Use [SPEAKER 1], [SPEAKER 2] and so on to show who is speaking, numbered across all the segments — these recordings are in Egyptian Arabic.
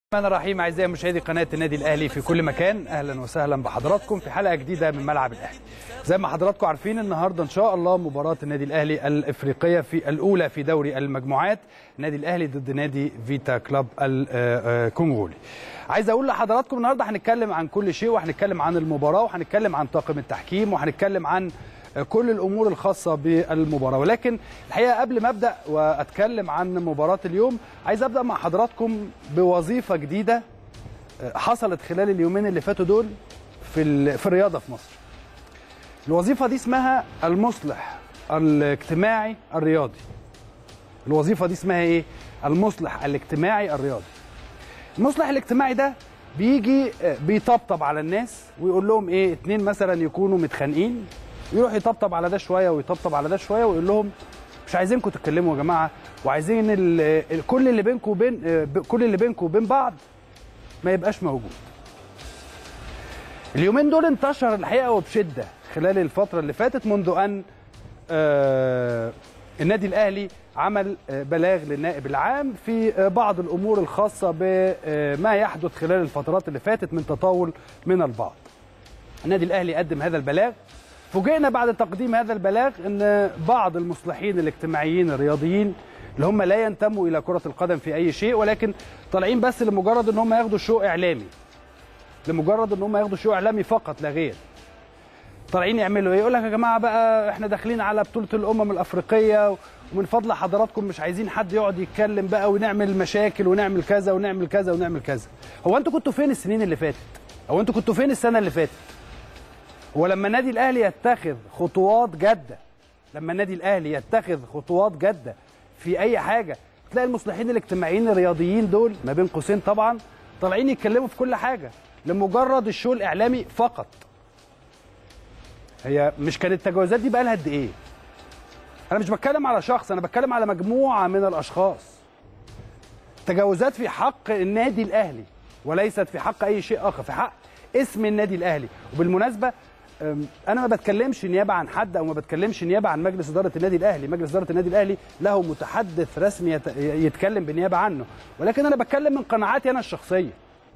[SPEAKER 1] الرحمن الرحيم اعزائي مشاهدي قناه النادي الاهلي في كل مكان اهلا وسهلا بحضراتكم في حلقه جديده من ملعب الاهلي زي ما حضراتكم عارفين النهارده ان شاء الله مباراه النادي الاهلي الافريقيه في الاولى في دوري المجموعات النادي الاهلي ضد نادي فيتا كلاب الكونغولي عايز اقول لحضراتكم النهارده هنتكلم عن كل شيء وهنتكلم عن المباراه وهنتكلم عن طاقم التحكيم وهنتكلم عن كل الامور الخاصه بالمباراه ولكن الحقيقه قبل ما ابدا واتكلم عن مباراه اليوم عايز ابدا مع حضراتكم بوظيفه جديده حصلت خلال اليومين اللي فاتوا دول في في الرياضه في مصر الوظيفه دي اسمها المصلح الاجتماعي الرياضي الوظيفه دي اسمها ايه المصلح الاجتماعي الرياضي المصلح الاجتماعي ده بيجي بيطبطب على الناس ويقول لهم ايه اتنين مثلا يكونوا متخانقين يروح يطبطب على ده شويه ويطبطب على ده شويه ويقول لهم مش عايزينكم تتكلموا يا جماعه وعايزين ال كل اللي بينكم وبين كل اللي بينكم وبين بعض ما يبقاش موجود. اليومين دول انتشر الحقيقه وبشده خلال الفتره اللي فاتت منذ ان آه النادي الاهلي عمل بلاغ للنائب العام في بعض الامور الخاصه بما يحدث خلال الفترات اللي فاتت من تطاول من البعض. النادي الاهلي قدم هذا البلاغ فوجئنا بعد تقديم هذا البلاغ ان بعض المصلحين الاجتماعيين الرياضيين اللي هم لا ينتموا الى كره القدم في اي شيء ولكن طالعين بس لمجرد ان هم ياخدوا شو اعلامي لمجرد ان هم ياخدوا شو اعلامي فقط لا غير طالعين يعملوا ايه يقول لك يا جماعه بقى احنا داخلين على بطوله الامم الافريقيه ومن فضل حضراتكم مش عايزين حد يقعد يتكلم بقى ونعمل مشاكل ونعمل كذا ونعمل كذا ونعمل كذا هو انتوا كنتوا فين السنين اللي فاتت هو انتوا كنتوا فين السنه اللي فاتت ولما النادي الاهلي يتخذ خطوات جاده لما النادي الاهلي يتخذ خطوات جاده في اي حاجه تلاقي المصلحين الاجتماعيين الرياضيين دول ما بين قوسين طبعا طالعين يتكلموا في كل حاجه لمجرد الشو الاعلامي فقط هي مش كانت التجاوزات دي بقى لها قد ايه انا مش بتكلم على شخص انا بتكلم على مجموعه من الاشخاص تجاوزات في حق النادي الاهلي وليست في حق اي شيء اخر في حق اسم النادي الاهلي وبالمناسبه انا ما بتكلمش نيابه عن حد او ما بتكلمش نيابه عن مجلس اداره النادي الاهلي مجلس اداره النادي الاهلي له متحدث رسمي يتكلم بالنيابه عنه ولكن انا بتكلم من قناعاتي انا الشخصيه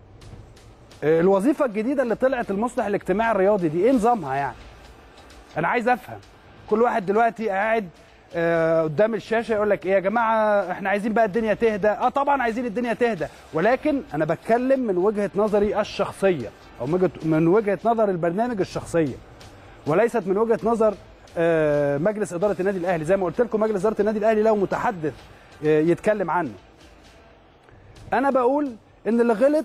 [SPEAKER 1] الوظيفه الجديده اللي طلعت المصلح الاجتماعي الرياضي دي ايه نظامها يعني انا عايز افهم كل واحد دلوقتي قاعد قدام الشاشه يقول لك ايه يا جماعه احنا عايزين بقى الدنيا تهدى اه طبعا عايزين الدنيا تهدى ولكن انا بتكلم من وجهه نظري الشخصيه او من وجهه نظر البرنامج الشخصيه وليست من وجهه نظر مجلس اداره النادي الاهلي زي ما قلت لكم مجلس اداره النادي الاهلي له متحدث يتكلم عنه انا بقول ان اللي غلط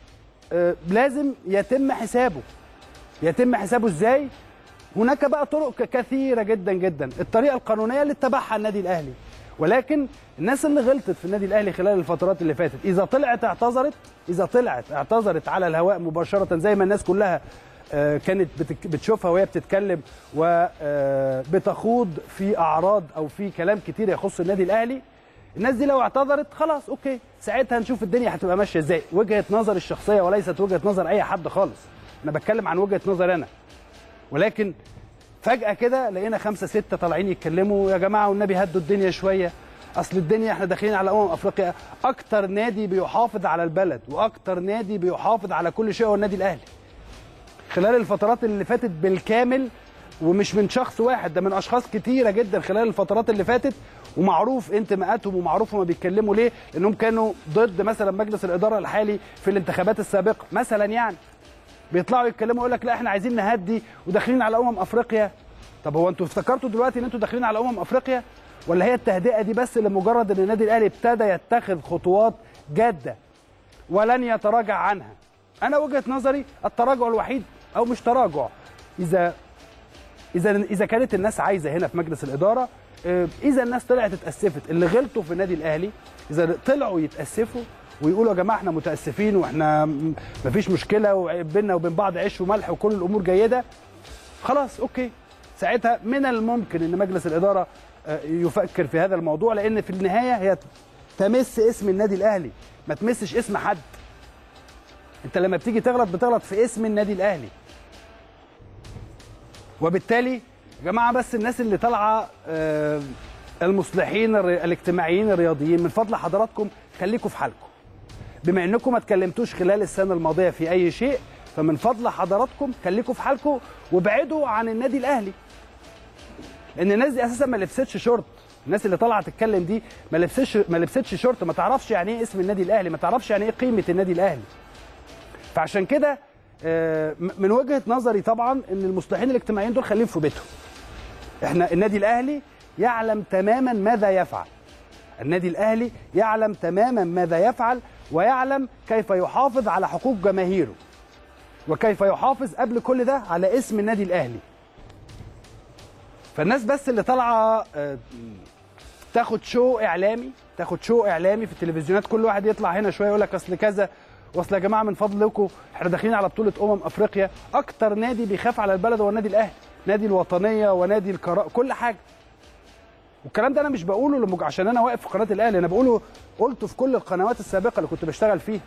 [SPEAKER 1] لازم يتم حسابه يتم حسابه ازاي هناك بقى طرق كثيره جدا جدا الطريقه القانونيه اللي اتبعها النادي الاهلي ولكن الناس اللي غلطت في النادي الاهلي خلال الفترات اللي فاتت اذا طلعت اعتذرت اذا طلعت اعتذرت على الهواء مباشره زي ما الناس كلها كانت بتشوفها وهي بتتكلم وبتخوض في اعراض او في كلام كتير يخص النادي الاهلي الناس دي لو اعتذرت خلاص اوكي ساعتها نشوف الدنيا هتبقى ماشيه ازاي وجهه نظر الشخصيه وليست وجهه نظر اي حد خالص انا بتكلم عن وجهه نظر انا ولكن فجأة كده لقينا خمسة ستة طالعين يتكلموا يا جماعة والنبي هدوا الدنيا شوية أصل الدنيا احنا داخلين على أمم أفريقيا أكتر نادي بيحافظ على البلد وأكتر نادي بيحافظ على كل شيء هو النادي الأهلي خلال الفترات اللي فاتت بالكامل ومش من شخص واحد ده من أشخاص كتيرة جدا خلال الفترات اللي فاتت ومعروف انتماءاتهم ومعروف هما بيتكلموا ليه لأنهم كانوا ضد مثلا مجلس الإدارة الحالي في الانتخابات السابقة مثلا يعني بيطلعوا يتكلموا يقول لك لا احنا عايزين نهدي وداخلين على امم افريقيا طب هو انتوا افتكرتوا دلوقتي ان انتوا داخلين على امم افريقيا ولا هي التهدئه دي بس لمجرد ان النادي الاهلي ابتدى يتخذ خطوات جاده ولن يتراجع عنها انا وجهه نظري التراجع الوحيد او مش تراجع اذا اذا اذا كانت الناس عايزه هنا في مجلس الاداره اذا الناس طلعت اتاسفت اللي غلطوا في النادي الاهلي اذا طلعوا يتاسفوا ويقولوا يا جماعه احنا متاسفين واحنا مفيش مشكله وبيننا وبين بعض عيش وملح وكل الامور جيده خلاص اوكي ساعتها من الممكن ان مجلس الاداره يفكر في هذا الموضوع لان في النهايه هي تمس اسم النادي الاهلي ما تمسش اسم حد انت لما بتيجي تغلط بتغلط في اسم النادي الاهلي وبالتالي يا جماعه بس الناس اللي طالعه المصلحين الاجتماعيين الرياضيين من فضل حضراتكم خليكم في حالكم بما انكم ما اتكلمتوش خلال السنه الماضيه في اي شيء فمن فضل حضراتكم خليكم في حالكم وابعدوا عن النادي الاهلي لان الناس دي اساسا ما لبستش شورت الناس اللي طالعه تتكلم دي ما لبستش ما لبستش شورت ما تعرفش يعني ايه اسم النادي الاهلي ما تعرفش يعني ايه قيمه النادي الاهلي فعشان كده آه، م- من وجهه نظري طبعا ان المصلحين الاجتماعيين دول خليهم في بيتهم احنا النادي الاهلي يعلم تماما ماذا يفعل النادي الاهلي يعلم تماما ماذا يفعل ويعلم كيف يحافظ على حقوق جماهيره وكيف يحافظ قبل كل ده على اسم النادي الاهلي فالناس بس اللي طالعه آه، تاخد شو اعلامي تاخد شو اعلامي في التلفزيونات كل واحد يطلع هنا شويه يقول لك اصل كذا واصل يا جماعه من فضلكم احنا داخلين على بطوله امم افريقيا اكتر نادي بيخاف على البلد هو النادي الاهلي نادي الوطنيه ونادي الكراء كل حاجه والكلام ده انا مش بقوله لمج... عشان انا واقف في قناه الاهلي انا بقوله قلته في كل القنوات السابقه اللي كنت بشتغل فيها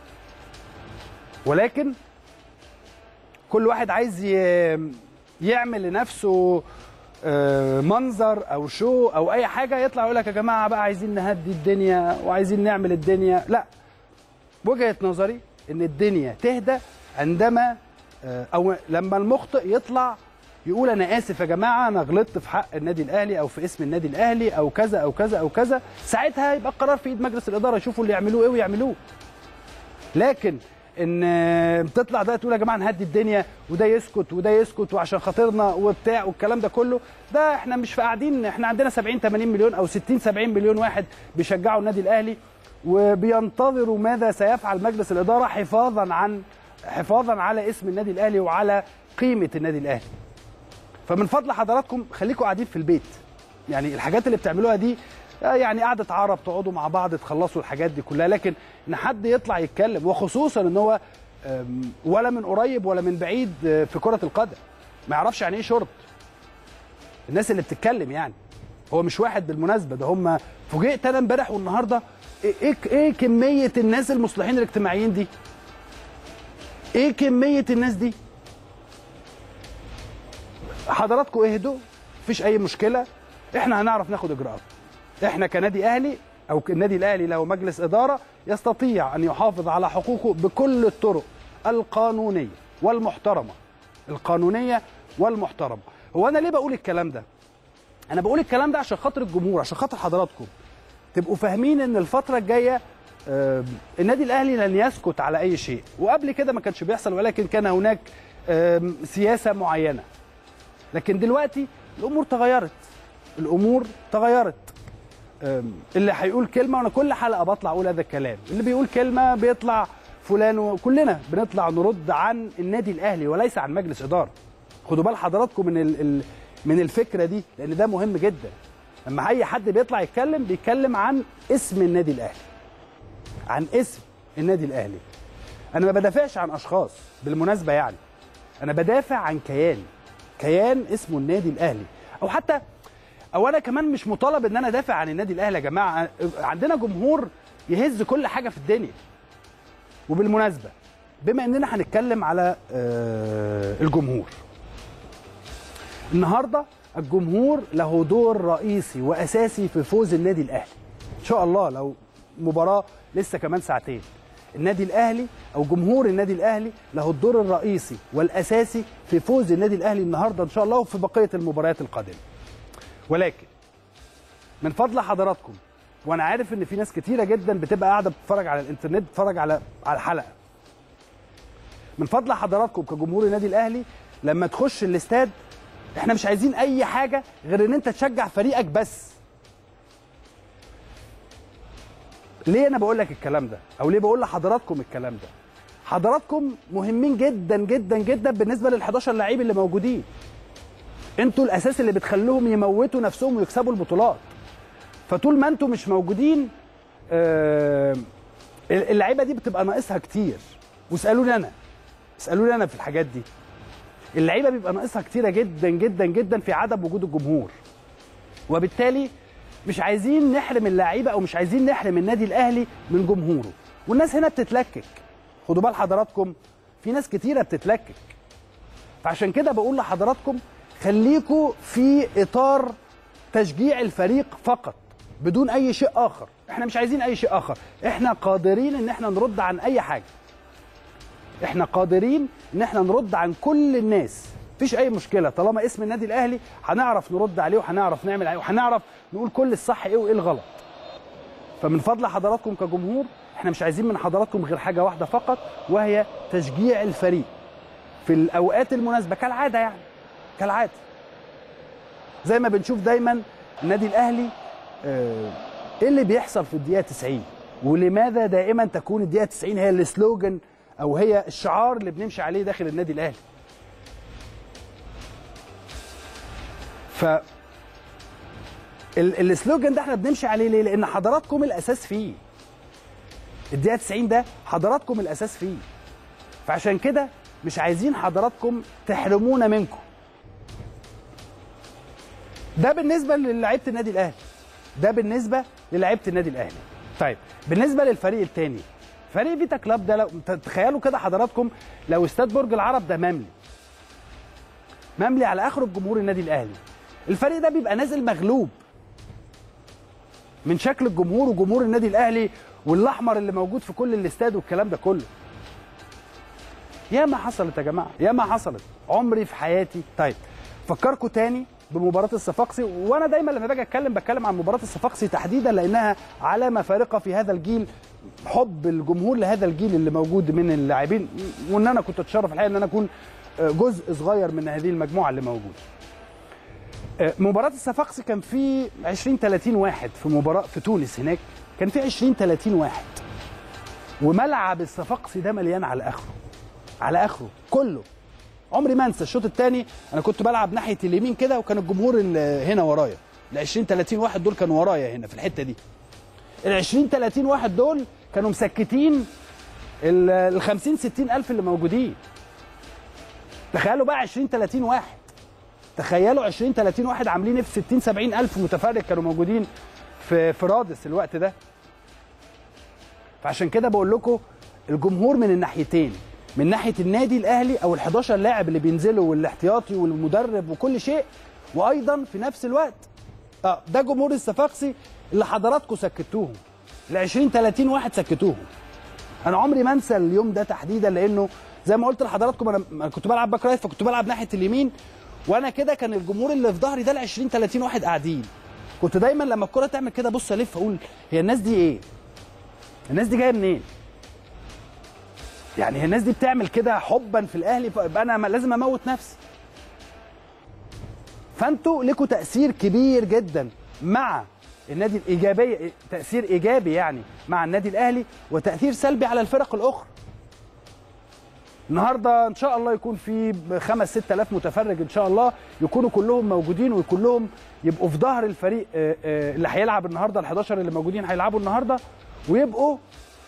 [SPEAKER 1] ولكن كل واحد عايز ي... يعمل لنفسه آه، منظر او شو او اي حاجه يطلع يقول لك يا جماعه بقى عايزين نهدي الدنيا وعايزين نعمل الدنيا لا وجهه نظري ان الدنيا تهدى عندما آه، او لما المخطئ يطلع يقول انا اسف يا جماعه انا غلطت في حق النادي الاهلي او في اسم النادي الاهلي او كذا او كذا او كذا ساعتها يبقى القرار في ايد مجلس الاداره يشوفوا اللي يعملوه ايه ويعملوه لكن ان آه، تطلع ده تقول يا جماعه نهدي الدنيا وده يسكت وده يسكت وعشان خاطرنا وبتاع والكلام ده كله ده احنا مش في قاعدين احنا عندنا 70 80 مليون او 60 70 مليون واحد بيشجعوا النادي الاهلي وبينتظروا ماذا سيفعل مجلس الاداره حفاظا عن حفاظا على اسم النادي الاهلي وعلى قيمه النادي الاهلي فمن فضل حضراتكم خليكم قاعدين في البيت يعني الحاجات اللي بتعملوها دي آه، يعني قعدة عرب تقعدوا مع بعض تخلصوا الحاجات دي كلها لكن ان حد يطلع يتكلم وخصوصا ان هو آم، ولا من قريب ولا من بعيد آه، في كرة القدم ما يعرفش يعني ايه شرط الناس اللي بتتكلم يعني هو مش واحد بالمناسبة ده هم فوجئت انا امبارح والنهارده ايه ايه إيه كمية الناس المصلحين الاجتماعيين دي ايه كمية الناس دي حضراتكم اهدوا مفيش اي مشكله احنا هنعرف ناخد اجراءات احنا كنادي اهلي او النادي الاهلي له مجلس اداره يستطيع ان يحافظ على حقوقه بكل الطرق القانونيه والمحترمه القانونيه والمحترمه هو انا ليه بقول الكلام ده انا بقول الكلام ده عشان خاطر الجمهور عشان خاطر حضراتكم تبقوا فاهمين ان الفتره الجايه آم، النادي الاهلي لن يسكت على اي شيء وقبل كده ما كانش بيحصل ولكن كان هناك آم، سياسه معينه لكن دلوقتي الامور تغيرت الامور تغيرت أم، اللي هيقول كلمه وانا كل حلقه بطلع اقول هذا الكلام اللي بيقول كلمه بيطلع فلان وكلنا بنطلع نرد عن النادي الاهلي وليس عن مجلس اداره خدوا بال حضراتكم من ال- ال- من الفكره دي لان ده مهم جدا لما اي حد بيطلع يتكلم بيتكلم عن اسم النادي الاهلي عن اسم النادي الاهلي انا ما بدافعش عن اشخاص بالمناسبه يعني انا بدافع عن كيان كيان اسمه النادي الاهلي او حتى او انا كمان مش مطالب ان انا ادافع عن النادي الاهلي يا جماعه عندنا جمهور يهز كل حاجه في الدنيا وبالمناسبه بما اننا هنتكلم على آه، الجمهور النهارده الجمهور له دور رئيسي واساسي في فوز النادي الاهلي ان شاء الله لو مباراه لسه كمان ساعتين النادي الاهلي او جمهور النادي الاهلي له الدور الرئيسي والاساسي في فوز النادي الاهلي النهارده ان شاء الله وفي بقيه المباريات القادمه ولكن من فضل حضراتكم وانا عارف ان في ناس كتيره جدا بتبقى قاعده بتتفرج على الانترنت بتتفرج على على الحلقه من فضل حضراتكم كجمهور النادي الاهلي لما تخش الاستاد احنا مش عايزين اي حاجه غير ان انت تشجع فريقك بس ليه انا بقول لك الكلام ده او ليه بقول لحضراتكم الكلام ده حضراتكم مهمين جدا جدا جدا بالنسبه لل 11 لعيب اللي موجودين انتوا الاساس اللي بتخلوهم يموتوا نفسهم ويكسبوا البطولات فطول ما انتوا مش موجودين آه اللعيبه دي بتبقى ناقصها كتير واسالوني انا اسالوني انا في الحاجات دي اللعيبه بيبقى ناقصها كتيره جدا جدا جدا في عدم وجود الجمهور وبالتالي مش عايزين نحرم اللعيبه او مش عايزين نحرم النادي الاهلي من جمهوره والناس هنا بتتلكك خدوا بال حضراتكم في ناس كتيره بتتلكك فعشان كده بقول لحضراتكم خليكوا في اطار تشجيع الفريق فقط بدون اي شيء اخر احنا مش عايزين اي شيء اخر احنا قادرين ان احنا نرد عن اي حاجه احنا قادرين ان احنا نرد عن كل الناس مفيش اي مشكله طالما اسم النادي الاهلي هنعرف نرد عليه وهنعرف نعمل عليه وهنعرف نقول كل الصح ايه وايه الغلط فمن فضل حضراتكم كجمهور احنا مش عايزين من حضراتكم غير حاجه واحده فقط وهي تشجيع الفريق في الاوقات المناسبه كالعاده يعني كالعاده زي ما بنشوف دايما النادي الاهلي اه ايه اللي بيحصل في الدقيقه 90 ولماذا دائما تكون الدقيقه 90 هي السلوجن او هي الشعار اللي بنمشي عليه داخل النادي الاهلي ف السلوجن ده احنا بنمشي عليه ليه لان حضراتكم الاساس فيه الدقيقه 90 ده حضراتكم الاساس فيه فعشان كده مش عايزين حضراتكم تحرمونا منكم ده بالنسبه للعيبه النادي الاهلي ده بالنسبه للعيبه النادي الاهلي طيب بالنسبه للفريق الثاني فريق فيتا كلاب ده لو تخيلوا كده حضراتكم لو استاد برج العرب ده مملي مملي على اخره بجمهور النادي الاهلي الفريق ده بيبقى نازل مغلوب من شكل الجمهور وجمهور النادي الاهلي والاحمر اللي موجود في كل الاستاد والكلام ده كله يا ما حصلت يا جماعه يا ما حصلت عمري في حياتي طيب فكركم تاني بمباراه الصفاقسي وانا دايما لما باجي اتكلم بتكلم عن مباراه الصفاقسي تحديدا لانها علامه فارقه في هذا الجيل حب الجمهور لهذا الجيل اللي موجود من اللاعبين وان انا كنت اتشرف الحقيقه ان انا اكون جزء صغير من هذه المجموعه اللي موجوده مباراة الصفاقسي كان في 20 30 واحد في مباراة في تونس هناك كان في 20 30 واحد وملعب الصفاقسي ده مليان على اخره على اخره كله عمري ما انسى الشوط الثاني انا كنت بلعب ناحيه اليمين كده وكان الجمهور هنا ورايا ال 20 30 واحد دول كانوا ورايا هنا في الحته دي ال 20 30 واحد دول كانوا مسكتين ال 50 60 الف اللي موجودين تخيلوا بقى 20 30 واحد تخيلوا 20 30 واحد عاملين في 60 70 الف متفرج كانوا موجودين في في رادس الوقت ده فعشان كده بقول لكم الجمهور من الناحيتين من ناحيه النادي الاهلي او ال 11 لاعب اللي بينزلوا والاحتياطي والمدرب وكل شيء وايضا في نفس الوقت اه ده جمهور الصفاقسي اللي حضراتكم سكتوهم ال 20 30 واحد سكتوهم انا عمري ما انسى اليوم ده تحديدا لانه زي ما قلت لحضراتكم انا كنت بلعب باك رايت فكنت بلعب ناحيه اليمين وانا كده كان الجمهور اللي في ظهري ده ال 20 30 واحد قاعدين كنت دايما لما الكره تعمل كده بص الف اقول هي الناس دي ايه الناس دي جايه منين يعني هي الناس دي بتعمل كده حبا في الاهلي فيبقى انا لازم اموت نفسي فانتوا لكم تاثير كبير جدا مع النادي الايجابيه تاثير ايجابي يعني مع النادي الاهلي وتاثير سلبي على الفرق الاخرى النهارده ان شاء الله يكون في 5 6000 متفرج ان شاء الله يكونوا كلهم موجودين وكلهم يبقوا في ظهر الفريق اللي هيلعب النهارده ال 11 اللي موجودين هيلعبوا النهارده ويبقوا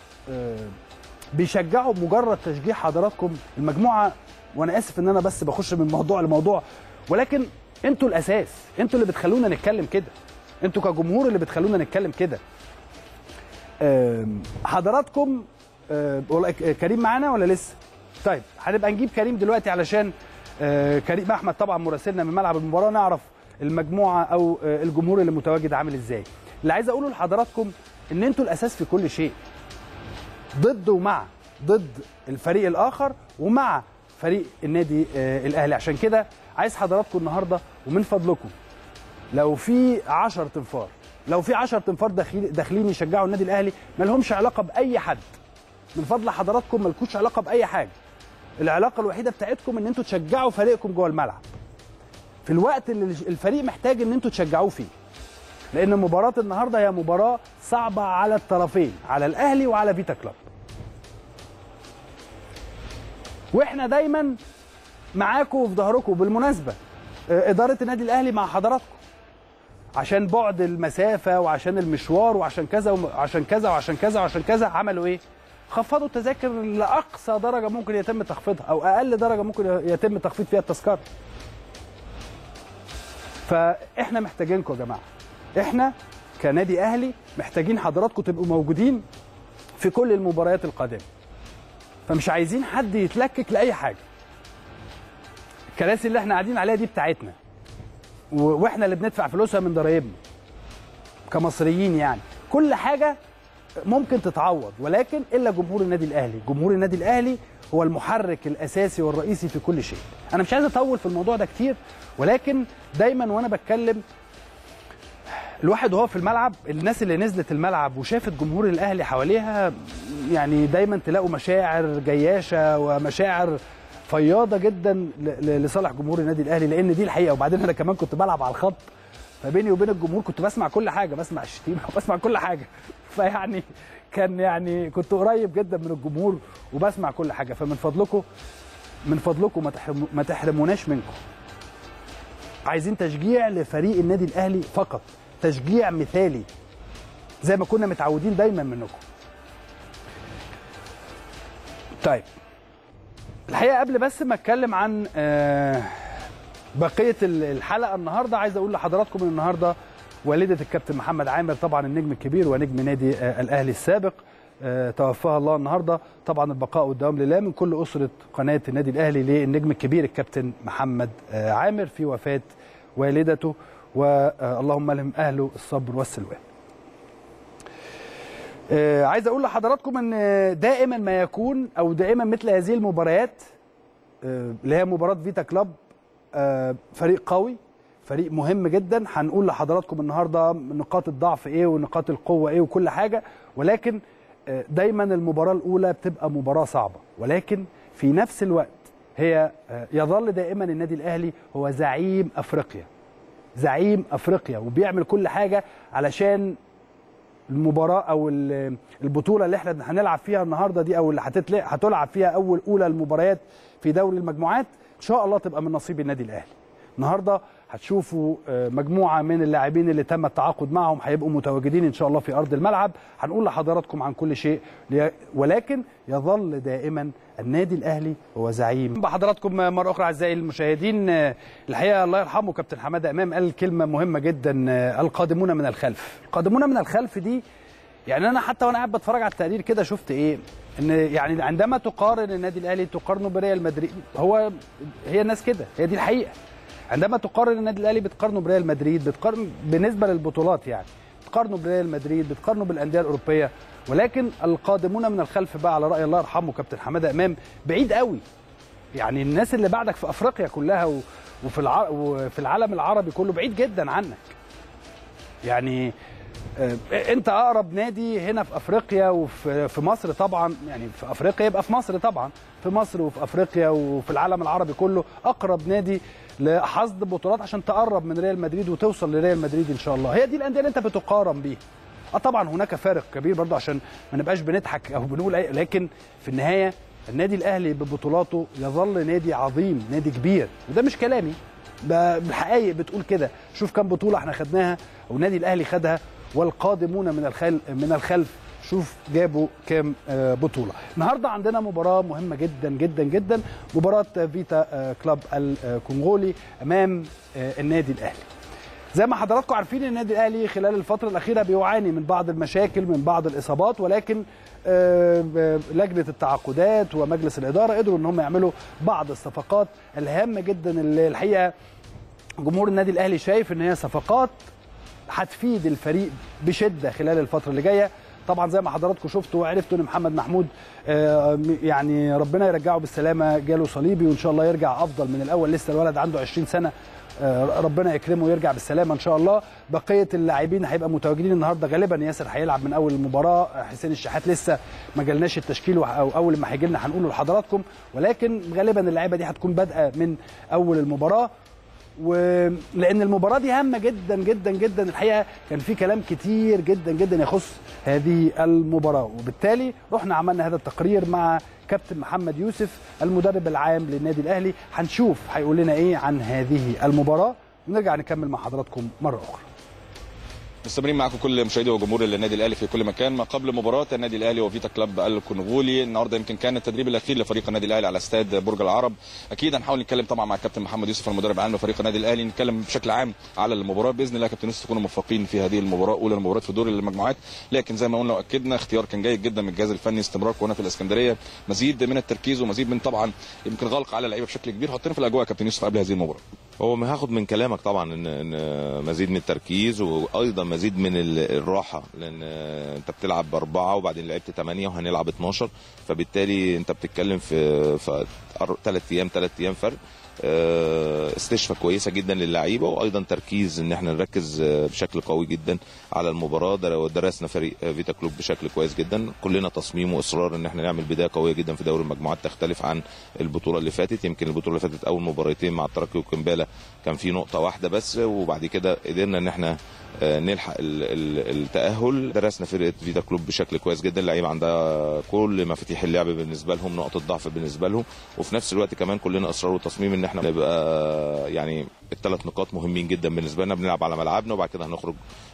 [SPEAKER 1] بيشجعوا مجرد تشجيع حضراتكم المجموعه وانا اسف ان انا بس بخش من موضوع لموضوع ولكن انتوا الاساس انتوا اللي بتخلونا نتكلم كده انتوا كجمهور اللي بتخلونا نتكلم كده حضراتكم كريم معانا ولا لسه طيب هنبقى نجيب كريم دلوقتي علشان كريم احمد طبعا مراسلنا من ملعب المباراه نعرف المجموعه او الجمهور اللي متواجد عامل ازاي اللي عايز اقوله لحضراتكم ان انتوا الاساس في كل شيء ضد ومع ضد الفريق الاخر ومع فريق النادي الاهلي عشان كده عايز حضراتكم النهارده ومن فضلكم لو في 10 تنفار لو في 10 تنفار داخلين يشجعوا النادي الاهلي ما لهمش علاقه باي حد من فضل حضراتكم مالكوش علاقه باي حاجه العلاقه الوحيده بتاعتكم ان انتوا تشجعوا فريقكم جوه الملعب في الوقت اللي الفريق محتاج ان انتوا تشجعوه فيه لان مباراه النهارده هي مباراه صعبه على الطرفين على الاهلي وعلى فيتا كلوب واحنا دايما معاكم وفي ظهركم بالمناسبه اداره النادي الاهلي مع حضراتكم عشان بعد المسافه وعشان المشوار وعشان كذا وعشان كذا وعشان كذا وعشان كذا عملوا ايه خفضوا التذاكر لاقصى درجه ممكن يتم تخفيضها او اقل درجه ممكن يتم تخفيض فيها التذكره فاحنا محتاجينكم يا جماعه احنا كنادي اهلي محتاجين حضراتكم تبقوا موجودين في كل المباريات القادمه فمش عايزين حد يتلكك لاي حاجه الكراسي اللي احنا قاعدين عليها دي بتاعتنا واحنا اللي بندفع فلوسها من ضرايبنا كمصريين يعني كل حاجه ممكن تتعوض ولكن الا جمهور النادي الاهلي جمهور النادي الاهلي هو المحرك الاساسي والرئيسي في كل شيء انا مش عايز اطول في الموضوع ده كتير ولكن دايما وانا بتكلم الواحد وهو في الملعب الناس اللي نزلت الملعب وشافت جمهور الاهلي حواليها يعني دايما تلاقوا مشاعر جياشه ومشاعر فياضه جدا ل- ل- لصالح جمهور النادي الاهلي لان دي الحقيقه وبعدين انا كمان كنت بلعب على الخط فبيني وبين الجمهور كنت بسمع كل حاجه بسمع الشتيمه وبسمع كل حاجه فيعني كان يعني كنت قريب جدا من الجمهور وبسمع كل حاجه فمن فضلكم من فضلكم ما تحرم- ما تحرموناش منكم عايزين تشجيع لفريق النادي الاهلي فقط تشجيع مثالي زي ما كنا متعودين دايما منكم طيب الحقيقه قبل بس ما اتكلم عن آه، بقيه ال- الحلقه النهارده عايز اقول لحضراتكم ان النهارده والده الكابتن محمد عامر طبعا النجم الكبير ونجم نادي آه، الاهلي السابق آه، توفاها الله النهارده طبعا البقاء والدوام لله من كل اسره قناه النادي الاهلي للنجم الكبير الكابتن محمد آه، عامر في وفاه والدته واللهم الهم اهله الصبر والسلوان. آه، عايز اقول لحضراتكم ان دائما ما يكون او دائما مثل هذه المباريات آه، اللي هي مباراه فيتا كلاب آه، فريق قوي فريق مهم جدا هنقول لحضراتكم النهارده نقاط الضعف ايه ونقاط القوه ايه وكل حاجه ولكن آه، دايما المباراه الاولى بتبقى مباراه صعبه ولكن في نفس الوقت هي آه، يظل دائما النادي الاهلي هو زعيم افريقيا زعيم افريقيا وبيعمل كل حاجه علشان المباراه او ال- البطوله اللي احنا هنلعب فيها النهارده دي او اللي هتتلع- هتلعب فيها اول اولى المباريات في دوري المجموعات ان شاء الله تبقى من نصيب النادي الاهلي النهارده هتشوفوا آه، مجموعه من اللاعبين اللي تم التعاقد معهم هيبقوا متواجدين ان شاء الله في ارض الملعب هنقول لحضراتكم عن كل شيء لي- ولكن يظل دائما النادي الاهلي هو زعيم بحضراتكم مره اخرى اعزائي المشاهدين آه، الحقيقه الله يرحمه كابتن حماده امام قال كلمه مهمه جدا آه، القادمون من الخلف القادمون من الخلف دي يعني انا حتى وانا قاعد بتفرج على التقرير كده شفت ايه ان يعني عندما تقارن النادي الاهلي تقارنه بريال مدريد هو هي الناس كده هي دي الحقيقه عندما تقارن النادي الاهلي بتقارنه بريال مدريد بتقارن بالنسبه للبطولات يعني بتقارنه بريال مدريد بتقارنه بالانديه الاوروبيه ولكن القادمون من الخلف بقى على راي الله يرحمه كابتن حماده امام بعيد قوي يعني الناس اللي بعدك في افريقيا كلها و- وفي الع... وفي العالم العربي كله بعيد جدا عنك يعني آه، انت اقرب نادي هنا في افريقيا وفي في مصر طبعا يعني في افريقيا يبقى في مصر طبعا في مصر وفي افريقيا وفي العالم العربي كله اقرب نادي لحصد بطولات عشان تقرب من ريال مدريد وتوصل لريال مدريد ان شاء الله هي دي الانديه اللي انت بتقارن بيها اه طبعا هناك فارق كبير برضه عشان ما نبقاش بنضحك او بنقول اي لكن في النهايه النادي الاهلي ببطولاته يظل نادي عظيم نادي كبير وده مش كلامي ب- بالحقائق بتقول كده شوف كم بطوله احنا خدناها والنادي الاهلي خدها والقادمون من الخل من الخلف شوف جابوا كام آه، بطوله النهارده عندنا مباراه مهمه جدا جدا جدا مباراه فيتا آه، كلاب الكونغولي امام آه، النادي الاهلي زي ما حضراتكم عارفين النادي الاهلي خلال الفتره الاخيره بيعاني من بعض المشاكل من بعض الاصابات ولكن آه، ب- لجنه التعاقدات ومجلس الاداره قدروا ان هم يعملوا بعض الصفقات الهامه جدا اللي الحقيقه جمهور النادي الاهلي شايف ان هي صفقات هتفيد الفريق بشده خلال الفتره اللي جايه طبعا زي ما حضراتكم شفتوا وعرفتوا ان محمد محمود آه، يعني ربنا يرجعه بالسلامه جاله صليبي وان شاء الله يرجع افضل من الاول لسه الولد عنده 20 سنه آه، ربنا يكرمه ويرجع بالسلامه ان شاء الله بقيه اللاعبين هيبقى متواجدين النهارده غالبا ياسر هيلعب من اول المباراه حسين الشحات لسه ما جالناش التشكيل وح- او اول ما هيجي لنا هنقوله لحضراتكم ولكن غالبا اللعيبه دي هتكون بادئه من اول المباراه ولان المباراه دي هامه جدا جدا جدا الحقيقه كان في كلام كتير جدا جدا يخص هذه المباراه وبالتالي رحنا عملنا هذا التقرير مع كابتن محمد يوسف المدرب العام للنادي الاهلي هنشوف هيقول لنا ايه عن هذه المباراه ونرجع نكمل مع حضراتكم مره اخرى
[SPEAKER 2] مستمرين معكم كل مشاهدي وجمهور النادي الاهلي في كل مكان ما قبل مباراه النادي الاهلي وفيتا كلاب الكونغولي النهارده يمكن كان التدريب الاخير لفريق النادي الاهلي على استاد برج العرب اكيد هنحاول نتكلم طبعا مع الكابتن محمد يوسف المدرب العام لفريق النادي الاهلي نتكلم بشكل عام على المباراه باذن الله يا كابتن يوسف تكونوا موفقين في هذه المباراه اولى المباريات في دور المجموعات لكن زي ما قلنا واكدنا اختيار كان جيد جدا من الجهاز الفني استمراركم هنا في الاسكندريه مزيد من التركيز ومزيد من طبعا يمكن غلق على اللعيبه بشكل كبير حطينا في الاجواء يا كابتن يوسف قبل هذه المباراه
[SPEAKER 3] هو ما هاخد من كلامك طبعا ان ان مزيد من التركيز وايضا مزيد من ال- الراحه لان انت بتلعب باربعه وبعدين لعبت ثمانيه وهنلعب 12 فبالتالي انت بتتكلم في في ثلاث ايام ثلاث ايام فرق آه، استشفاء كويسه جدا للعيبه وايضا تركيز ان احنا نركز آه، بشكل قوي جدا على المباراه در- درسنا فريق آه، فيتا كلوب بشكل كويس جدا كلنا تصميم واصرار ان احنا نعمل بدايه قويه جدا في دوري المجموعات تختلف عن البطوله اللي فاتت يمكن البطوله اللي فاتت اول مباراتين مع الترجي وكمبالا كان في نقطه واحده بس وبعد كده قدرنا ان احنا آه، نلحق ال- ال- التاهل درسنا فرقه فيتا كلوب بشكل كويس جدا اللعيبه عندها كل مفاتيح اللعب بالنسبه لهم نقط الضعف بالنسبه لهم وفي نفس الوقت كمان كلنا اصرار وتصميم ان احنا نبقى يعني الثلاث نقاط مهمين جدا بالنسبه لنا بنلعب على ملعبنا وبعد كده هنخرج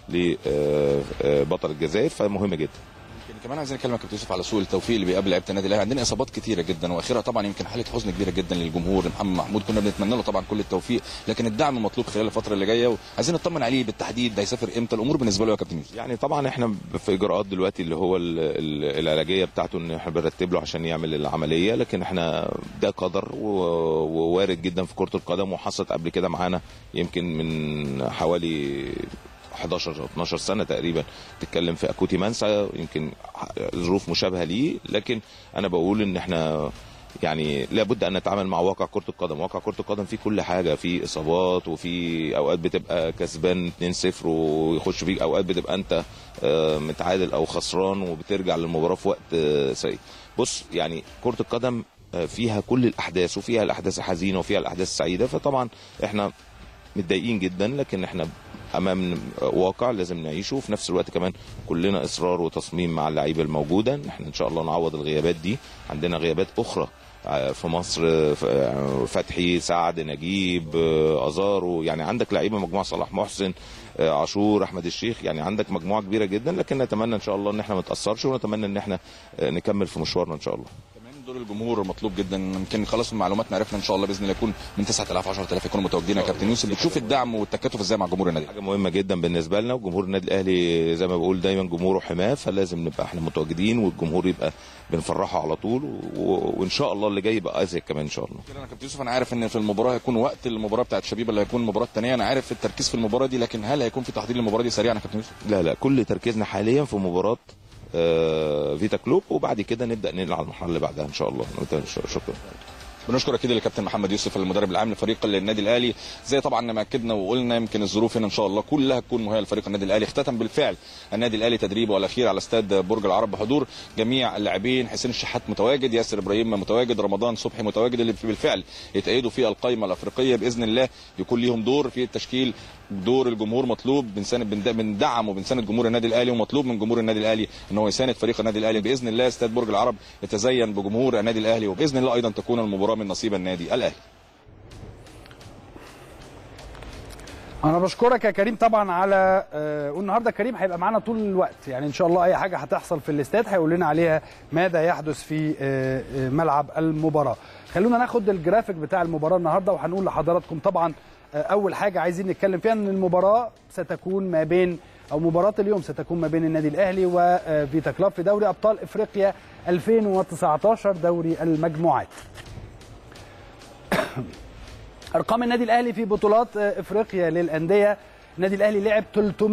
[SPEAKER 3] لبطل الجزائر فمهمه جدا
[SPEAKER 2] يمكن كمان عايزين نتكلم يا كابتن يوسف على سوء التوفيق اللي بيقابل لعيبه النادي الاهلي عندنا اصابات كتيره جدا واخرها طبعا يمكن حاله حزن كبيره جدا للجمهور محمد محمود كنا بنتمنى له طبعا كل التوفيق لكن الدعم مطلوب خلال الفتره اللي جايه وعايزين نطمن عليه بالتحديد ده هيسافر امتى الامور بالنسبه له يا كابتن يوسف
[SPEAKER 3] يعني طبعا احنا في اجراءات دلوقتي اللي هو ال- ال- العلاجيه بتاعته ان احنا بنرتب له عشان يعمل العمليه لكن احنا ده قدر و- ووارد جدا في كره القدم وحصلت قبل كده معانا يمكن من حوالي 11 أو 12 سنه تقريبا تتكلم في اكوتي منسى يمكن ظروف مشابهه ليه لكن انا بقول ان احنا يعني لابد ان نتعامل مع واقع كره القدم واقع كره القدم فيه كل حاجه فيه اصابات وفي اوقات بتبقى كسبان 2-0 ويخش فيك اوقات بتبقى انت آه، متعادل او خسران وبترجع للمباراه في وقت آه، سيء بص يعني كره القدم آه، فيها كل الاحداث وفيها الاحداث الحزينه وفيها الاحداث السعيده فطبعا احنا متضايقين جدا لكن احنا امام واقع لازم نعيشه وفي نفس الوقت كمان كلنا اصرار وتصميم مع اللعيبه الموجوده احنا ان شاء الله نعوض الغيابات دي عندنا غيابات اخرى آه، في مصر آه، فتحي سعد نجيب آه، ازارو يعني عندك لعيبه مجموعه صلاح محسن آه، عاشور احمد الشيخ يعني عندك مجموعه كبيره جدا لكن نتمنى ان شاء الله ان احنا ما نتاثرش ونتمنى ان احنا آه، نكمل في مشوارنا ان شاء الله
[SPEAKER 2] كمان دور الجمهور مطلوب جدا يمكن خلاص من معلوماتنا عرفنا ان شاء الله باذن الله يكون من 9000 10000 يكونوا متواجدين يا كابتن يوسف بتشوف الدعم والتكاتف ازاي مع جمهور النادي
[SPEAKER 3] حاجه مهمه جدا بالنسبه لنا وجمهور النادي الاهلي زي ما بقول دايما جمهوره حماه فلازم نبقى احنا متواجدين والجمهور يبقى بنفرحه على طول و... وان شاء الله اللي جاي يبقى ازيد كمان ان شاء الله
[SPEAKER 2] كده انا كابتن يوسف انا عارف ان في المباراه هيكون وقت المباراه بتاعت شبيبه اللي هيكون المباراه الثانيه انا عارف التركيز في المباراه دي لكن هل هيكون في تحضير للمباراه دي سريعا يا كابتن يوسف
[SPEAKER 3] لا لا كل تركيزنا حاليا في مباراه آه، فيتا كلوب وبعد كده نبدا ننقل على المرحله اللي بعدها ان شاء الله شكرا
[SPEAKER 2] بنشكر اكيد الكابتن محمد يوسف المدرب العام لفريق النادي الاهلي زي طبعا ما اكدنا وقلنا يمكن الظروف هنا ان شاء الله كلها تكون مهيئه لفريق النادي الاهلي اختتم بالفعل النادي الاهلي تدريبه الاخير على استاد برج العرب بحضور جميع اللاعبين حسين الشحات متواجد ياسر ابراهيم متواجد رمضان صبحي متواجد اللي بالفعل يتأيدوا في القائمه الافريقيه باذن الله يكون ليهم دور في التشكيل دور الجمهور مطلوب بنساند بند- بندعم وبنساند جمهور النادي الاهلي ومطلوب من جمهور النادي الاهلي ان هو يساند فريق النادي الاهلي باذن الله استاد برج العرب يتزين بجمهور النادي الاهلي وباذن الله ايضا تكون المباراه من نصيب النادي الاهلي
[SPEAKER 1] انا بشكرك يا كريم طبعا على آه، والنهارده كريم هيبقى معانا طول الوقت يعني ان شاء الله اي حاجه هتحصل في الاستاد هيقول لنا عليها ماذا يحدث في آه، آه، ملعب المباراه خلونا ناخد الجرافيك بتاع المباراه النهارده وهنقول لحضراتكم طبعا آه، اول حاجه عايزين نتكلم فيها ان المباراه ستكون ما بين او مباراه اليوم ستكون ما بين النادي الاهلي وفيتا كلاب في دوري ابطال افريقيا 2019 دوري المجموعات ارقام النادي الاهلي في بطولات افريقيا للانديه النادي الاهلي لعب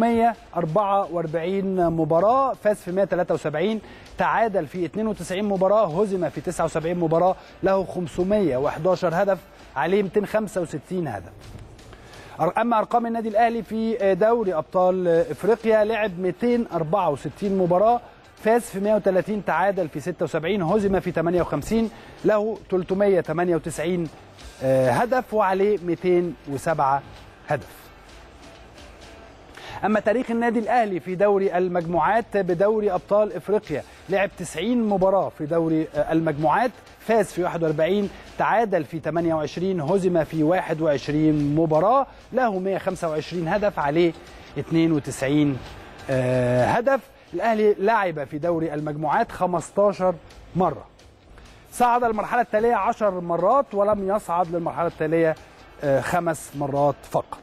[SPEAKER 1] 344 مباراه فاز في 173 تعادل في 92 مباراه هزم في 79 مباراه له 511 هدف عليه 265 هدف اما ارقام النادي الاهلي في دوري ابطال افريقيا لعب 264 مباراه فاز في 130 تعادل في 76 هزم في 58 له 398 آه، هدف وعليه 207 هدف اما تاريخ النادي الاهلي في دوري المجموعات بدوري ابطال افريقيا لعب 90 مباراه في دوري آه، المجموعات فاز في 41 تعادل في 28 هزم في 21 مباراه له 125 هدف عليه 92 آه، هدف الاهلي لعب في دوري المجموعات 15 مره صعد المرحلة التالية عشر مرات ولم يصعد للمرحلة التالية آه، خمس مرات فقط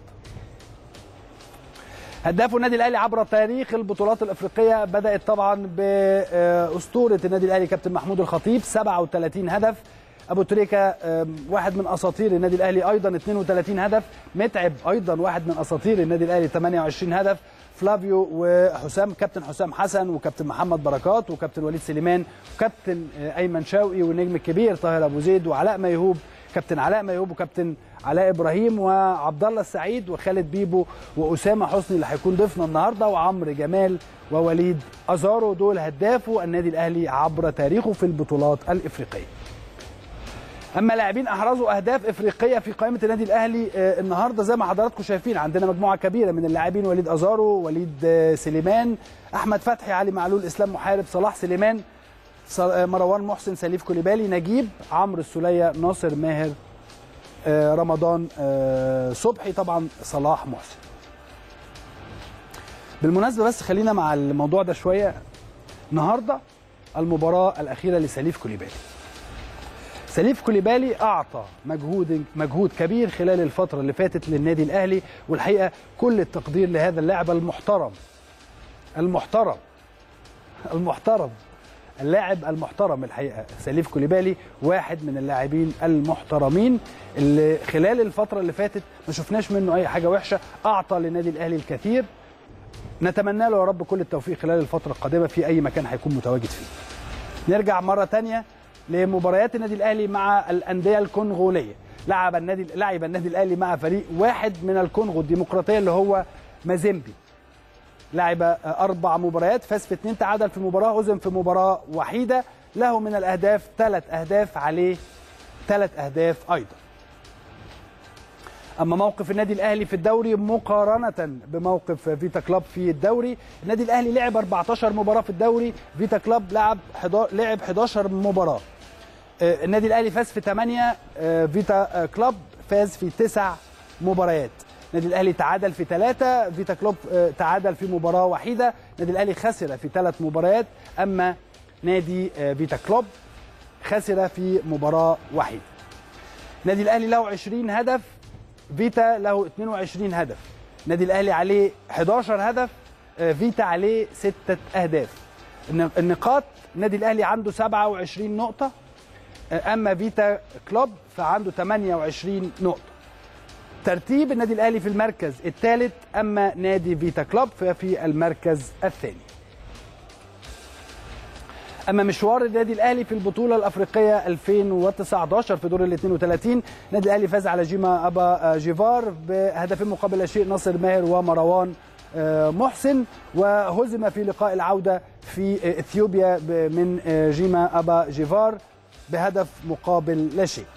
[SPEAKER 1] هداف النادي الاهلي عبر تاريخ البطولات الافريقيه بدات طبعا باسطوره النادي الاهلي كابتن محمود الخطيب 37 هدف ابو تريكه آم، واحد من اساطير النادي الاهلي ايضا 32 هدف متعب ايضا واحد من اساطير النادي الاهلي 28 هدف فلافيو وحسام كابتن حسام حسن وكابتن محمد بركات وكابتن وليد سليمان وكابتن آه، ايمن شوقي والنجم الكبير طاهر ابو زيد وعلاء ميهوب كابتن علاء ميهوب وكابتن علاء ابراهيم وعبد الله السعيد وخالد بيبو واسامه حسني اللي هيكون ضيفنا النهارده وعمرو جمال ووليد ازارو دول هدافوا النادي الاهلي عبر تاريخه في البطولات الافريقيه. اما لاعبين احرزوا اهداف افريقيه في قائمه النادي الاهلي آه، النهارده زي ما حضراتكم شايفين عندنا مجموعه كبيره من اللاعبين وليد ازارو وليد آه، سليمان احمد فتحي علي معلول اسلام محارب صلاح سليمان ص- آه، مروان محسن سليف كوليبالي نجيب عمرو السوليه ناصر ماهر آه، رمضان آه، صبحي طبعا صلاح محسن بالمناسبه بس خلينا مع الموضوع ده شويه النهارده المباراه الاخيره لسليف كوليبالي سليف كوليبالي اعطى مجهود مجهود كبير خلال الفتره اللي فاتت للنادي الاهلي والحقيقه كل التقدير لهذا اللاعب المحترم المحترم المحترم اللاعب المحترم الحقيقه سليف كوليبالي واحد من اللاعبين المحترمين اللي خلال الفتره اللي فاتت ما شفناش منه اي حاجه وحشه اعطى للنادي الاهلي الكثير نتمنى له يا رب كل التوفيق خلال الفتره القادمه في اي مكان هيكون متواجد فيه نرجع مره تانية لمباريات النادي الاهلي مع الانديه الكونغوليه لعب النادي لعب النادي الاهلي مع فريق واحد من الكونغو الديمقراطيه اللي هو مازيمبي لعب اربع مباريات فاز في اثنين تعادل في مباراه هزم في مباراه وحيده له من الاهداف ثلاث اهداف عليه ثلاث اهداف ايضا اما موقف النادي الاهلي في الدوري مقارنه بموقف فيتا كلاب في الدوري النادي الاهلي لعب 14 مباراه في الدوري فيتا كلاب لعب 11 لعب 11 مباراه آه، النادي الاهلي فاز في 8 آه، فيتا آه، كلاب فاز في 9 مباريات النادي الاهلي تعادل في ثلاثة فيتا كلوب آه، تعادل في مباراة وحيدة النادي الاهلي خسر في ثلاث مباريات اما نادي آه، فيتا كلوب خسر في مباراة وحيدة النادي الاهلي له 20 هدف فيتا له 22 هدف النادي الاهلي عليه 11 هدف آه، فيتا عليه 6 اهداف الن- النقاط النادي الاهلي عنده 27 نقطة آه، اما فيتا كلوب فعنده 28 نقطة ترتيب النادي الاهلي في المركز الثالث اما نادي فيتا كلوب ففي المركز الثاني اما مشوار النادي الاهلي في البطوله الافريقيه 2019 في دور ال 32 النادي الاهلي فاز على جيما ابا جيفار بهدفين مقابل لا شيء ناصر ماهر ومروان آه، محسن وهزم في لقاء العوده في آه، اثيوبيا ب- من آه، جيما ابا جيفار بهدف مقابل لا شيء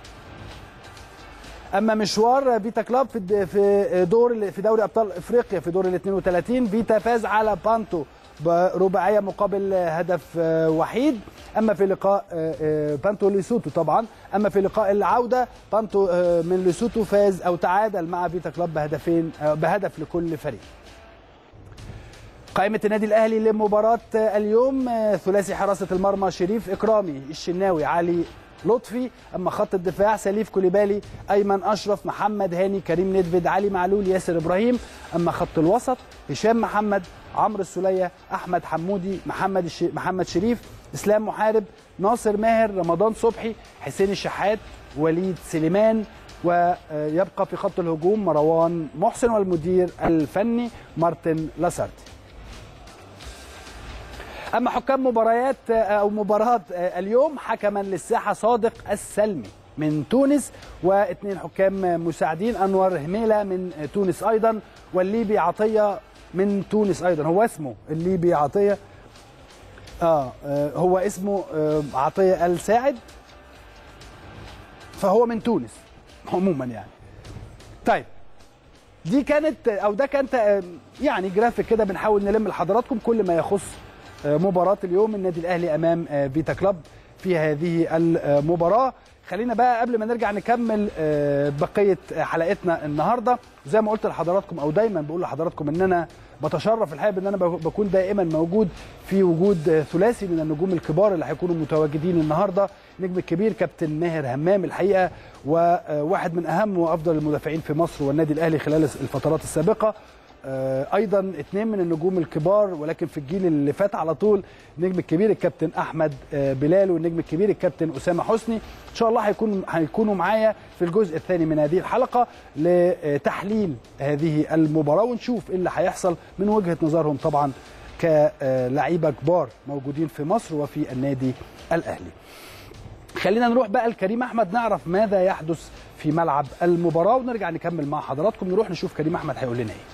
[SPEAKER 1] اما مشوار فيتا كلاب في الد- في دور في دوري ابطال افريقيا في دور ال 32 فيتا فاز على بانتو برباعيه مقابل هدف آه، وحيد اما في لقاء آه، آه، بانتو ليسوتو طبعا اما في لقاء العوده بانتو آه، من ليسوتو فاز او تعادل مع فيتا كلاب بهدفين آه، بهدف لكل فريق قائمة النادي الأهلي لمباراة اليوم آه، ثلاثي حراسة المرمى شريف إكرامي الشناوي علي لطفي أما خط الدفاع سليف كوليبالي أيمن أشرف محمد هاني كريم ندفد علي معلول ياسر إبراهيم أما خط الوسط هشام محمد عمرو السولية أحمد حمودي محمد الش... محمد شريف إسلام محارب ناصر ماهر رمضان صبحي حسين الشحات وليد سليمان ويبقى في خط الهجوم مروان محسن والمدير الفني مارتن لاسارتي اما حكام مباريات او مباراه اليوم حكما للساحه صادق السلمي من تونس واثنين حكام مساعدين انور هميله من تونس ايضا والليبي عطيه من تونس ايضا هو اسمه الليبي عطيه اه آه، هو اسمه آه، عطيه الساعد فهو من تونس عموما يعني طيب دي كانت او ده كان ت- يعني جرافيك كده بنحاول نلم لحضراتكم كل ما يخص آه، مباراه اليوم النادي الاهلي امام آه، فيتا كلوب في هذه المباراه خلينا بقى قبل ما نرجع نكمل آه، بقيه حلقتنا النهارده زي ما قلت لحضراتكم او دايما بقول لحضراتكم ان انا بتشرف الحقيقه بان انا بكون دائما موجود في وجود آه، ثلاثي من النجوم الكبار اللي هيكونوا متواجدين النهارده نجم الكبير كابتن ماهر همام الحقيقه وواحد من اهم وافضل المدافعين في مصر والنادي الاهلي خلال الفترات السابقه آه، ايضا اثنين من النجوم الكبار ولكن في الجيل اللي فات على طول النجم الكبير الكابتن احمد آه، بلال والنجم الكبير الكابتن اسامه حسني ان شاء الله هيكون هيكونوا معايا في الجزء الثاني من هذه الحلقه لتحليل هذه المباراه ونشوف ايه اللي هيحصل من وجهه نظرهم طبعا كلاعيبه كبار موجودين في مصر وفي النادي الاهلي خلينا نروح بقى لكريم احمد نعرف ماذا يحدث في ملعب المباراه ونرجع نكمل مع حضراتكم نروح نشوف كريم احمد هيقول لنا ايه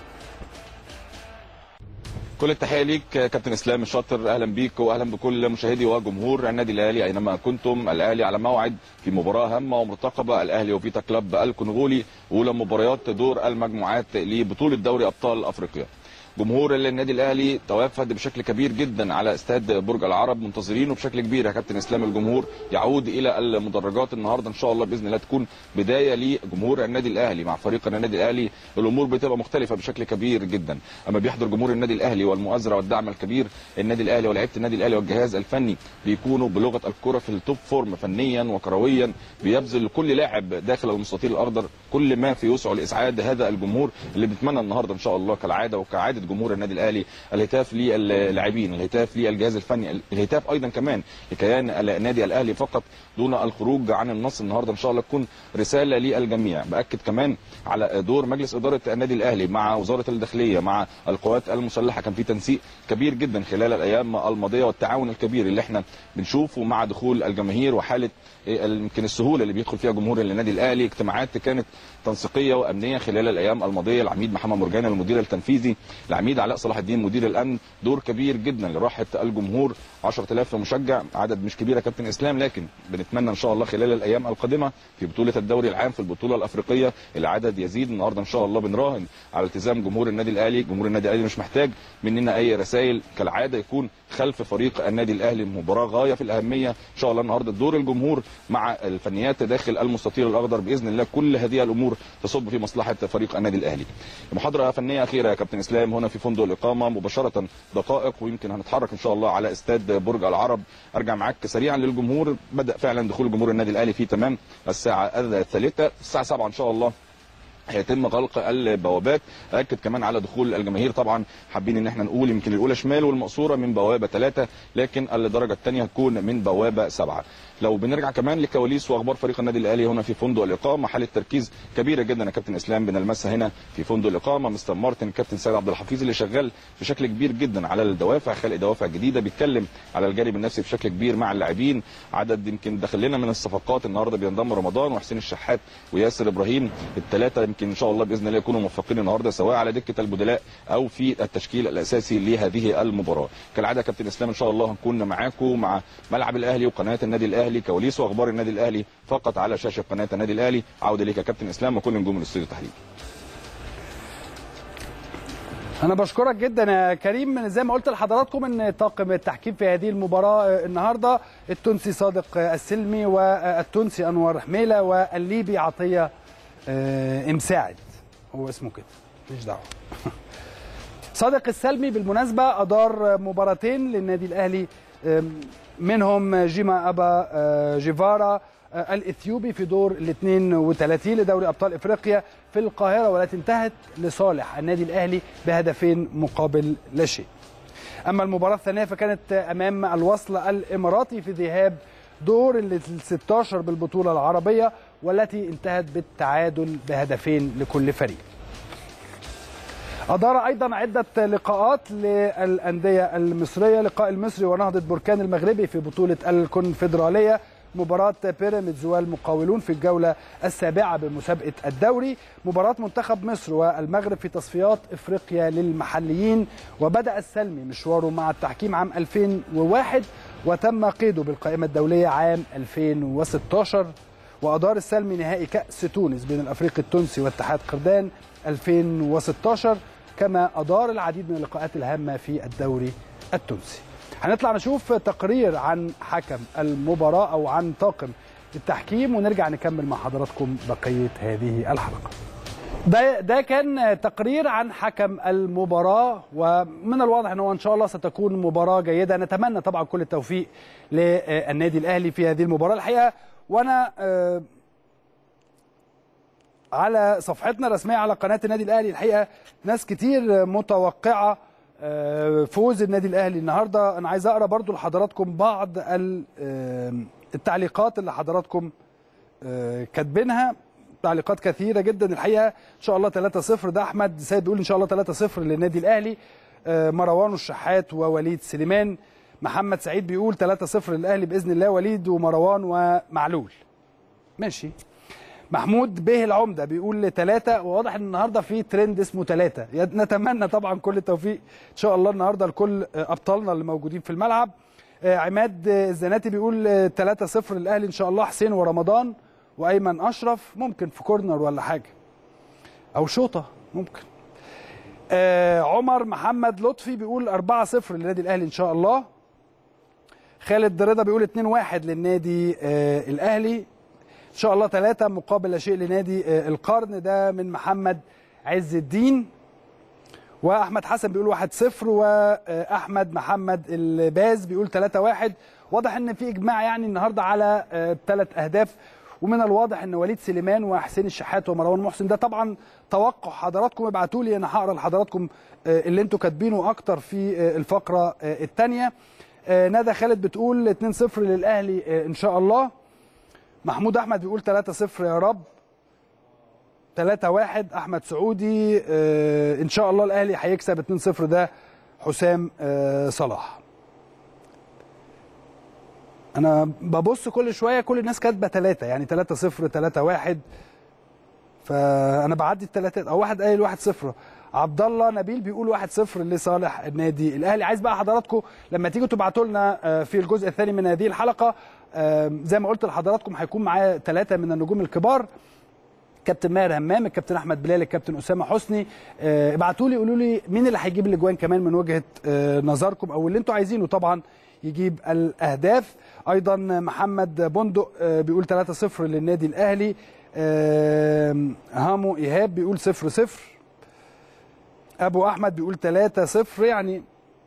[SPEAKER 2] كل التحيه ليك كابتن اسلام الشاطر اهلا بيك واهلا بكل مشاهدي وجمهور النادي الاهلي اينما كنتم الاهلي على موعد في مباراه هامه ومرتقبه الاهلي وفيتا كلاب الكونغولي اولى مباريات دور المجموعات لبطوله دوري ابطال افريقيا جمهور النادي الاهلي توافد بشكل كبير جدا على استاد برج العرب منتظرينه بشكل كبير يا كابتن اسلام الجمهور يعود الى المدرجات النهارده ان شاء الله باذن الله تكون بدايه لجمهور النادي الاهلي مع فريق النادي الاهلي الامور بتبقى مختلفه بشكل كبير جدا اما بيحضر جمهور النادي الاهلي والمؤازره والدعم الكبير النادي الاهلي ولاعيبه النادي الاهلي والجهاز الفني بيكونوا بلغه الكره في التوب فورم فنيا وكرويا بيبذل كل لاعب داخل المستطيل الاخضر كل ما في وسعه لاسعاد هذا الجمهور اللي بنتمنى النهارده ان شاء الله كالعاده وكعاده جمهور النادي الاهلي الهتاف للاعبين الهتاف للجهاز الفني الهتاف ايضا كمان لكيان النادي الاهلي فقط دون الخروج عن النص النهارده ان شاء الله تكون رساله للجميع باكد كمان على دور مجلس اداره النادي الاهلي مع وزاره الداخليه مع القوات المسلحه كان في تنسيق كبير جدا خلال الايام الماضيه والتعاون الكبير اللي احنا بنشوفه مع دخول الجماهير وحاله يمكن السهوله اللي بيدخل فيها جمهور النادي الاهلي اجتماعات كانت تنسيقيه وامنيه خلال الايام الماضيه العميد محمد مرجان المدير التنفيذي العميد علاء صلاح الدين مدير الامن دور كبير جدا لراحه الجمهور 10000 مشجع عدد مش كبير يا كابتن اسلام لكن بنتمنى ان شاء الله خلال الايام القادمه في بطوله الدوري العام في البطوله الافريقيه العدد يزيد النهارده ان شاء الله بنراهن على التزام جمهور النادي الاهلي جمهور النادي الاهلي مش محتاج مننا اي رسائل كالعاده يكون خلف فريق النادي الاهلي مباراه غايه في الاهميه ان شاء الله النهارده دور الجمهور مع الفنيات داخل المستطيل الاخضر باذن الله كل هذه الامور تصب في مصلحه فريق النادي الاهلي محاضره فنيه اخيره يا كابتن اسلام هنا في فندق الاقامه مباشره دقائق ويمكن هنتحرك ان شاء الله على استاد برج العرب ارجع معاك سريعا للجمهور بدا فعلا دخول جمهور النادي الاهلي في تمام الساعه الثالثه الساعه 7 ان شاء الله هيتم غلق البوابات اكد كمان على دخول الجماهير طبعا حابين ان احنا نقول يمكن الاولى شمال والمقصوره من بوابه ثلاثه لكن الدرجه الثانيه هتكون من بوابه سبعه لو بنرجع كمان لكواليس واخبار فريق النادي الاهلي هنا في فندق الاقامه حاله تركيز كبيره جدا يا كابتن اسلام بنلمسها هنا في فندق الاقامه مستر مارتن كابتن سيد عبد الحفيظ اللي شغال بشكل كبير جدا على الدوافع خلق دوافع جديده بيتكلم على الجانب النفسي بشكل كبير مع اللاعبين عدد يمكن داخل لنا من الصفقات النهارده بينضم رمضان وحسين الشحات وياسر ابراهيم الثلاثه يمكن ان شاء الله باذن الله يكونوا موفقين النهارده سواء على دكه البدلاء او في التشكيل الاساسي لهذه المباراه كالعاده كابتن اسلام ان شاء الله هنكون معاكم مع ملعب الاهلي وقناه النادي الاهلي كواليس واخبار النادي الاهلي فقط على شاشه قناه النادي الاهلي عوده ليك يا كابتن اسلام وكل نجوم الاستوديو التحليلي
[SPEAKER 1] انا بشكرك جدا يا كريم زي ما قلت لحضراتكم ان طاقم التحكيم في هذه المباراه النهارده التونسي صادق السلمي والتونسي انور حميله والليبي عطيه مساعد هو اسمه كده مش دعوه صادق السلمي بالمناسبه ادار مباراتين للنادي الاهلي منهم جيما ابا جيفارا الاثيوبي في دور ال 32 لدوري ابطال افريقيا في القاهره والتي انتهت لصالح النادي الاهلي بهدفين مقابل لا شيء. اما المباراه الثانيه فكانت امام الوصل الاماراتي في ذهاب دور ال 16 بالبطوله العربيه والتي انتهت بالتعادل بهدفين لكل فريق. أدار أيضا عدة لقاءات للأندية المصرية لقاء المصري ونهضة بركان المغربي في بطولة الكونفدرالية مباراة بيراميدز والمقاولون في الجولة السابعة بمسابقة الدوري مباراة منتخب مصر والمغرب في تصفيات إفريقيا للمحليين وبدأ السلمي مشواره مع التحكيم عام 2001 وتم قيده بالقائمة الدولية عام 2016 وأدار السلمي نهائي كأس تونس بين الأفريقي التونسي واتحاد قردان 2016 كما أدار العديد من اللقاءات الهامة في الدوري التونسي هنطلع نشوف تقرير عن حكم المباراة أو عن طاقم التحكيم ونرجع نكمل مع حضراتكم بقية هذه الحلقة ده ده كان تقرير عن حكم المباراة ومن الواضح أنه إن شاء الله ستكون مباراة جيدة نتمنى طبعا كل التوفيق للنادي الأهلي في هذه المباراة الحقيقة وأنا على صفحتنا الرسميه على قناه النادي الاهلي الحقيقه ناس كتير متوقعه آه، فوز النادي الاهلي النهارده انا عايز اقرا برضو لحضراتكم بعض ال- آه، التعليقات اللي حضراتكم آه، كاتبينها تعليقات كثيره جدا الحقيقه ان شاء الله 3-0 ده احمد سيد بيقول ان شاء الله 3-0 للنادي الاهلي آه، مروان الشحات ووليد سليمان محمد سعيد بيقول 3-0 للاهلي باذن الله وليد ومروان ومعلول ماشي محمود به العمده بيقول ثلاثة وواضح ان النهارده في ترند اسمه ثلاثة نتمنى طبعا كل التوفيق ان شاء الله النهارده لكل ابطالنا اللي موجودين في الملعب آه، عماد آه، الزناتي بيقول 3-0 للاهلي ان شاء الله حسين ورمضان وايمن اشرف ممكن في كورنر ولا حاجه او شوطه ممكن آه عمر محمد لطفي بيقول 4-0 للنادي الاهلي ان شاء الله خالد رضا بيقول 2-1 للنادي آه الاهلي ان شاء الله ثلاثة مقابل لا شيء لنادي آه، القرن ده من محمد عز الدين واحمد حسن بيقول 1-0 واحمد محمد الباز بيقول 3-1 واضح ان في اجماع يعني النهارده على ثلاث اهداف ومن الواضح ان وليد سليمان وحسين الشحات ومروان محسن ده طبعا توقع حضراتكم ابعتوا لي انا هقرا لحضراتكم آه، اللي انتوا كاتبينه اكتر في آه، الفقره الثانيه ندى خالد بتقول 2-0 للاهلي آه، ان شاء الله محمود احمد بيقول 3-0 يا رب 3-1 احمد سعودي آه ان شاء الله الاهلي هيكسب 2-0 ده حسام آه صلاح انا ببص كل شويه كل الناس كاتبه 3 يعني 3-0 3-1 فانا بعدي الثلاثات او واحد قايل 1-0 عبد الله نبيل بيقول 1-0 لصالح النادي الاهلي عايز بقى حضراتكم لما تيجوا تبعتوا لنا آه، في الجزء الثاني من هذه الحلقه آه، زي ما قلت لحضراتكم هيكون معايا ثلاثه من النجوم الكبار كابتن ماهر همام الكابتن احمد بلال الكابتن اسامه حسني آه، ابعتوا لي قولوا لي مين اللي هيجيب الاجوان كمان من وجهه آه، نظركم او اللي انتوا عايزينه طبعا يجيب الاهداف ايضا محمد بندق آه، بيقول 3-0 للنادي الاهلي آه، هامو ايهاب بيقول 0-0 ابو احمد بيقول 3-0 يعني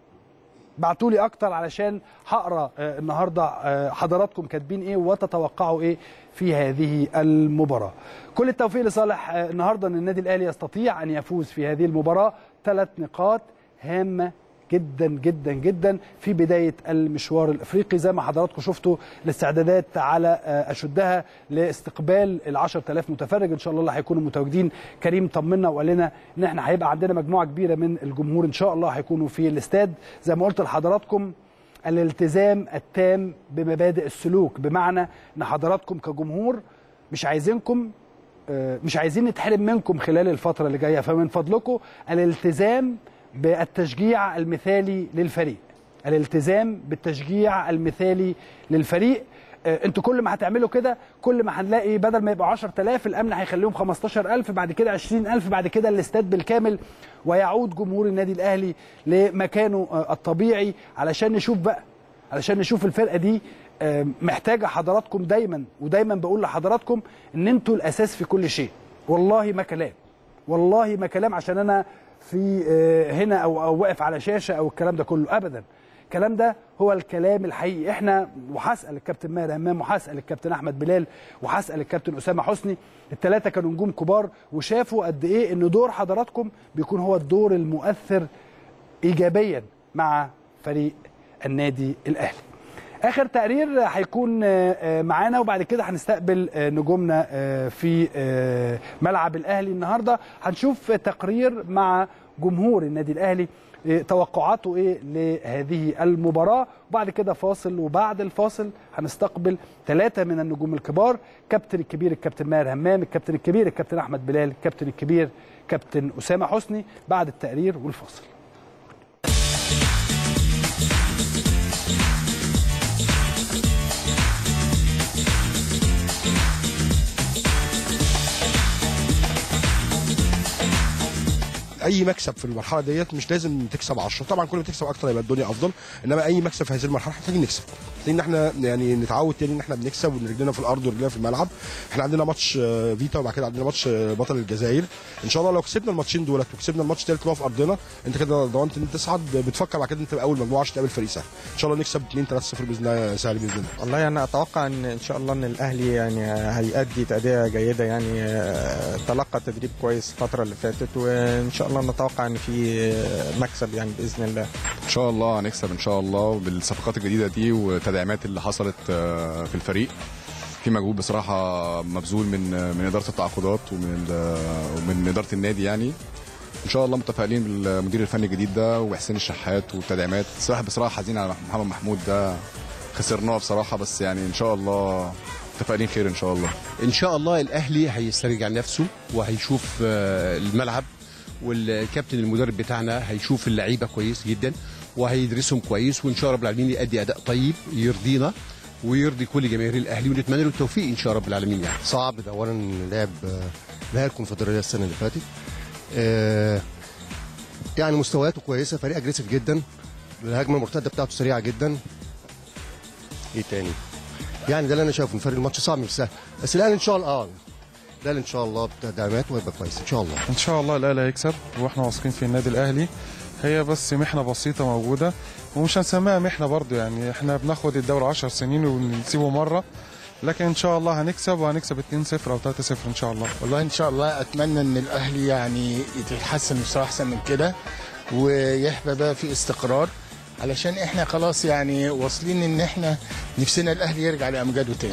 [SPEAKER 1] بعتوا لي اكتر علشان هقرا آه، النهارده آه، حضراتكم كاتبين ايه وتتوقعوا ايه في هذه المباراه. كل التوفيق لصالح آه، النهارده ان النادي الاهلي يستطيع ان يفوز في هذه المباراه ثلاث نقاط هامه جدا جدا جدا في بدايه المشوار الافريقي زي ما حضراتكم شفتوا الاستعدادات على آه، اشدها لاستقبال ال 10000 متفرج ان شاء الله اللي هيكونوا متواجدين كريم طمنا وقال لنا ان احنا هيبقى عندنا مجموعه كبيره من الجمهور ان شاء الله هيكونوا في الاستاد زي ما قلت لحضراتكم الالتزام التام بمبادئ السلوك بمعنى ان حضراتكم كجمهور مش عايزينكم آه، مش عايزين نتحرم منكم خلال الفترة اللي جاية فمن فضلكم الالتزام بالتشجيع المثالي للفريق الالتزام بالتشجيع المثالي للفريق آه، انتوا كل ما هتعملوا كده كل ما هنلاقي بدل ما يبقى 10000 الامن هيخليهم 15000 بعد كده 20000 بعد كده الاستاد بالكامل ويعود جمهور النادي الاهلي لمكانه آه، الطبيعي علشان نشوف بقى علشان نشوف الفرقه دي آه، محتاجه حضراتكم دايما ودايما بقول لحضراتكم ان انتوا الاساس في كل شيء والله ما كلام والله ما كلام عشان انا في آه، هنا او او واقف على شاشه او الكلام ده كله ابدا الكلام ده هو الكلام الحقيقي احنا وهسال الكابتن ماهر همام وهسال الكابتن احمد بلال وهسال الكابتن اسامه حسني الثلاثه كانوا نجوم كبار وشافوا قد ايه ان دور حضراتكم بيكون هو الدور المؤثر ايجابيا مع فريق النادي الاهلي اخر تقرير هيكون آه، آه، معانا وبعد كده هنستقبل آه، نجومنا آه، في آه، ملعب الاهلي النهارده هنشوف تقرير مع جمهور النادي الاهلي آه، توقعاته ايه لهذه المباراه وبعد كده فاصل وبعد الفاصل هنستقبل ثلاثه من النجوم الكبار كابتن الكبير الكابتن ماهر همام الكابتن الكبير الكابتن احمد بلال الكابتن الكبير كابتن اسامه حسني بعد التقرير والفاصل
[SPEAKER 4] اي مكسب في المرحله ديت مش لازم تكسب 10 طبعا كل ما تكسب اكتر يبقى الدنيا افضل انما اي مكسب في هذه المرحله محتاجين نكسب محتاجين ان احنا يعني نتعود تاني ان احنا بنكسب ورجلنا في الارض ورجلنا في الملعب احنا عندنا ماتش آه، فيتا وبعد كده عندنا ماتش آه، بطل الجزائر ان شاء الله لو كسبنا الماتشين دولت وكسبنا الماتش الثالث اللي هو في ارضنا انت كده ضمنت ان انت تصعد بتفكر بعد كده انت تبقى اول مجموعه عشان تقابل فريق سهل ان شاء الله نكسب 2 3 0 باذن الله سهل باذن الله
[SPEAKER 5] والله انا اتوقع ان ان شاء الله ان الاهلي يعني هيأدي تأدية جيده يعني آه، تلقى تدريب كويس الفتره اللي فاتت وان شاء الله نتوقع ان في آه، مكسب يعني باذن الله
[SPEAKER 6] ان شاء الله هنكسب ان شاء الله بالصفقات الجديده دي والتدعيمات اللي حصلت آه، في الفريق في مجهود بصراحه مبذول من من اداره التعاقدات ومن ال- ومن اداره النادي يعني ان شاء الله متفائلين بالمدير الفني الجديد ده وحسين الشحات والتدعيمات صراحه بصراحه حزين على محمد محمود ده خسرناه بصراحه بس يعني ان شاء الله متفائلين خير ان شاء الله
[SPEAKER 7] ان شاء الله الاهلي هيسترجع نفسه وهيشوف آه، الملعب والكابتن المدرب بتاعنا هيشوف اللعيبه كويس جدا وهيدرسهم كويس وان شاء الله رب العالمين يؤدي اداء طيب يرضينا ويرضي كل جماهير الاهلي ونتمنى له التوفيق ان شاء رب العالمين يعني
[SPEAKER 8] صعب ده اولا لعب آه، نهائي الكونفدراليه السنه اللي فاتت آه، يعني مستوياته كويسه فريق اجريسيف جدا الهجمه المرتده بتاعته سريعه جدا ايه تاني يعني ده اللي انا شايفه ان فريق الماتش صعب مش سهل بس الاهلي ان شاء الله اه الاهلي ان شاء الله بتدعيمات وهيبقى كويس ان شاء الله
[SPEAKER 9] ان شاء الله الاهلي هيكسب واحنا واثقين في النادي الاهلي هي بس محنه بسيطه موجوده ومش هنسميها محنه برضو يعني احنا بناخد الدوري 10 سنين ونسيبه مره لكن ان شاء الله هنكسب وهنكسب 2-0 او 3-0 ان شاء الله
[SPEAKER 10] والله ان شاء الله اتمنى ان الاهلي يعني يتحسن مستوى احسن من كده ويحبى بقى في استقرار علشان احنا خلاص يعني واصلين ان احنا نفسنا الاهلي يرجع لامجاده تاني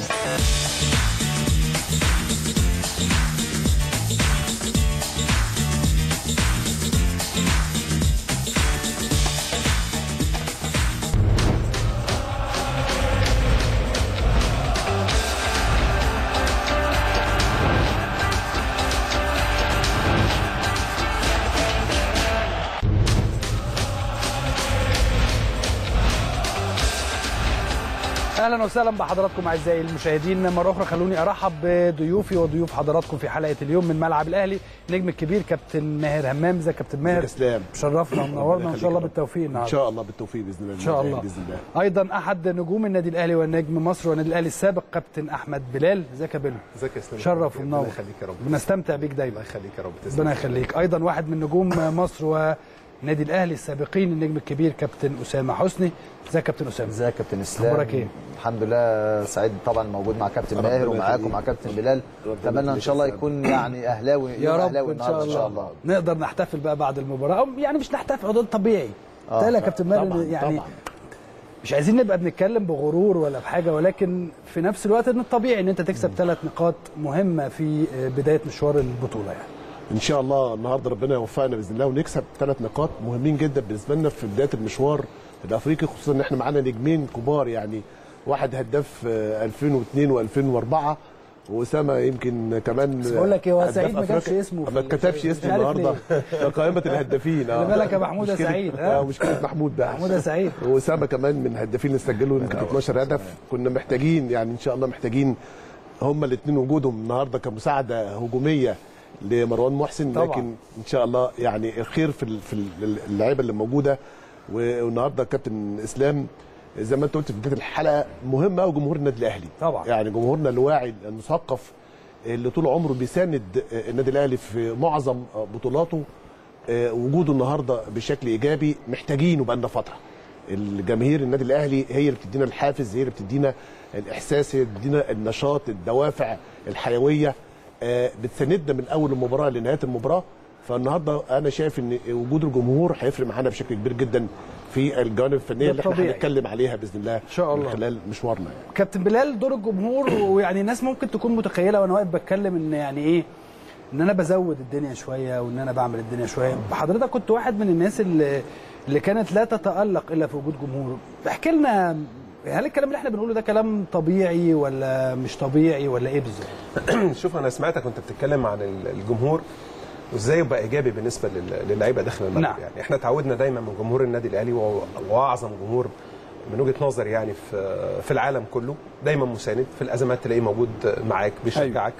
[SPEAKER 1] اهلا وسهلا بحضراتكم اعزائي المشاهدين مره اخرى خلوني ارحب بضيوفي وضيوف حضراتكم في حلقه اليوم من ملعب الاهلي النجم الكبير كابتن ماهر همام ازيك يا كابتن ماهر
[SPEAKER 11] اسلام
[SPEAKER 1] شرفنا ونورنا ان شاء الله بالتوفيق
[SPEAKER 11] ان
[SPEAKER 1] النهارده
[SPEAKER 11] شاء الله بالتوفيق باذن الله
[SPEAKER 1] ان شاء الله
[SPEAKER 11] باذن الله
[SPEAKER 1] ايضا احد نجوم النادي الاهلي والنجم مصر والنادي الاهلي السابق كابتن احمد بلال ازيك يا بيلو
[SPEAKER 11] ازيك يا اسلام
[SPEAKER 1] شرف ومنور
[SPEAKER 11] ربنا يخليك يا رب
[SPEAKER 1] بنستمتع بيك دايما
[SPEAKER 11] الله يخليك يا رب تسلم.
[SPEAKER 1] ربنا يخليك ايضا واحد من نجوم مصر والنادي الاهلي السابقين النجم الكبير كابتن اسامه حسني ازيك يا كابتن اسامه
[SPEAKER 12] ازيك يا كابتن اسلام
[SPEAKER 1] اخبارك ايه
[SPEAKER 12] الحمد لله سعيد طبعا موجود مع كابتن
[SPEAKER 11] ربنا
[SPEAKER 12] ماهر ومعاكم
[SPEAKER 11] يخليك.
[SPEAKER 12] ومع كابتن بلال اتمنى ان شاء الله يكون يعني اهلاوي
[SPEAKER 1] يا
[SPEAKER 12] يوم
[SPEAKER 1] رب
[SPEAKER 12] أهلاوي
[SPEAKER 1] ان شاء
[SPEAKER 12] النهاردة
[SPEAKER 1] الله,
[SPEAKER 12] ان شاء الله
[SPEAKER 1] نقدر نحتفل بقى بعد المباراه أو يعني مش نحتفل ده طبيعي
[SPEAKER 12] آه.
[SPEAKER 1] آه. يا كابتن ماهر
[SPEAKER 11] طبعاً،
[SPEAKER 1] يعني
[SPEAKER 11] طبعاً.
[SPEAKER 1] مش عايزين نبقى بنتكلم بغرور ولا بحاجه ولكن في نفس الوقت ان الطبيعي ان انت تكسب ثلاث نقاط مهمه في بدايه مشوار البطوله يعني
[SPEAKER 11] ان شاء الله النهارده ربنا يوفقنا باذن الله ونكسب ثلاث نقاط مهمين جدا بالنسبه لنا في بدايه المشوار الافريقي خصوصا ان احنا معانا نجمين كبار يعني واحد هداف آه، 2002 و2004 واسامه يمكن كمان
[SPEAKER 1] بس بقول لك إيه، هو
[SPEAKER 11] هداف
[SPEAKER 1] سعيد ما جابش
[SPEAKER 11] أفريقيا.
[SPEAKER 1] اسمه في
[SPEAKER 11] ما
[SPEAKER 1] ال-
[SPEAKER 11] اتكتبش
[SPEAKER 1] مش
[SPEAKER 11] اسمه
[SPEAKER 1] عارف
[SPEAKER 11] النهارده في قائمه الهدافين
[SPEAKER 1] خلي بالك يا محمود يا
[SPEAKER 11] مشكلة-
[SPEAKER 1] سعيد، ها؟
[SPEAKER 11] آه، مشكله محمود ده
[SPEAKER 1] محمود يا سعيد
[SPEAKER 11] واسامه كمان من الهدافين اللي سجلوا يمكن 12 هدف كنا محتاجين يعني ان شاء الله محتاجين هما الاثنين وجودهم النهارده كمساعده هجوميه لمروان محسن
[SPEAKER 1] طبعاً.
[SPEAKER 11] لكن ان شاء الله يعني الخير في ال- في ال- اللعيبه اللي موجوده والنهارده كابتن اسلام زي ما انت قلت في بدايه الحلقه مهم قوي جمهور النادي الاهلي
[SPEAKER 1] طبعاً.
[SPEAKER 11] يعني جمهورنا الواعي المثقف اللي طول عمره بيساند النادي الاهلي في معظم بطولاته آه، وجوده النهارده بشكل ايجابي محتاجينه بقالنا فتره الجماهير النادي الاهلي هي اللي بتدينا الحافز هي اللي بتدينا الاحساس هي اللي بتدينا النشاط الدوافع الحيويه آه، بتساندنا من اول المباراه لنهايه المباراه فالنهارده انا شايف ان وجود الجمهور هيفرق معانا بشكل كبير جدا في الجوانب الفنيه
[SPEAKER 1] ده
[SPEAKER 11] اللي احنا
[SPEAKER 1] طبيعي.
[SPEAKER 11] هنتكلم عليها باذن الله ان
[SPEAKER 1] شاء الله.
[SPEAKER 11] من خلال مشوارنا يعني.
[SPEAKER 1] كابتن بلال دور الجمهور ويعني الناس ممكن تكون متخيله وانا واقف بتكلم ان يعني ايه ان انا بزود الدنيا شويه وان انا بعمل الدنيا شويه حضرتك كنت واحد من الناس اللي اللي كانت لا تتالق الا في وجود جمهور احكي لنا هل الكلام اللي احنا بنقوله ده كلام طبيعي ولا مش طبيعي ولا ايه بالظبط
[SPEAKER 13] شوف انا سمعتك وانت بتتكلم عن ال- الجمهور وازاي يبقى ايجابي بالنسبه لل- للعيبه داخل الملعب
[SPEAKER 1] نعم.
[SPEAKER 13] يعني احنا تعودنا دايما من جمهور النادي الاهلي وهو- واعظم جمهور من وجهه نظري يعني في في العالم كله دايما مساند في الازمات تلاقيه موجود معاك بيشجعك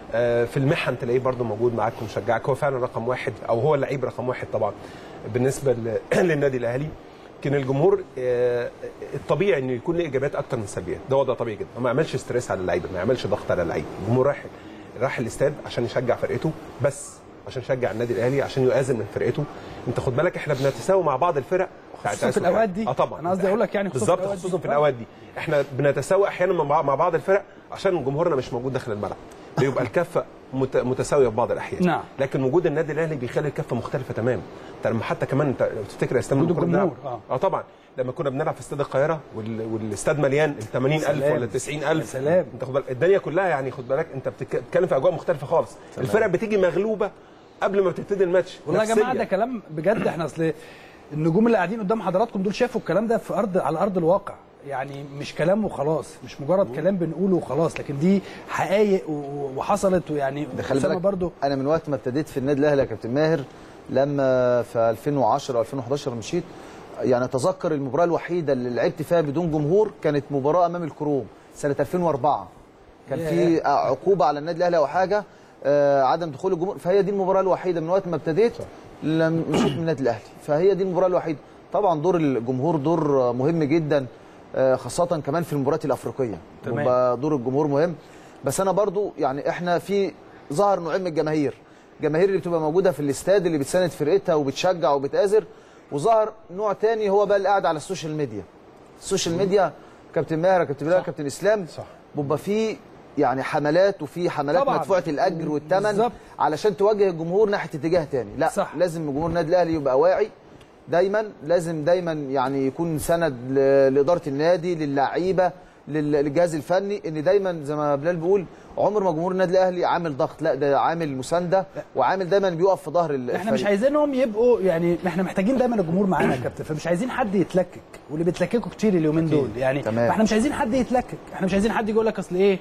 [SPEAKER 13] آه، في المحن تلاقيه برضه موجود معاك ومشجعك هو فعلا رقم واحد او هو اللعيب رقم واحد طبعا بالنسبه ل- للنادي الاهلي لكن الجمهور آه، الطبيعي انه يكون له ايجابيات اكتر من سلبيات ده وضع طبيعي جدا ما يعملش ستريس على اللعيبه ما يعملش ضغط على اللعيبه الجمهور رايح راح الاستاد عشان يشجع فرقته بس عشان يشجع النادي الاهلي عشان يؤازر من فرقته انت خد بالك احنا بنتساوى مع بعض الفرق بتاعت
[SPEAKER 1] خصوصاً في
[SPEAKER 13] أسوأ
[SPEAKER 1] الأوقات
[SPEAKER 13] يعني.
[SPEAKER 1] دي.
[SPEAKER 13] اه طبعا
[SPEAKER 1] أنا قصدي أقول لك يعني خصوصاً في
[SPEAKER 13] بالظبط
[SPEAKER 1] الأوقات
[SPEAKER 13] خصوصا
[SPEAKER 1] دي.
[SPEAKER 13] في الاوقات دي احنا بنتساوى احيانا مع مع بعض الفرق عشان جمهورنا مش موجود داخل الملعب بيبقى الكفه مت- متساويه في بعض الاحيان
[SPEAKER 1] نعم.
[SPEAKER 13] لكن وجود النادي الاهلي بيخلي الكفه مختلفه تماما انت لما حتى كمان انت لو تفتكر يا اسلام
[SPEAKER 1] وجود
[SPEAKER 13] لما كنا بنلعب
[SPEAKER 1] الجمهور،
[SPEAKER 13] اه طبعا لما كنا بنلعب في استاد القاهره وال... والاستاد مليان ال 80000
[SPEAKER 1] سلام.
[SPEAKER 13] ولا ال 90000
[SPEAKER 1] يا سلام.
[SPEAKER 13] انت خد بالك الدنيا كلها يعني خد بالك انت بتك- بتتكلم في اجواء مختلفه خالص الفرق بتيجي مغلوبه قبل ما تبتدي الماتش
[SPEAKER 1] والله يا جماعه
[SPEAKER 13] نفسياً.
[SPEAKER 1] ده كلام بجد احنا اصل النجوم اللي قاعدين قدام حضراتكم دول شافوا الكلام ده في ارض على ارض الواقع يعني مش كلام وخلاص مش مجرد كلام بنقوله وخلاص لكن دي حقائق و- وحصلت ويعني
[SPEAKER 12] ده خلي
[SPEAKER 1] أسامة
[SPEAKER 12] بالك
[SPEAKER 1] برضو
[SPEAKER 12] انا من وقت ما ابتديت في النادي الاهلي يا كابتن ماهر لما في 2010 او 2011 مشيت يعني اتذكر المباراه الوحيده اللي لعبت فيها بدون جمهور كانت مباراه امام الكروم سنه 2004 كان في عقوبه على النادي الاهلي او حاجه آه، عدم دخول الجمهور فهي دي المباراه الوحيده من وقت ما ابتديت لم مشيت من النادي الاهلي فهي دي المباراه الوحيده طبعا دور الجمهور دور مهم جدا آه، خاصه كمان في المباريات الافريقيه
[SPEAKER 1] تمام.
[SPEAKER 12] بيبقى دور الجمهور مهم بس انا برضو يعني احنا في ظهر نوعين من الجماهير جماهير اللي بتبقى موجوده في الاستاد اللي بتساند فرقتها وبتشجع وبتآزر وظهر نوع تاني هو بقى اللي قاعد على السوشيال ميديا السوشيال ميديا كابتن ماهر كابتن بلال كابتن اسلام صح بيبقى في يعني حملات وفي حملات
[SPEAKER 1] طبعاً.
[SPEAKER 12] مدفوعه الاجر والثمن
[SPEAKER 1] بالظبط.
[SPEAKER 12] علشان توجه الجمهور ناحيه اتجاه تاني لا
[SPEAKER 1] صح.
[SPEAKER 12] لازم جمهور النادي الاهلي يبقى واعي دايما لازم دايما يعني يكون سند ل- لاداره النادي للعيبه لل- للجهاز الفني ان دايما زي ما بلال بيقول عمر ما جمهور النادي الاهلي عامل ضغط لا ده عامل مسانده وعامل دايما بيقف في ظهر ال-
[SPEAKER 1] احنا مش
[SPEAKER 12] الفريق.
[SPEAKER 1] عايزينهم يبقوا يعني احنا محتاجين دايما الجمهور معانا يا كابتن فمش عايزين حد يتلكك واللي بيتلككوا كتير اليومين دول يعني
[SPEAKER 12] تمام.
[SPEAKER 1] احنا مش عايزين حد يتلكك احنا مش عايزين حد يقول لك اصل ايه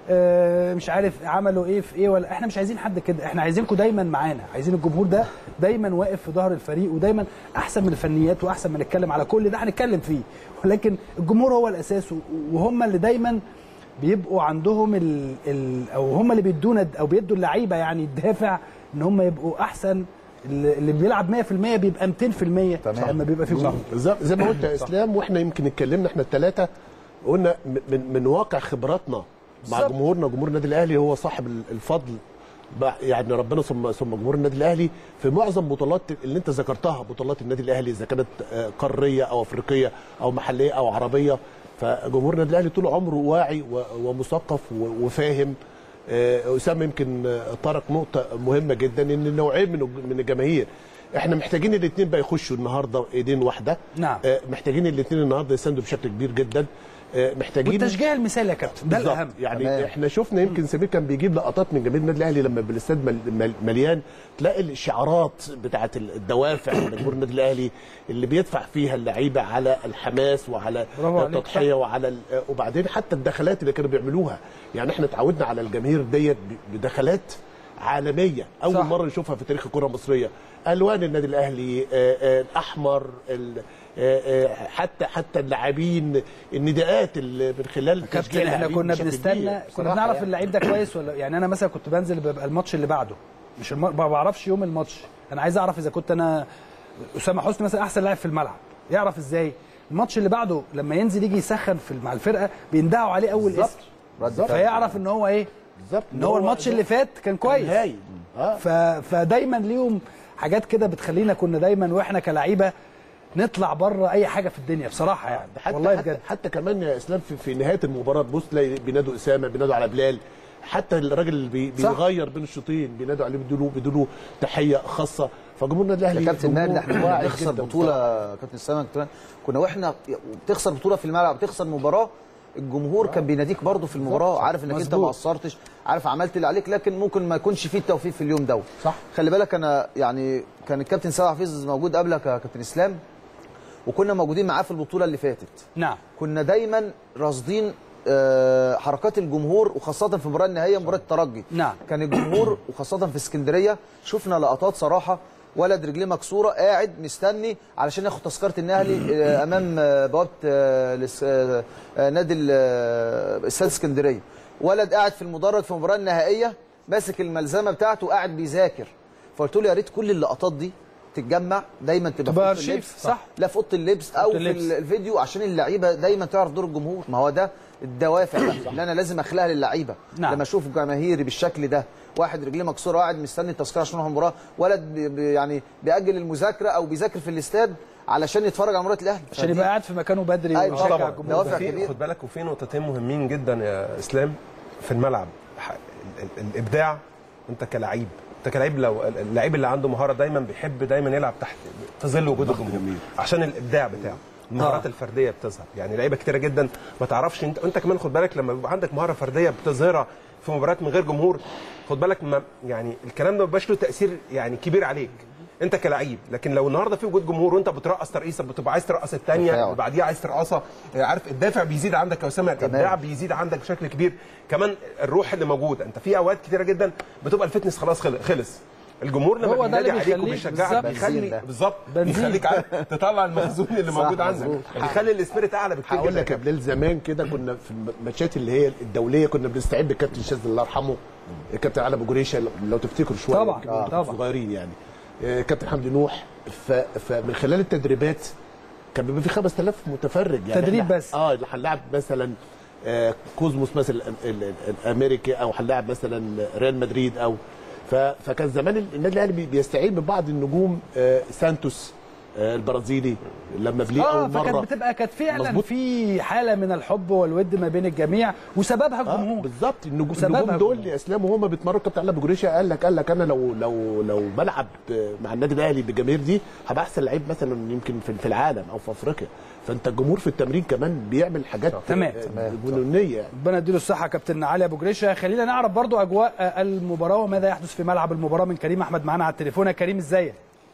[SPEAKER 1] اه مش عارف عملوا ايه في ايه ولا احنا مش عايزين حد كده احنا عايزينكم دايما معانا عايزين الجمهور ده دايما واقف في ظهر الفريق ودايما احسن من الفنيات واحسن ما نتكلم على كل ده هنتكلم فيه ولكن الجمهور هو الاساس و- وهم اللي دايما بيبقوا عندهم ال ال او هم اللي بيدونا او بيدوا اللعيبه يعني الدافع ان هم يبقوا احسن اللي اللي بيلعب 100% بيبقى 200% لما بيبقى فيه جمهور
[SPEAKER 11] زي زي ما قلت يا اسلام واحنا يمكن اتكلمنا احنا الثلاثه قلنا من من واقع خبراتنا مع
[SPEAKER 1] بالظبط.
[SPEAKER 11] جمهورنا جمهور النادي الاهلي هو صاحب ال- الفضل بع- يعني ربنا ثم ثم جمهور النادي الاهلي في معظم بطولات اللي انت ذكرتها بطولات النادي الاهلي اذا كانت آه، قاريه او افريقيه او محليه او عربيه فجمهور النادي الاهلي طول عمره واعي و- ومثقف و- وفاهم آه، اسامه يمكن آه، طرق نقطه مهمه جدا ان نوعين من الج- من الجماهير احنا محتاجين الاثنين بقى يخشوا النهارده ايدين واحده
[SPEAKER 1] نعم.
[SPEAKER 11] آه، محتاجين الاثنين النهارده يساندوا بشكل كبير جدا آه، محتاجين
[SPEAKER 1] والتشجيع المثالي يا كابتن ده
[SPEAKER 11] بالظبط.
[SPEAKER 1] الاهم
[SPEAKER 11] يعني
[SPEAKER 12] تمام.
[SPEAKER 11] احنا شفنا يمكن سمير كان بيجيب لقطات من جماهير النادي الاهلي لما بالاستاد مل- مل- مليان تلاقي الشعارات بتاعه الدوافع من جمهور النادي الاهلي اللي بيدفع فيها اللعيبه على الحماس وعلى
[SPEAKER 1] برافو عليك.
[SPEAKER 11] التضحيه وعلى ال- وبعدين حتى الدخلات اللي كانوا بيعملوها يعني احنا اتعودنا على الجماهير ديت ب- بدخلات عالميه اول
[SPEAKER 1] صح.
[SPEAKER 11] صح. مره نشوفها في تاريخ الكره المصريه الوان النادي الاهلي آه، آه، الاحمر ال- آه، آه، حتى حتى اللاعبين النداءات اللي من خلال
[SPEAKER 1] كابتن
[SPEAKER 11] تشجيع
[SPEAKER 1] احنا
[SPEAKER 11] اللاعبين
[SPEAKER 1] كنا
[SPEAKER 11] بشكل
[SPEAKER 1] بنستنى
[SPEAKER 11] كبير.
[SPEAKER 1] كنا
[SPEAKER 11] بصراحة
[SPEAKER 1] بنعرف
[SPEAKER 11] يعني.
[SPEAKER 1] اللعيب ده كويس ولا يعني انا مثلا كنت بنزل ببقى الماتش اللي بعده مش الم... ما بعرفش يوم الماتش انا عايز اعرف اذا كنت انا اسامه حسني مثلا احسن لاعب في الملعب يعرف ازاي الماتش اللي بعده لما ينزل يجي يسخن في مع الفرقه بيندهوا عليه اول
[SPEAKER 11] بالظبط.
[SPEAKER 1] اسم
[SPEAKER 12] رد فعل.
[SPEAKER 1] فيعرف ان هو ايه
[SPEAKER 11] بالظبط
[SPEAKER 1] ان هو الماتش اللي فات كان كويس
[SPEAKER 11] هايل اه
[SPEAKER 1] ف... فدايما ليهم حاجات كده بتخلينا كنا دايما واحنا كلعيبه نطلع بره اي حاجه في الدنيا بصراحه يعني
[SPEAKER 11] حتى
[SPEAKER 1] والله
[SPEAKER 11] حتى,
[SPEAKER 1] بجد
[SPEAKER 11] حتى كمان يا اسلام في, في نهايه المباراه تبص تلاقي بينادوا اسامه بينادوا على بلال حتى الراجل اللي بي
[SPEAKER 1] صح.
[SPEAKER 11] بيغير بين الشوطين بينادوا عليه بيدوا بيدوا تحيه خاصه فجمهور النادي الاهلي
[SPEAKER 12] يا كابتن ماهر ده
[SPEAKER 11] جمهور
[SPEAKER 12] احنا
[SPEAKER 11] واعي
[SPEAKER 12] بنخسر
[SPEAKER 11] جداً
[SPEAKER 12] بطوله
[SPEAKER 11] بصراحة.
[SPEAKER 12] كابتن اسامه كمان كنا واحنا بتخسر بطوله في الملعب بتخسر مباراه الجمهور كان بيناديك برضه في المباراه عارف انك انت
[SPEAKER 1] مظبوط.
[SPEAKER 12] ما قصرتش عارف عملت اللي عليك لكن ممكن ما يكونش فيه التوفيق في اليوم دوت
[SPEAKER 11] صح.
[SPEAKER 12] خلي بالك انا يعني كان الكابتن سامح حفيظ موجود قبلك يا كابتن اسلام وكنا موجودين معاه في البطوله اللي فاتت
[SPEAKER 1] نعم
[SPEAKER 12] كنا دايما راصدين آه، حركات الجمهور وخاصه في المباراه النهائيه مباراه الترجي
[SPEAKER 1] نعم.
[SPEAKER 12] كان الجمهور وخاصه في اسكندريه شفنا لقطات صراحه ولد رجليه مكسوره قاعد مستني علشان ياخد تذكره النهلي آه، امام آه، بوابه آه، الاس- آه، آه، نادي ال- آه، استاد اسكندريه ولد قاعد في المدرج في المباراه النهائيه ماسك الملزمه بتاعته وقاعد بيذاكر فقلت له يا ريت كل اللقطات دي تتجمع دايما تبقى
[SPEAKER 1] تبقى
[SPEAKER 12] في اوضه
[SPEAKER 1] أرشيف،
[SPEAKER 12] اللبس
[SPEAKER 1] صح.
[SPEAKER 12] لا في اوضه اللبس او
[SPEAKER 1] أوضة
[SPEAKER 12] في
[SPEAKER 1] اللبس.
[SPEAKER 12] الفيديو عشان اللعيبه دايما تعرف دور الجمهور ما هو ده الدوافع بقى اللي انا لازم اخلقها للعيبه
[SPEAKER 1] نعم.
[SPEAKER 12] لما اشوف جماهيري بالشكل ده واحد رجليه مكسوره قاعد مستني التذكره عشان يروح المباراه ولد بي بي- يعني بياجل المذاكره او بيذاكر في الاستاد علشان يتفرج على مباراه الاهلي
[SPEAKER 1] عشان
[SPEAKER 12] فدي-
[SPEAKER 1] يبقى قاعد في مكانه بدري
[SPEAKER 12] أيوة
[SPEAKER 1] ويشجع
[SPEAKER 12] طبعاً.
[SPEAKER 1] الجمهور
[SPEAKER 12] دوافع
[SPEAKER 13] في-
[SPEAKER 12] كبيرة.
[SPEAKER 13] خد بالك وفي نقطتين مهمين جدا يا اسلام في الملعب ح- ال- ال- الابداع انت كلاعب انت كلاعب لو اللعيب اللي عنده مهاره دايما بيحب دايما يلعب تحت في ظل وجود الجمهور عشان الابداع بتاعه المهارات
[SPEAKER 1] آه.
[SPEAKER 13] الفرديه بتظهر يعني لعيبه كتيره جدا ما تعرفش انت انت كمان خد بالك لما بيبقى عندك مهاره فرديه بتظهرها في مباريات من غير جمهور خد بالك ما يعني الكلام ده ما بيبقاش له تاثير يعني كبير عليك انت كلاعب لكن لو النهارده في وجود جمهور وانت بترقص ترقيصه بتبقى عايز ترقص الثانيه
[SPEAKER 12] تفاعل.
[SPEAKER 13] بعديها عايز ترقصها آه، عارف الدافع بيزيد عندك يا اسامه الابداع بيزيد عندك بشكل كبير كمان الروح اللي موجوده انت في اوقات كتيره جدا بتبقى الفتنس خلاص خل- خلص الجمهور لما
[SPEAKER 1] هو ده اللي
[SPEAKER 13] بينادي عليك
[SPEAKER 1] بيخليك
[SPEAKER 13] وبيشجعك
[SPEAKER 1] بالظبط.
[SPEAKER 13] بيخلي
[SPEAKER 12] بنزين ده.
[SPEAKER 13] بالظبط
[SPEAKER 1] بنزين.
[SPEAKER 13] بيخليك عارف تطلع المخزون اللي
[SPEAKER 12] صح،
[SPEAKER 13] موجود عندك
[SPEAKER 12] مظبوط.
[SPEAKER 13] بيخلي الاسبريت اعلى بكتير
[SPEAKER 11] هقول
[SPEAKER 13] جدا
[SPEAKER 11] لك يا بلال زمان كده كنا في الماتشات اللي هي الدوليه كنا بنستعين بالكابتن شاذ الله يرحمه الكابتن علي ابو جريشه لو تفتكروا شويه
[SPEAKER 1] طبعاً،
[SPEAKER 11] يمكن
[SPEAKER 1] آه،
[SPEAKER 11] كنتوا
[SPEAKER 1] طبعاً.
[SPEAKER 11] صغيرين يعني آه، كابتن حمدي نوح ف... فمن خلال التدريبات كان بيبقى في 5000 متفرج يعني
[SPEAKER 1] تدريب
[SPEAKER 11] إحنا-
[SPEAKER 1] بس.
[SPEAKER 11] اه اللي هنلاعب مثلا آه، كوزموس مثلا ال- ال- ال- الامريكي او هنلاعب مثلا ريال مدريد او ف... فكان زمان النادي الاهلي بي- بيستعين ببعض النجوم آه، سانتوس آه، البرازيلي لما بليه
[SPEAKER 1] اه
[SPEAKER 11] اول
[SPEAKER 1] فكانت
[SPEAKER 11] مره
[SPEAKER 1] بتبقى كانت فعلا
[SPEAKER 11] مظبوط.
[SPEAKER 1] في حاله من الحب والود ما بين الجميع وسببها
[SPEAKER 11] اه
[SPEAKER 1] الجمهور
[SPEAKER 11] بالظبط النجوم,
[SPEAKER 1] وسببها
[SPEAKER 11] النجوم دول
[SPEAKER 1] الجمهور.
[SPEAKER 11] يا اسلام وهم بيتمرنوا كابتن علي ابو جريشه قال لك قال لك انا لو لو لو بلعب مع النادي الاهلي بالجماهير دي هبقى احسن لعيب مثلا يمكن في في العالم او في افريقيا فانت الجمهور في التمرين كمان بيعمل حاجات
[SPEAKER 1] تمام.
[SPEAKER 11] آه، جنونيه يعني
[SPEAKER 1] ربنا يديله الصحه كابتن علي ابو جريشه خلينا نعرف برضو اجواء آه، المباراه وماذا يحدث في ملعب المباراه من كريم احمد معانا على التليفون يا كريم ازيك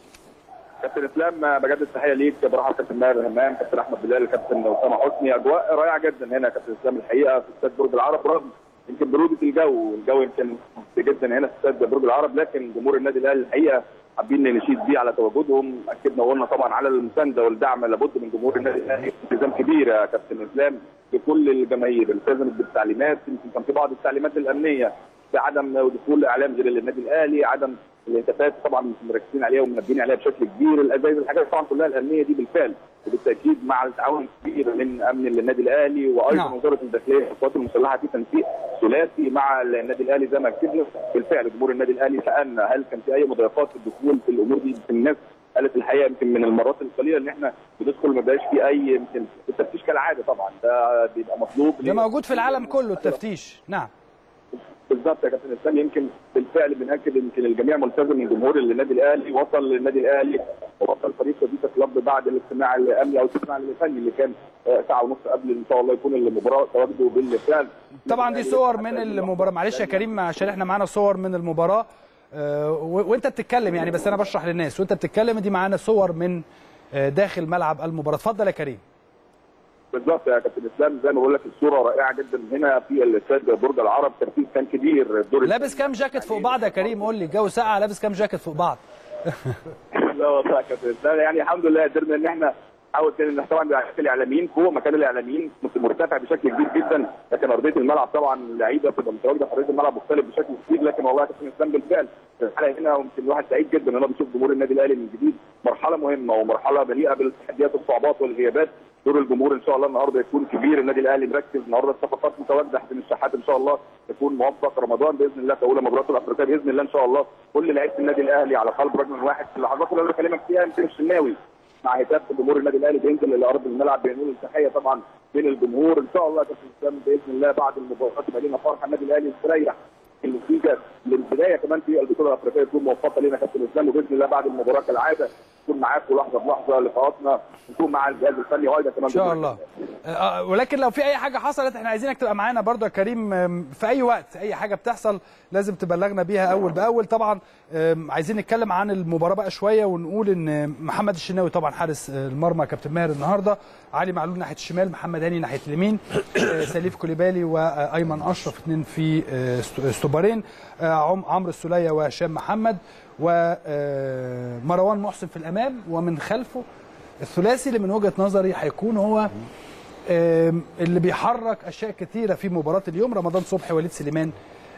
[SPEAKER 14] كابتن اسلام بجدد التحيه ليك برحب كابتن ماهر همام كابتن احمد بلال كابتن اسامه حسني اجواء رائعه جدا هنا يا كابتن اسلام الحقيقه في استاد برج العرب رغم يمكن بروده الجو الجو يمكن جدا هنا في استاد برج العرب لكن جمهور النادي الاهلي الحقيقه حابين نشيد بيه على تواجدهم اكدنا وقلنا طبعا على المسانده والدعم لابد من جمهور النادي الاهلي التزام كبير يا كابتن اسلام بكل الجماهير التزمت بالتعليمات يمكن كان في بعض التعليمات الامنيه بعدم دخول اعلام غير للنادي الاهلي عدم الهتافات طبعا مركزين عليها ومنبهين عليها بشكل كبير الازايز الحاجات طبعا كلها الامنيه دي بالفعل وبالتاكيد مع التعاون الكبير من امن النادي الاهلي وايضا
[SPEAKER 1] نعم.
[SPEAKER 14] وزاره الداخليه والقوات المسلحه في تنسيق ثلاثي مع النادي الاهلي زي ما اكدنا بالفعل جمهور النادي الاهلي سالنا هل كان في اي مضايقات في الدخول في الامور دي يمكن الناس قالت الحقيقه يمكن من المرات القليله ان احنا بندخل ما بقاش في اي يمكن التفتيش كالعاده طبعا ده بيبقى مطلوب
[SPEAKER 1] ده موجود في العالم كله التفتيش نعم
[SPEAKER 14] بالظبط يا كابتن اسلام يمكن بالفعل بناكد يمكن الجميع ملتزم من جمهور النادي الاهلي وصل للنادي الاهلي ووصل فريق فيتا كلوب بعد الاجتماع الامني او الاجتماع الفني اللي كان آه، ساعه ونص قبل ان شاء الله يكون المباراه تواجده بالفعل
[SPEAKER 1] طبعا دي صور من المباراه معلش يا كريم عشان احنا معانا صور من المباراه آه، و- وانت بتتكلم يعني بس انا بشرح للناس وانت بتتكلم دي معانا صور من آه، داخل ملعب المباراه اتفضل يا كريم
[SPEAKER 14] بالظبط يا كابتن اسلام زي ما بقول لك الصوره رائعه جدا هنا في الاستاد برج العرب تركيز كان كبير الدور
[SPEAKER 1] لابس كام جاكيت فوق بعض يا كريم قول لي الجو ساقع لابس كام جاكيت فوق بعض
[SPEAKER 14] لا والله يا كابتن اسلام يعني الحمد لله قدرنا ان احنا نحاول كده ان طبعا بيبقى الاعلاميين فوق مكان الاعلاميين مرتفع بشكل كبير جدا لكن ارضيه الملعب طبعا اللعيبه بتبقى متواجده في ارضيه الملعب مختلف بشكل كبير لكن والله يا كابتن اسلام بالفعل الحلقه هنا ويمكن الواحد سعيد جدا ان هو بيشوف جمهور النادي الاهلي من جديد مرحله مهمه ومرحله مليئه بالتحديات والصعوبات والغيابات دور الجمهور ان شاء الله النهارده يكون كبير النادي الاهلي مركز النهارده الصفقات متواجده حسين الشحات ان شاء الله يكون موفق رمضان باذن الله في اولى مبارياته الافريقيه باذن الله ان شاء الله كل لعيبه النادي الاهلي على قلب رجل واحد في اللحظات اللي انا بكلمك فيها يمكن الشناوي مع هتاف جمهور النادي الاهلي بينزل الى ارض الملعب بينقل التحيه طبعا بين الجمهور ان شاء الله يا كابتن اسلام باذن الله بعد المباراه تبقى لنا فرحه النادي الاهلي يستريح النتيجه للبدايه كمان في البطوله الافريقيه تكون موفقه لنا كابتن اسلام وباذن الله بعد المباراه كالعاده نكون معاكم لحظه بلحظه لقاءاتنا نكون مع الجهاز الفني وايضا كمان
[SPEAKER 1] ان شاء الله آه، ولكن لو في اي حاجه حصلت احنا عايزينك تبقى معانا برضو يا كريم آم، في اي وقت اي حاجه بتحصل لازم تبلغنا بيها اول باول طبعا آم، عايزين نتكلم عن المباراه بقى شويه ونقول ان محمد الشناوي طبعا حارس آه، المرمى كابتن ماهر النهارده علي معلول ناحيه الشمال محمد هاني ناحيه اليمين آه، سليف كوليبالي وايمن اشرف اثنين في آه، است- استوبارين آه، عم- عمرو السوليه وهشام محمد ومروان محسن في الامام ومن خلفه الثلاثي اللي من وجهه نظري هيكون هو آم، اللي بيحرك اشياء كثيره في مباراه اليوم رمضان صبحي وليد سليمان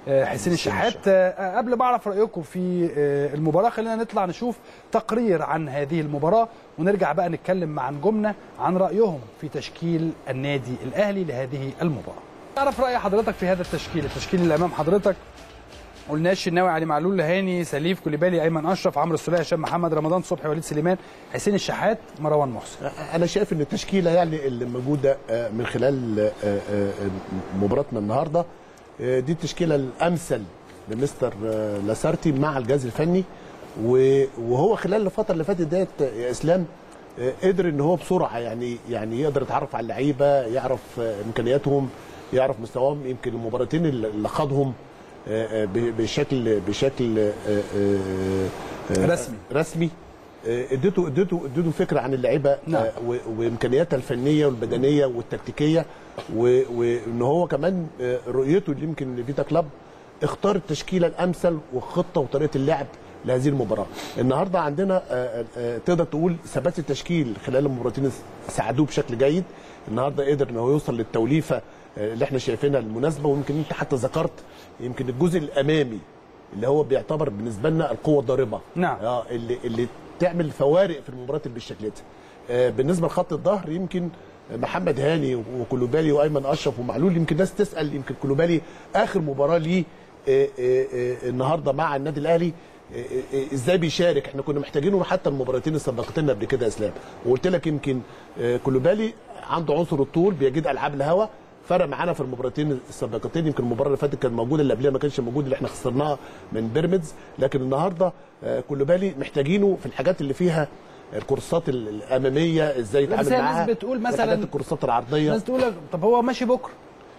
[SPEAKER 1] آه، حسين الشحات آه، قبل ما اعرف رايكم في آه، المباراه خلينا نطلع نشوف تقرير عن هذه المباراه ونرجع بقى نتكلم مع نجومنا عن رايهم في تشكيل النادي الاهلي لهذه المباراه اعرف راي حضرتك في هذا التشكيل التشكيل اللي امام حضرتك قلنا الشناوي علي معلول لهاني سليف كوليبالي ايمن اشرف عمرو السوليه هشام محمد رمضان صبحي وليد سليمان حسين الشحات مروان محسن
[SPEAKER 11] انا شايف ان التشكيله يعني اللي موجوده آه، من خلال آه، آه، آه، مباراتنا النهارده آه، دي التشكيله الامثل لمستر آه، لاسارتي مع الجهاز الفني و- وهو خلال الفتره اللي فاتت ديت آه، يا اسلام آه، قدر ان هو بسرعه يعني يعني يقدر يتعرف على اللعيبه يعرف آه، امكانياتهم يعرف مستواهم يمكن المباراتين اللي خاضهم آه، آه، ب- بشكل بشكل آه، آه، آه،
[SPEAKER 1] رسمي.
[SPEAKER 11] رسمي آه، اديته اديته اديته فكره عن اللعيبه
[SPEAKER 1] نعم.
[SPEAKER 11] آه، و- وامكانياتها الفنيه والبدنيه والتكتيكيه و- وان هو كمان آه، رؤيته اللي يمكن فيتا كلاب اختار التشكيله الامثل والخطه وطريقه اللعب لهذه المباراه. النهارده عندنا آه، آه، تقدر تقول ثبات التشكيل خلال المباراتين ساعدوه بشكل جيد. النهارده قدر ان هو يوصل للتوليفه آه، اللي احنا شايفينها المناسبه ويمكن انت حتى ذكرت يمكن الجزء الامامي اللي هو بيعتبر بالنسبه لنا القوه الضاربه
[SPEAKER 1] نعم.
[SPEAKER 11] اه اللي اللي تعمل فوارق في المباريات اللي بالشكل ده آه بالنسبه لخط الظهر يمكن محمد هاني وكولوبالي وايمن اشرف ومعلول يمكن ناس تسال يمكن كولوبالي اخر مباراه ليه آه، آه، آه، النهارده مع النادي الاهلي آه، آه، آه، ازاي بيشارك احنا كنا محتاجينه حتى المباراتين السابقتين قبل كده يا اسلام وقلت لك يمكن آه، كولوبالي عنده عنصر الطول بيجيد العاب الهوا فرق معانا في المباراتين السابقتين يمكن المباراه اللي فاتت كان موجود اللي قبلها ما كانش موجود اللي احنا خسرناها من بيراميدز لكن النهارده آه، كولوبالي محتاجينه في الحاجات اللي فيها الكورسات ال- الاماميه ازاي
[SPEAKER 1] لا، بس
[SPEAKER 11] يتعامل
[SPEAKER 1] هي
[SPEAKER 11] معاها
[SPEAKER 1] الناس بتقول مثلاً-
[SPEAKER 11] الحاجات الكورسات العرضيه
[SPEAKER 1] الناس تقول لك طب هو ماشي بكره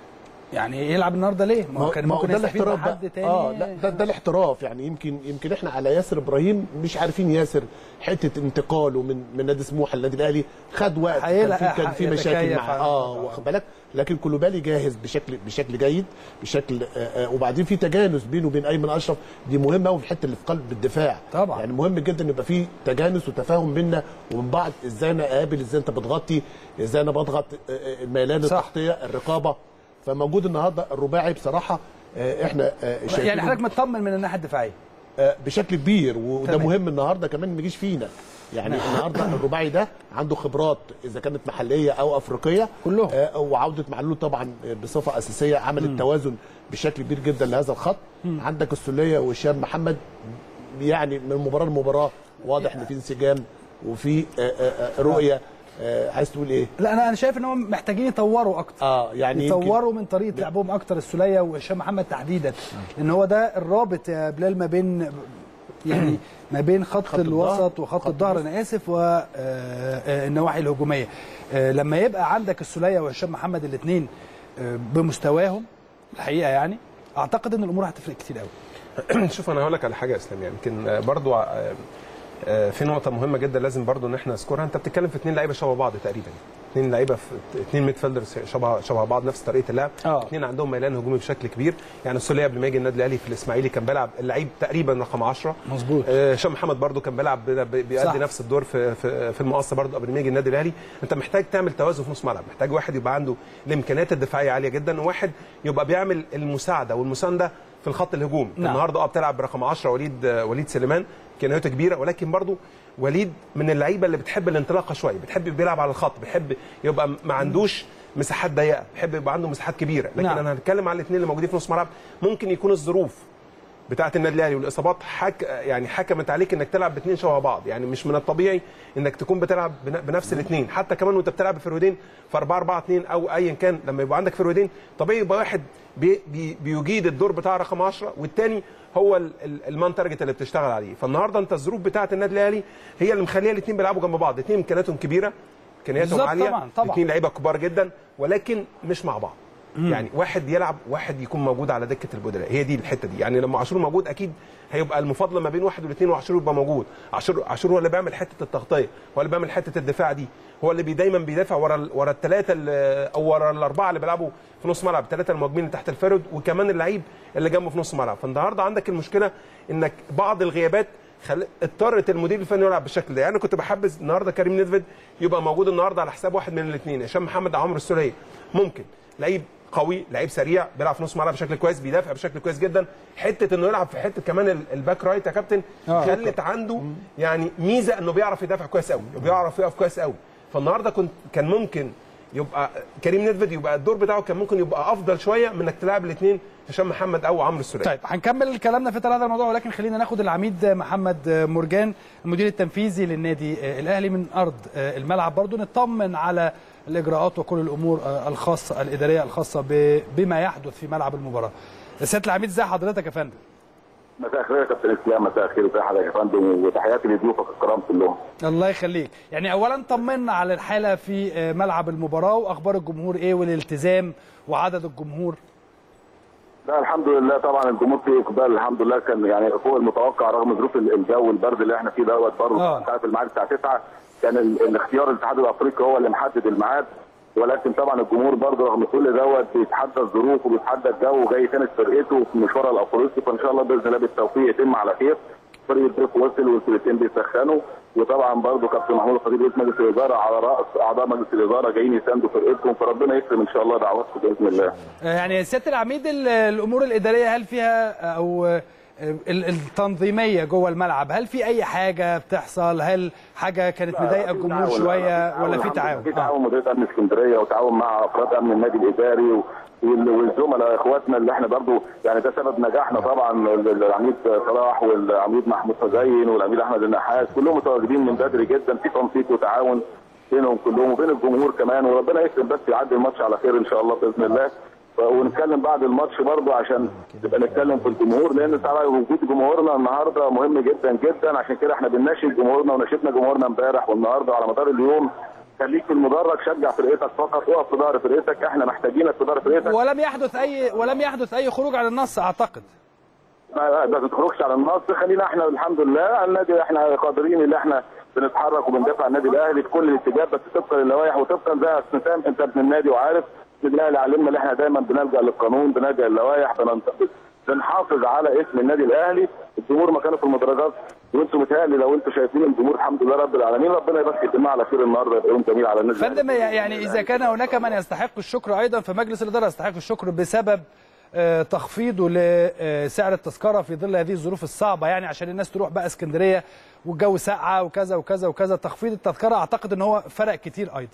[SPEAKER 1] يعني يلعب النهارده ليه؟ ما هو كان
[SPEAKER 11] ما هو
[SPEAKER 1] ممكن
[SPEAKER 11] ده
[SPEAKER 1] يستفيد
[SPEAKER 11] الاحتراف
[SPEAKER 1] بحد
[SPEAKER 11] بقى.
[SPEAKER 1] تاني
[SPEAKER 11] اه لا ده, ده الاحتراف يعني يمكن يمكن احنا على ياسر ابراهيم مش عارفين ياسر حته انتقاله من من نادي سموحه للنادي الاهلي خد وقت كان
[SPEAKER 1] هيلحق-
[SPEAKER 11] في كان في مشاكل
[SPEAKER 1] يتكيف
[SPEAKER 11] مع
[SPEAKER 1] على
[SPEAKER 11] اه
[SPEAKER 1] الموضوع.
[SPEAKER 11] واخد بالك لكن كولوبالي جاهز بشكل بشكل جيد بشكل آه آه وبعدين في تجانس بينه وبين ايمن اشرف دي مهمه قوي في الحته اللي في قلب الدفاع
[SPEAKER 1] طبعا.
[SPEAKER 11] يعني مهم جدا يبقى في تجانس وتفاهم بيننا ومن بعض ازاي انا اقابل ازاي انت بتغطي ازاي انا بضغط آه، آه، الميلان
[SPEAKER 1] صح.
[SPEAKER 11] التغطيه الرقابه فموجود النهارده الرباعي بصراحه آه، احنا آه،
[SPEAKER 1] يعني
[SPEAKER 11] شايفينه
[SPEAKER 1] حضرتك مطمن من الناحيه الدفاعيه
[SPEAKER 11] آه، بشكل كبير وده
[SPEAKER 1] تمام.
[SPEAKER 11] مهم النهارده كمان ما يجيش فينا يعني النهارده الرباعي ده عنده خبرات اذا كانت محليه او افريقيه
[SPEAKER 1] كلهم
[SPEAKER 11] آه وعوده معلول طبعا بصفه اساسيه عمل التوازن بشكل كبير جدا لهذا الخط عندك السوليه وهشام محمد يعني من مباراه لمباراه واضح ان في انسجام وفي آه، آه، آه، رؤيه آه، عايز تقول ايه؟
[SPEAKER 1] لا انا انا شايف ان هم محتاجين يطوروا اكتر
[SPEAKER 11] اه يعني يمكن-
[SPEAKER 1] يطوروا من طريقه لعبهم اكتر السوليه وهشام محمد تحديدا لان هو ده الرابط يا بلال ما بين يعني ما بين خط,
[SPEAKER 11] خط
[SPEAKER 1] الوسط
[SPEAKER 11] الظهر.
[SPEAKER 1] وخط
[SPEAKER 11] خط
[SPEAKER 1] الظهر انا اسف والنواحي الهجوميه آه، لما يبقى عندك السوليه وهشام محمد الاثنين بمستواهم الحقيقه يعني اعتقد ان الامور هتفرق كتير قوي
[SPEAKER 13] شوف انا هقول لك على حاجه يا اسلام يعني يمكن آه، برضو آه، آه، في نقطه مهمه جدا لازم برضو ان احنا نذكرها انت بتتكلم في اثنين لعيبه شبه بعض تقريبا اثنين لعيبه في اثنين ميد فيلدرز شبه شبه بعض نفس طريقه اللعب
[SPEAKER 1] آه.
[SPEAKER 13] اثنين عندهم ميلان هجومي بشكل كبير يعني السوليه قبل ما يجي النادي الاهلي في الاسماعيلي كان بيلعب اللعيب تقريبا رقم 10
[SPEAKER 1] مظبوط
[SPEAKER 13] آه، هشام محمد برضو كان بيلعب بي- بي-
[SPEAKER 1] صح.
[SPEAKER 13] بيأدي نفس الدور في في, في المقص برضو قبل ما يجي النادي الاهلي انت محتاج تعمل توازن في نص ملعب محتاج واحد يبقى عنده الامكانيات الدفاعيه عاليه جدا وواحد يبقى بيعمل المساعده والمسانده في الخط الهجومي
[SPEAKER 1] نعم.
[SPEAKER 13] النهارده اه بتلعب برقم 10 وليد آه، وليد سليمان امكانياته كبيره ولكن برضو وليد من اللعيبه اللي بتحب الانطلاقه شويه بتحب بيلعب على الخط بيحب يبقى ما عندوش مساحات ضيقه بيحب يبقى عنده مساحات كبيره لكن
[SPEAKER 1] نعم.
[SPEAKER 13] انا هنتكلم على الاثنين اللي موجودين في نص ملعب ممكن يكون الظروف بتاعه النادي الاهلي والاصابات حك يعني حكمت عليك انك تلعب باثنين شبه بعض يعني مش من الطبيعي انك تكون بتلعب بن- بنفس الاثنين حتى كمان وانت بتلعب بفرودين في 4 4 2 او ايا كان لما يبقى عندك فرودين طبيعي يبقى واحد بي بي بيجيد الدور بتاع رقم 10 والثاني هو ال- ال- المان تارجت اللي بتشتغل عليه فالنهارده انت الظروف بتاعه النادي الاهلي هي اللي مخليه الاثنين بيلعبوا جنب بعض الاثنين امكانياتهم كبيره امكانياتهم
[SPEAKER 1] بالظبط
[SPEAKER 13] عاليه
[SPEAKER 1] طبعاً، طبعاً.
[SPEAKER 13] الاثنين لعيبه كبار جدا ولكن مش مع بعض يعني واحد يلعب واحد يكون موجود على دكه البدلاء هي دي الحته دي يعني لما عاشور موجود اكيد هيبقى المفاضله ما بين واحد والاثنين وعاشور يبقى موجود عاشور عاشور هو اللي بيعمل حته التغطيه هو اللي بيعمل حته الدفاع دي هو اللي بي دايما بيدافع ورا ال- ورا الثلاثه او ورا الاربعه اللي بيلعبوا في نص ملعب الثلاثه المهاجمين اللي تحت الفرد وكمان اللعيب اللي جنبه في نص ملعب فالنهارده عندك المشكله انك بعض الغيابات خل... اضطرت المدير الفني يلعب بالشكل ده يعني انا كنت بحبذ النهارده كريم نيدفيد يبقى موجود النهارده على حساب واحد من الاثنين هشام محمد او عمرو السوليه ممكن لعيب قوي لعيب سريع بيلعب في نص الملعب بشكل كويس بيدافع بشكل كويس جدا حته انه يلعب في حته كمان ال- الباك رايت يا كابتن
[SPEAKER 1] آه.
[SPEAKER 13] خلت عنده يعني ميزه انه بيعرف يدافع كويس قوي وبيعرف يقف كويس قوي فالنهارده كنت كان ممكن يبقى كريم نيدفيد يبقى الدور بتاعه كان ممكن يبقى افضل شويه من انك تلعب الاثنين هشام محمد او عمرو السوليه
[SPEAKER 1] طيب هنكمل كلامنا في هذا الموضوع ولكن خلينا ناخد العميد محمد مرجان المدير التنفيذي للنادي الاهلي من ارض الملعب برضو نطمن على الاجراءات وكل الامور الخاصه الاداريه الخاصه ب- بما يحدث في ملعب المباراه. سياده العميد ازي حضرتك يا فندم؟
[SPEAKER 15] مساء الخير يا كابتن اسلام مساء الخير وزي حضرتك يا فندم وتحياتي لضيوفك الكرام كلهم
[SPEAKER 1] الله يخليك يعني اولا طمنا على الحاله في ملعب المباراه واخبار الجمهور ايه والالتزام وعدد الجمهور
[SPEAKER 15] لا الحمد لله طبعا الجمهور فيه اقبال الحمد لله كان يعني فوق المتوقع رغم ظروف الجو البرد اللي احنا فيه دوت برضه
[SPEAKER 1] آه.
[SPEAKER 15] انت عارف الميعاد الساعه 9 كان ال- الاختيار الاتحاد الافريقي هو اللي محدد الميعاد ولكن طبعا الجمهور برضه رغم كل دوت بيتحدى الظروف وبيتحدى الجو وجاي يساند فرقته في مشوارها الافريقي فان شاء الله باذن الله بالتوفيق يتم على خير فريق الضيف وصل والفرقتين بيسخنوا وطبعا برضه كابتن محمود الخطيب رئيس مجلس الاداره على راس اعضاء مجلس الاداره جايين يساندوا فرقتهم فربنا يكرم ان شاء الله دعواتكم باذن الله
[SPEAKER 1] يعني سياده العميد ال- الامور الاداريه هل فيها او ال- التنظيميه جوه الملعب هل في اي حاجه بتحصل هل حاجه كانت مضايقه الجمهور شويه ولا في تعاون
[SPEAKER 15] في تعاون مديريه امن اسكندريه وتعاون مع افراد امن النادي الاداري و- وال- والزملاء اخواتنا اللي احنا برضو يعني ده سبب نجاحنا طبعا ال- ال- العميد صلاح والعميد محمود حزين والعميد احمد النحاس كلهم متواجدين من بدري جدا في تنسيق وتعاون بينهم كلهم وبين الجمهور كمان وربنا يكرم بس يعدي الماتش على خير ان شاء الله باذن الله ونتكلم بعد الماتش برضه عشان نبقى نتكلم في الجمهور لان طبعا وجود جمهورنا النهارده مهم جدا جدا عشان كده احنا بنناشد جمهورنا وناشدنا جمهورنا امبارح والنهارده على مدار اليوم خليك في المدرج شجع فرقتك فقط اقف في ظهر فرقتك احنا محتاجينك في ظهر فرقتك
[SPEAKER 1] ولم يحدث اي ولم يحدث اي خروج عن النص اعتقد
[SPEAKER 15] ما ما تخرجش على النص خلينا احنا الحمد لله النادي احنا قادرين ان احنا بنتحرك وبندافع عن النادي الاهلي في كل الاتجاهات بس طبقا للوائح وطبقا زي ما حسام انت ابن النادي وعارف النادي الاهلي علمنا ان احنا دايما بنلجا للقانون بنلجا للوائح بننتقد بنحافظ على اسم النادي الاهلي الجمهور مكانه في المدرجات وانتم متهيألي لو انتم شايفين الجمهور الحمد لله رب العالمين ربنا يبارك يتمها على خير النهارده يبقى يوم جميل على النادي الأهلي.
[SPEAKER 1] فندم يعني اذا كان هناك من يستحق الشكر ايضا فمجلس الاداره يستحق الشكر بسبب آه، تخفيضه لسعر التذكره في ظل هذه الظروف الصعبه يعني عشان الناس تروح بقى اسكندريه والجو ساقعه وكذا وكذا وكذا تخفيض التذكره اعتقد ان هو فرق كتير ايضا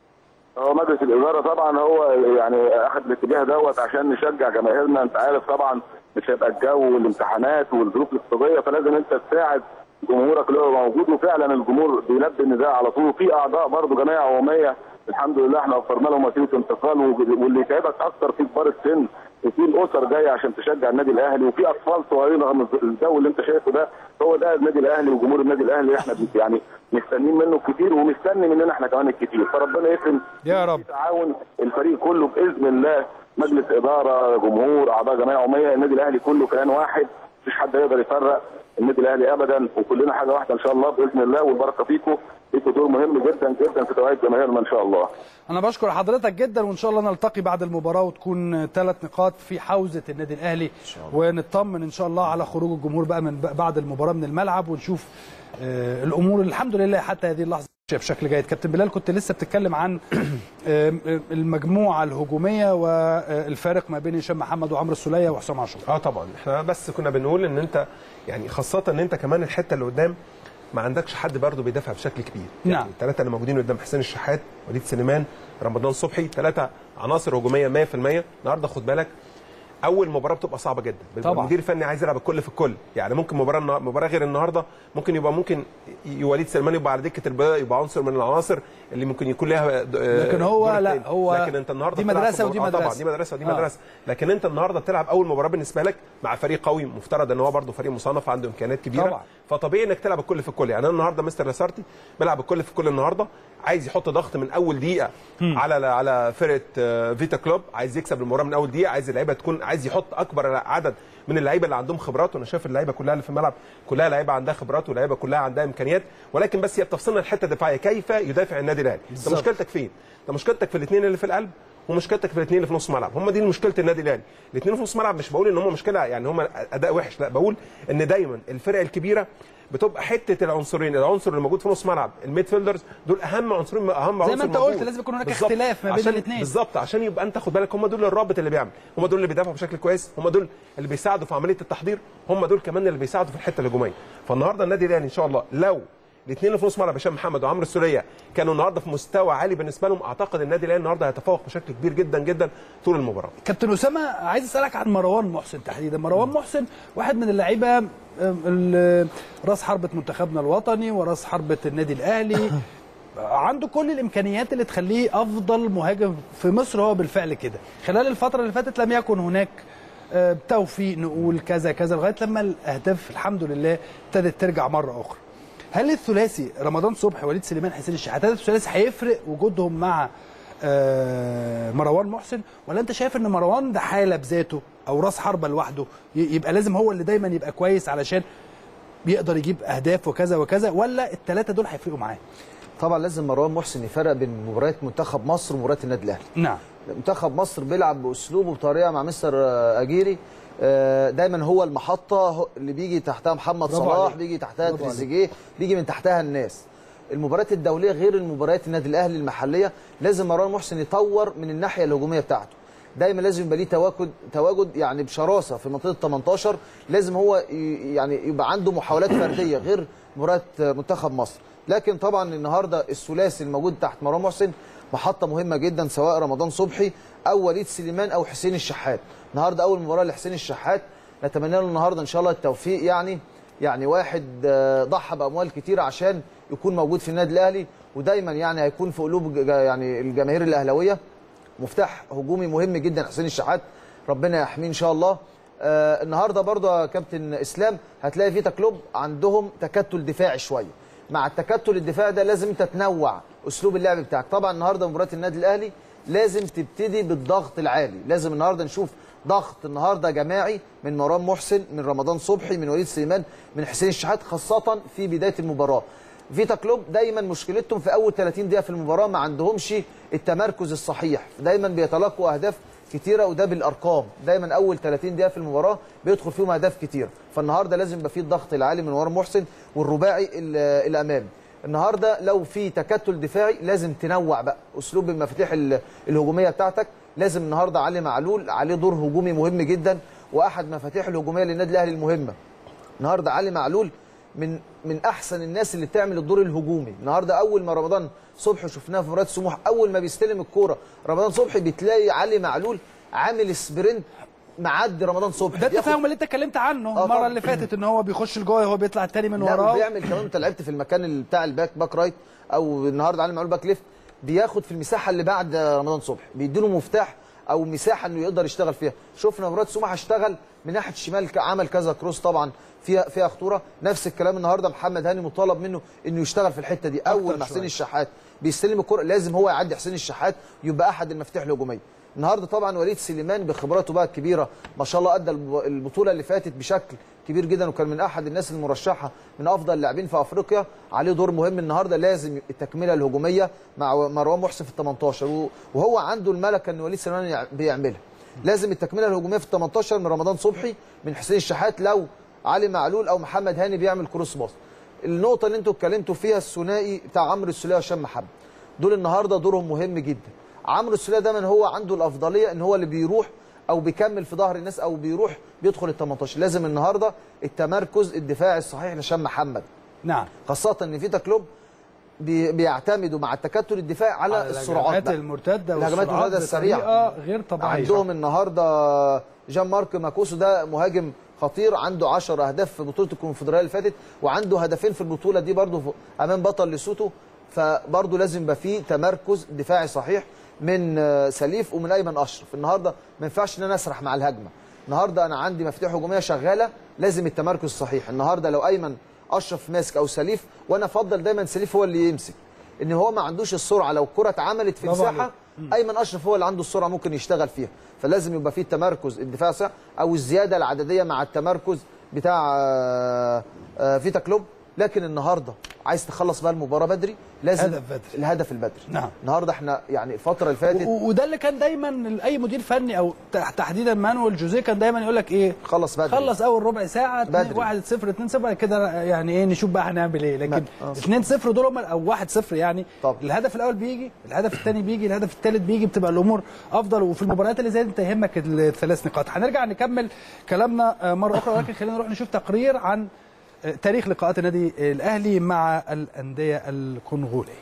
[SPEAKER 15] هو مجلس الاداره طبعا هو يعني اخذ الاتجاه دوت عشان نشجع جماهيرنا انت عارف طبعا مش هيبقى الجو والامتحانات والظروف الاقتصاديه فلازم انت تساعد جمهورك اللي هو موجود وفعلا الجمهور بيلبي النداء على طول وفي اعضاء برضه جمعيه عموميه الحمد لله احنا وفرنا لهم وسيله انتقال وج- واللي يتعبك اكتر في كبار السن وفي الاسر جايه عشان تشجع النادي الاهلي وفي اطفال صغيرين رغم الجو اللي انت شايفه ده هو ده النادي الاهلي وجمهور النادي الاهلي احنا بن- يعني مستنيين منه الكتير ومستني مننا احنا كمان الكتير فربنا يكرم
[SPEAKER 1] يا رب
[SPEAKER 15] تعاون الفريق كله باذن الله مجلس اداره جمهور اعضاء جمعيه عموميه النادي الاهلي كله كيان واحد مفيش حد يقدر يفرق النادي الاهلي ابدا وكلنا حاجه واحده ان شاء الله باذن الله والبركه فيكم ليكوا دور مهم جدا جدا في توعيه جماهيرنا ان شاء الله
[SPEAKER 1] انا بشكر حضرتك جدا وان شاء الله نلتقي بعد المباراه وتكون ثلاث نقاط في حوزه النادي الاهلي ونطمن ان شاء الله على خروج الجمهور بقى من بعد المباراه من الملعب ونشوف آه، الامور الحمد لله حتى هذه اللحظه ماشية بشكل جيد كابتن بلال كنت لسه بتتكلم عن آه، المجموعه الهجوميه والفارق ما بين هشام محمد وعمرو السوليه وحسام عاشور
[SPEAKER 13] اه طبعا احنا بس كنا بنقول ان انت يعني خاصه ان انت كمان الحته اللي قدام ما عندكش حد برضه بيدافع بشكل كبير
[SPEAKER 1] نعم.
[SPEAKER 13] الثلاثه اللي موجودين قدام حسين الشحات وليد سليمان رمضان صبحي ثلاثه عناصر هجوميه 100% النهارده خد بالك اول مباراه بتبقى صعبه جدا بيبقى
[SPEAKER 1] طبعا.
[SPEAKER 13] المدير الفني عايز يلعب الكل في الكل يعني ممكن مباراه النا- مباراه غير النهارده ممكن يبقى ممكن ي- وليد سليمان يبقى على دكه البدايه يبقى عنصر من العناصر اللي ممكن يكون لها د-
[SPEAKER 1] لكن هو
[SPEAKER 13] دور
[SPEAKER 1] لا،
[SPEAKER 13] تاني.
[SPEAKER 1] هو
[SPEAKER 13] لكن انت النهارده
[SPEAKER 1] دي
[SPEAKER 13] بتلعب
[SPEAKER 1] مدرسة
[SPEAKER 13] في
[SPEAKER 1] ودي
[SPEAKER 13] مباراة- آه طبعا
[SPEAKER 1] مدرسة.
[SPEAKER 13] دي مدرسه ودي
[SPEAKER 1] آه.
[SPEAKER 13] مدرسه لكن انت النهارده بتلعب اول مباراه بالنسبه لك مع فريق قوي مفترض ان هو برده فريق مصنف عنده امكانيات كبيره
[SPEAKER 1] طبعا.
[SPEAKER 13] فطبيعي انك تلعب الكل في الكل يعني انا النهارده مستر لاسارتي بيلعب الكل في الكل النهارده عايز يحط ضغط من اول دقيقه على على فرقه آه، فيتا كلوب عايز يكسب المباراه من اول دقيقه عايز اللعيبه تكون عايز يحط اكبر عدد من اللعيبه اللي عندهم خبرات وانا شايف اللعيبه كلها اللي في الملعب كلها لعيبه عندها خبرات واللعيبه كلها عندها امكانيات ولكن بس هي بتفصلنا الحته الدفاعيه كيف يدافع النادي الاهلي انت
[SPEAKER 1] بالظبط.
[SPEAKER 13] مشكلتك فين انت مشكلتك في الاثنين اللي في القلب ومشكلتك في الاثنين اللي في نص ملعب هم دي مشكله النادي الاهلي الاثنين في نص ملعب مش بقول ان هم مشكله يعني هم اداء وحش لا بقول ان دايما الفرق الكبيره بتبقى حته العنصرين العنصر اللي موجود في نص ملعب الميدفيلدرز دول اهم عنصرين اهم
[SPEAKER 1] زي
[SPEAKER 13] عنصر
[SPEAKER 1] ما انت
[SPEAKER 13] موجود.
[SPEAKER 1] قلت لازم يكون هناك
[SPEAKER 13] بالظبط.
[SPEAKER 1] اختلاف ما بين
[SPEAKER 13] عشان-
[SPEAKER 1] الاثنين
[SPEAKER 13] بالظبط عشان يبقى انت خد بالك هم دول الرابط اللي بيعمل هم دول اللي بيدافعوا بشكل كويس هم دول اللي بيساعدوا في عمليه التحضير هم دول كمان اللي بيساعدوا في الحته الهجوميه فالنهارده النادي الاهلي ان شاء الله لو الاثنين اللي في نص ملعب هشام محمد وعمرو السوليه كانوا النهارده في مستوى عالي بالنسبه لهم اعتقد النادي الاهلي النهارده هيتفوق بشكل كبير جدا جدا طول المباراه
[SPEAKER 1] كابتن اسامه عايز اسالك عن مروان محسن تحديدا مروان محسن واحد من اللعيبه أم، ال- راس حربه منتخبنا الوطني وراس حربه النادي الاهلي عنده كل الامكانيات اللي تخليه افضل مهاجم في مصر هو بالفعل كده خلال الفتره اللي فاتت لم يكن هناك آه، توفيق نقول كذا كذا لغايه لما الاهداف الحمد لله ابتدت ترجع مره اخرى هل الثلاثي رمضان صبحي وليد سليمان حسين الشحات هل الثلاثي هيفرق وجودهم مع آه، مروان محسن ولا انت شايف ان مروان ده حاله بذاته او راس حربه لوحده ي- يبقى لازم هو اللي دايما يبقى كويس علشان بيقدر يجيب اهداف وكذا وكذا ولا الثلاثه دول هيفرقوا معاه
[SPEAKER 12] طبعا لازم مروان محسن يفرق بين مباريات منتخب مصر ومباريات النادي الاهلي
[SPEAKER 1] نعم
[SPEAKER 12] منتخب مصر بيلعب باسلوبه وبطريقه مع مستر آه، اجيري آه، دايما هو المحطه هو اللي بيجي تحتها محمد
[SPEAKER 1] برافو
[SPEAKER 12] صلاح
[SPEAKER 1] عليك.
[SPEAKER 12] بيجي تحتها
[SPEAKER 1] برافو
[SPEAKER 12] تريزيجيه بيجي من تحتها الناس المباريات الدوليه غير المباريات النادي الاهلي المحليه لازم مروان محسن يطور من الناحيه الهجوميه بتاعته دايما لازم يبقى ليه تواجد تواجد يعني بشراسه في منطقه 18 لازم هو ي- يعني يبقى عنده محاولات فرديه غير مباراه منتخب مصر لكن طبعا النهارده الثلاثي الموجود تحت مروان محسن محطه مهمه جدا سواء رمضان صبحي او وليد سليمان او حسين الشحات النهارده اول مباراه لحسين الشحات نتمنى له النهارده ان شاء الله التوفيق يعني يعني واحد آه، ضحى باموال كتير عشان يكون موجود في النادي الاهلي ودايما يعني هيكون في قلوب ج- يعني الجماهير الاهلاويه مفتاح هجومي مهم جدا حسين الشحات ربنا يحميه ان شاء الله آه النهارده برضه يا كابتن اسلام هتلاقي فيتا كلوب عندهم تكتل دفاعي شويه مع التكتل الدفاعي ده لازم انت تنوع اسلوب اللعب بتاعك طبعا النهارده مباراه النادي الاهلي لازم تبتدي بالضغط العالي لازم النهارده نشوف ضغط النهارده جماعي من مروان محسن من رمضان صبحي من وليد سليمان من حسين الشحات خاصه في بدايه المباراه فيتا كلوب دايما مشكلتهم في اول 30 دقيقه في المباراه ما عندهمش التمركز الصحيح دايما بيتلقوا اهداف كتيره وده بالارقام دايما اول 30 دقيقه في المباراه بيدخل فيهم اهداف كتيره فالنهارده لازم يبقى فيه الضغط العالي من مروان محسن والرباعي ال- الامامي النهارده لو في تكتل دفاعي لازم تنوع بقى اسلوب المفاتيح ال- الهجوميه بتاعتك لازم النهارده علي معلول عليه دور هجومي مهم جدا واحد مفاتيح الهجوميه للنادي الاهلي المهمه النهارده علي معلول من من احسن الناس اللي بتعمل الدور الهجومي النهارده اول ما رمضان صبحي شفناه في مباراه سموح اول ما بيستلم الكوره رمضان صبحي بتلاقي علي معلول عامل سبرنت معدي رمضان صبحي
[SPEAKER 1] ده
[SPEAKER 12] بياخد-
[SPEAKER 1] التفاهم اللي انت اتكلمت عنه
[SPEAKER 12] آه
[SPEAKER 1] المره
[SPEAKER 12] طبعاً.
[SPEAKER 1] اللي فاتت ان هو بيخش لجوه وهو بيطلع التاني من
[SPEAKER 12] لا
[SPEAKER 1] وراه
[SPEAKER 12] وبيعمل كمان انت لعبت في المكان اللي بتاع الباك باك رايت او النهارده علي معلول باك ليفت بياخد في المساحه اللي بعد رمضان صبحي بيديله مفتاح او مساحه انه يقدر يشتغل فيها شفنا مباراه سموحه اشتغل من ناحيه الشمال ك- عمل كذا كروس طبعا فيها فيها خطوره نفس الكلام النهارده محمد هاني مطالب منه انه يشتغل في الحته دي اول ما حسين الشحات بيستلم الكره لازم هو يعدي حسين الشحات يبقى احد المفاتيح الهجوميه النهارده طبعا وليد سليمان بخبراته بقى الكبيره ما شاء الله ادى الب- البطوله اللي فاتت بشكل كبير جدا وكان من احد الناس المرشحه من افضل اللاعبين في افريقيا عليه دور مهم النهارده لازم التكمله الهجوميه مع مروان محسن في ال 18 و- وهو عنده الملكه ان وليد سليمان يع- بيعملها لازم التكمله الهجوميه في ال 18 من رمضان صبحي من حسين الشحات لو علي معلول او محمد هاني بيعمل كروس باص النقطه اللي انتوا اتكلمتوا فيها الثنائي بتاع عمرو السوليه وهشام محمد دول النهارده دورهم مهم جدا عمرو السوليه دايما هو عنده الافضليه ان هو اللي بيروح او بيكمل في ظهر الناس او بيروح بيدخل ال 18 لازم النهارده التمركز الدفاعي الصحيح لهشام محمد
[SPEAKER 1] نعم
[SPEAKER 12] خاصه ان فيتا كلوب بي بيعتمدوا مع التكتل الدفاعي على,
[SPEAKER 1] على
[SPEAKER 12] السرعات
[SPEAKER 1] الهجمات
[SPEAKER 12] بقى.
[SPEAKER 1] المرتده
[SPEAKER 12] الهجمات
[SPEAKER 1] والسرعات
[SPEAKER 12] المرتده السريعه
[SPEAKER 1] بطريقة غير طبيعيه
[SPEAKER 12] عندهم النهارده جان مارك ماكوسو ده مهاجم خطير عنده 10 اهداف في بطوله الكونفدراليه اللي فاتت وعنده هدفين في البطوله دي برضه في- امام بطل لسوتو فبرضه لازم يبقى فيه تمركز دفاعي صحيح من آه، سليف ومن ايمن اشرف النهارده ما ينفعش ان انا اسرح مع الهجمه النهارده انا عندي مفاتيح هجوميه شغاله لازم التمركز صحيح النهارده لو ايمن اشرف ماسك او سليف وانا افضل دايما سليف هو اللي يمسك ان هو ما عندوش السرعه لو الكره اتعملت في
[SPEAKER 1] برافو
[SPEAKER 12] مساحه ايمن اشرف هو اللي عنده السرعه ممكن يشتغل فيها فلازم يبقى فيه التمركز الدفاع صح او الزياده العدديه مع التمركز بتاع آه، آه، فيتا كلوب لكن النهارده عايز تخلص بقى المباراه بدري لازم
[SPEAKER 1] هدف بدري.
[SPEAKER 12] الهدف البدري
[SPEAKER 1] نعم.
[SPEAKER 12] النهارده احنا يعني الفتره اللي فاتت
[SPEAKER 1] و- وده اللي كان دايما اي مدير فني او تح- تحديدا مانويل جوزيه كان دايما يقول لك ايه
[SPEAKER 12] خلص بدري
[SPEAKER 1] خلص اول ربع ساعه
[SPEAKER 12] بدري.
[SPEAKER 1] 1 0 2 0 كده يعني ايه نشوف بقى هنعمل ايه لكن
[SPEAKER 12] آه.
[SPEAKER 1] 2 0 دول هم او 1 0 يعني
[SPEAKER 12] طب.
[SPEAKER 1] الهدف الاول بيجي الهدف الثاني بيجي الهدف الثالث بيجي بتبقى الامور افضل وفي المباريات اللي زي دي انت يهمك الثلاث نقاط هنرجع نكمل كلامنا آه، مره اخرى ولكن خلينا نروح نشوف تقرير عن آه، تاريخ لقاءات النادي الاهلي مع الانديه الكونغوليه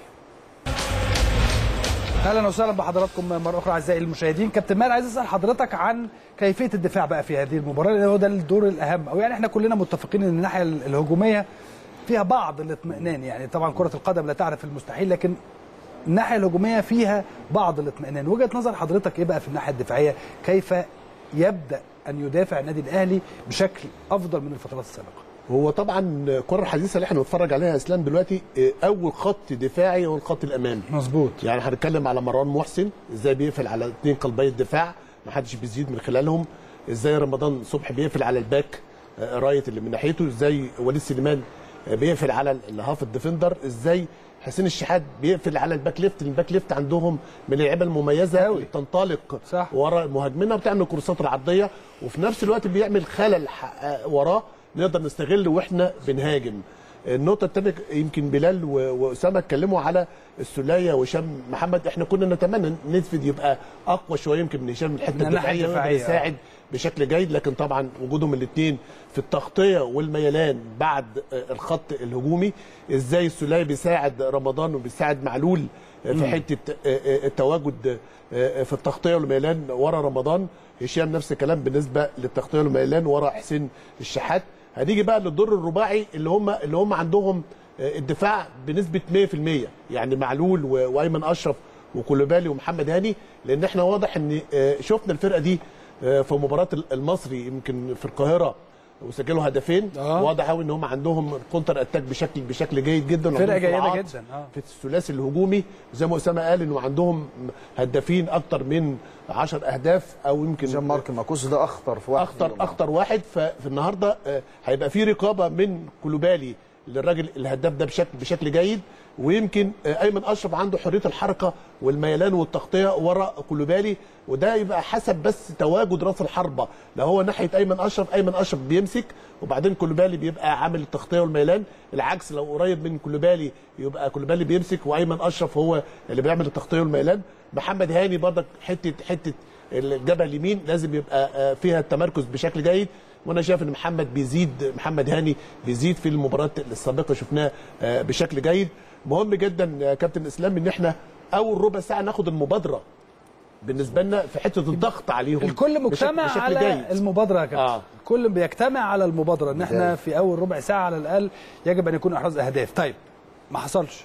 [SPEAKER 1] اهلا وسهلا بحضراتكم مره اخرى اعزائي المشاهدين كابتن ماهر عايز اسال حضرتك عن كيفيه الدفاع بقى في هذه المباراه لان هو ده الدور الاهم او يعني احنا كلنا متفقين ان الناحيه الهجوميه فيها بعض الاطمئنان يعني طبعا كره القدم لا تعرف المستحيل لكن الناحيه الهجوميه فيها بعض الاطمئنان وجهه نظر حضرتك ايه بقى في الناحيه الدفاعيه كيف يبدا ان يدافع النادي الاهلي بشكل افضل من الفترات السابقه
[SPEAKER 11] هو طبعا الكره الحديثه اللي احنا بنتفرج عليها يا اسلام دلوقتي آه، اول خط دفاعي هو الخط الامامي
[SPEAKER 1] مظبوط
[SPEAKER 11] يعني هنتكلم على مروان محسن ازاي بيقفل على اثنين قلبي الدفاع ما حدش بيزيد من خلالهم ازاي رمضان صبحي بيقفل على الباك آه، رايت اللي من ناحيته ازاي وليد سليمان آه، بيقفل على الهاف الديفندر ازاي حسين الشحات بيقفل على الباك ليفت الباك ليفت عندهم من اللعيبه المميزه اللي بتنطلق
[SPEAKER 1] صح.
[SPEAKER 11] ورا مهاجمنا وبتعمل الكورسات العرضيه وفي نفس الوقت بيعمل خلل ح- آه، وراه نقدر نستغله واحنا بنهاجم النقطة الثانية يمكن بلال و- وأسامة اتكلموا على السولية وهشام محمد احنا كنا نتمنى ان ندفد يبقى أقوى شوية يمكن من هشام من الحتة
[SPEAKER 1] من الناحية
[SPEAKER 11] الدفاعية يقدر
[SPEAKER 1] الدفاعية،
[SPEAKER 11] يساعد بشكل جيد لكن طبعا وجودهم الاثنين في التغطية والميلان بعد آه، الخط الهجومي ازاي السولية بيساعد رمضان وبيساعد معلول آه، في
[SPEAKER 1] مم.
[SPEAKER 11] حتة آه، آه، التواجد آه، في التغطية والميلان ورا رمضان هشام نفس الكلام بالنسبة للتغطية والميلان ورا حسين الشحات هنيجي بقى للدور الرباعي اللي هم اللي هم عندهم آه، الدفاع بنسبه 100% يعني معلول و- وايمن اشرف وكولوبالي ومحمد هاني لان احنا واضح ان آه، شفنا الفرقه دي آه، في مباراه المصري يمكن في القاهره وسجلوا هدفين
[SPEAKER 1] آه.
[SPEAKER 11] واضح قوي ان هم عندهم كونتر اتاك بشكل بشكل جيد جدا
[SPEAKER 1] فرقة
[SPEAKER 11] وعندهم
[SPEAKER 1] جيدة
[SPEAKER 11] سرعات
[SPEAKER 1] جدا، آه.
[SPEAKER 11] في الثلاثي الهجومي زي ما اسامه قال انه عندهم هدافين اكتر من 10 اهداف او يمكن
[SPEAKER 12] جان مارك ماكوس ده اخطر في واحد
[SPEAKER 11] اخطر اخطر واحد ففي النهارده آه، هيبقى في رقابه من كولوبالي للراجل الهداف ده بشكل بشكل جيد ويمكن آه، ايمن اشرف عنده حريه الحركه والميلان والتغطيه ورا كولوبالي وده يبقى حسب بس تواجد راس الحربه لو هو ناحيه ايمن اشرف ايمن اشرف بيمسك وبعدين كولوبالي بيبقى عامل التغطيه والميلان العكس لو قريب من كولوبالي يبقى كولوبالي بيمسك وايمن اشرف هو اللي بيعمل التغطيه والميلان محمد هاني برضك حته حته الجبهه اليمين لازم يبقى آه، فيها التمركز بشكل جيد وانا شايف ان محمد بيزيد محمد هاني بيزيد في المباريات السابقه شفناه آه، بشكل جيد مهم جدا يا كابتن اسلام ان احنا اول ربع ساعه ناخد المبادره بالنسبه لنا في حته الضغط عليهم
[SPEAKER 1] الكل مجتمع
[SPEAKER 11] بشكل, بشكل
[SPEAKER 1] على
[SPEAKER 11] جيد
[SPEAKER 1] المبادره يا كابتن
[SPEAKER 11] آه.
[SPEAKER 1] آه. الكل بيجتمع على المبادره ان احنا
[SPEAKER 11] ممتاز.
[SPEAKER 1] في اول ربع ساعه على الاقل يجب ان يكون احراز اهداف طيب ما حصلش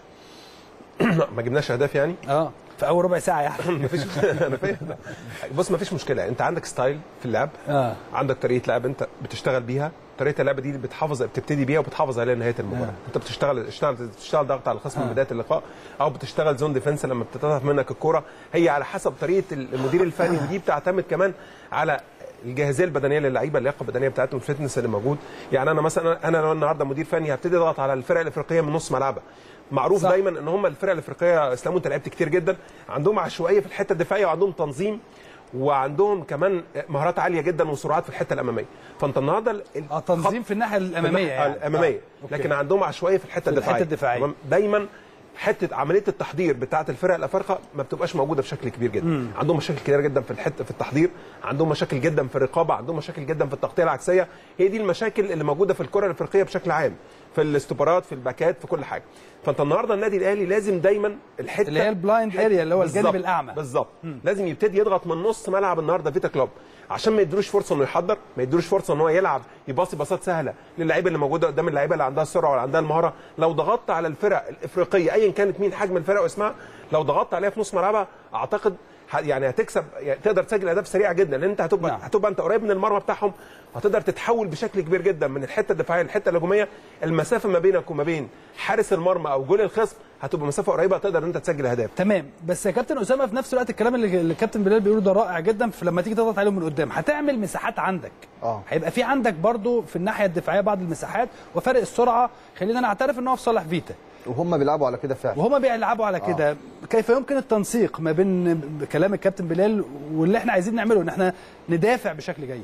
[SPEAKER 13] ما جبناش اهداف يعني
[SPEAKER 1] اه في اول ربع ساعه يعني
[SPEAKER 13] مفيش انا فاهم بص مفيش مشكله انت عندك ستايل في اللعب
[SPEAKER 1] اه
[SPEAKER 13] عندك طريقه لعب انت بتشتغل بيها طريقه اللعب دي بتحافظ بتبتدي بيها وبتحافظ عليها لنهايه المباراه
[SPEAKER 1] آه.
[SPEAKER 13] انت بتشتغل بتشتغل بتشتغل ضغط على الخصم
[SPEAKER 1] آه.
[SPEAKER 13] من بدايه اللقاء او بتشتغل زون ديفنس لما بتتهف منك الكوره هي على حسب طريقه المدير الفني ودي بتعتمد كمان على الجاهزيه البدنيه للعيبه اللياقه البدنيه بتاعتهم الفتنس اللي موجود يعني انا مثلا انا لو النهارده مدير فني هبتدي اضغط على الفرق الافريقيه من نص ملعبها معروف
[SPEAKER 1] صح.
[SPEAKER 13] دايما ان هم الفرق الافريقيه اسلام انت لعبت كتير جدا عندهم عشوائيه في الحته الدفاعيه وعندهم تنظيم وعندهم كمان مهارات عاليه جدا وسرعات في الحته الاماميه فانت النهارده ال-
[SPEAKER 1] اه تنظيم في الناحيه الاماميه
[SPEAKER 13] الناحية
[SPEAKER 1] يعني
[SPEAKER 13] الاماميه
[SPEAKER 1] آه. أوكي.
[SPEAKER 13] لكن عندهم عشوائيه في الحته
[SPEAKER 1] في الحتة
[SPEAKER 13] الدفاعيه
[SPEAKER 1] الدفاعية.
[SPEAKER 13] تمام؟ دايما حته عمليه التحضير بتاعه الفرق الافارقه ما بتبقاش موجوده بشكل كبير جدا
[SPEAKER 1] مم.
[SPEAKER 13] عندهم مشاكل كتير جدا في الحته في التحضير عندهم مشاكل جدا في الرقابه عندهم مشاكل جدا في التغطيه العكسيه هي دي المشاكل اللي موجوده في الكره الافريقيه بشكل عام في الاستوبرات في الباكات في كل حاجه فانت النهارده النادي الاهلي لازم دايما الحته
[SPEAKER 1] اللي هي البلايند اريا اللي هو الجانب
[SPEAKER 13] بالظبط،
[SPEAKER 1] الاعمى
[SPEAKER 13] بالظبط لازم يبتدي يضغط من نص ملعب النهارده فيتا كلوب عشان ما يدروش فرصه انه يحضر ما يدروش فرصه ان هو يلعب يباصي باصات سهله للعيبه اللي موجوده قدام اللعيبه اللي عندها السرعه واللي عندها المهاره لو ضغطت على الفرق الافريقيه ايا كانت مين حجم الفرق واسمها لو ضغطت عليها في نص ملعبها اعتقد ه- يعني هتكسب يعني تقدر تسجل اهداف سريعه جدا لان انت هتبقى
[SPEAKER 1] نعم.
[SPEAKER 13] هتبقى انت قريب من المرمى بتاعهم هتقدر تتحول بشكل كبير جدا من الحته الدفاعيه للحته الهجوميه المسافه ما بينك وما بين حارس المرمى او جول الخصم هتبقى مسافه قريبه تقدر ان انت تسجل اهداف
[SPEAKER 1] تمام بس يا كابتن اسامه في نفس الوقت الكلام اللي اللي الكابتن بلال بيقوله ده رائع جدا في لما تيجي تضغط عليهم من قدام هتعمل مساحات عندك
[SPEAKER 12] اه
[SPEAKER 1] هيبقى في عندك برضو في الناحيه الدفاعيه بعض المساحات وفرق السرعه خلينا نعترف ان هو في صالح فيتا
[SPEAKER 12] وهم بيلعبوا على كده فعلا
[SPEAKER 1] وهما بيلعبوا على كده كيف يمكن التنسيق ما بين كلام الكابتن بلال واللي احنا عايزين نعمله ان احنا ندافع بشكل جيد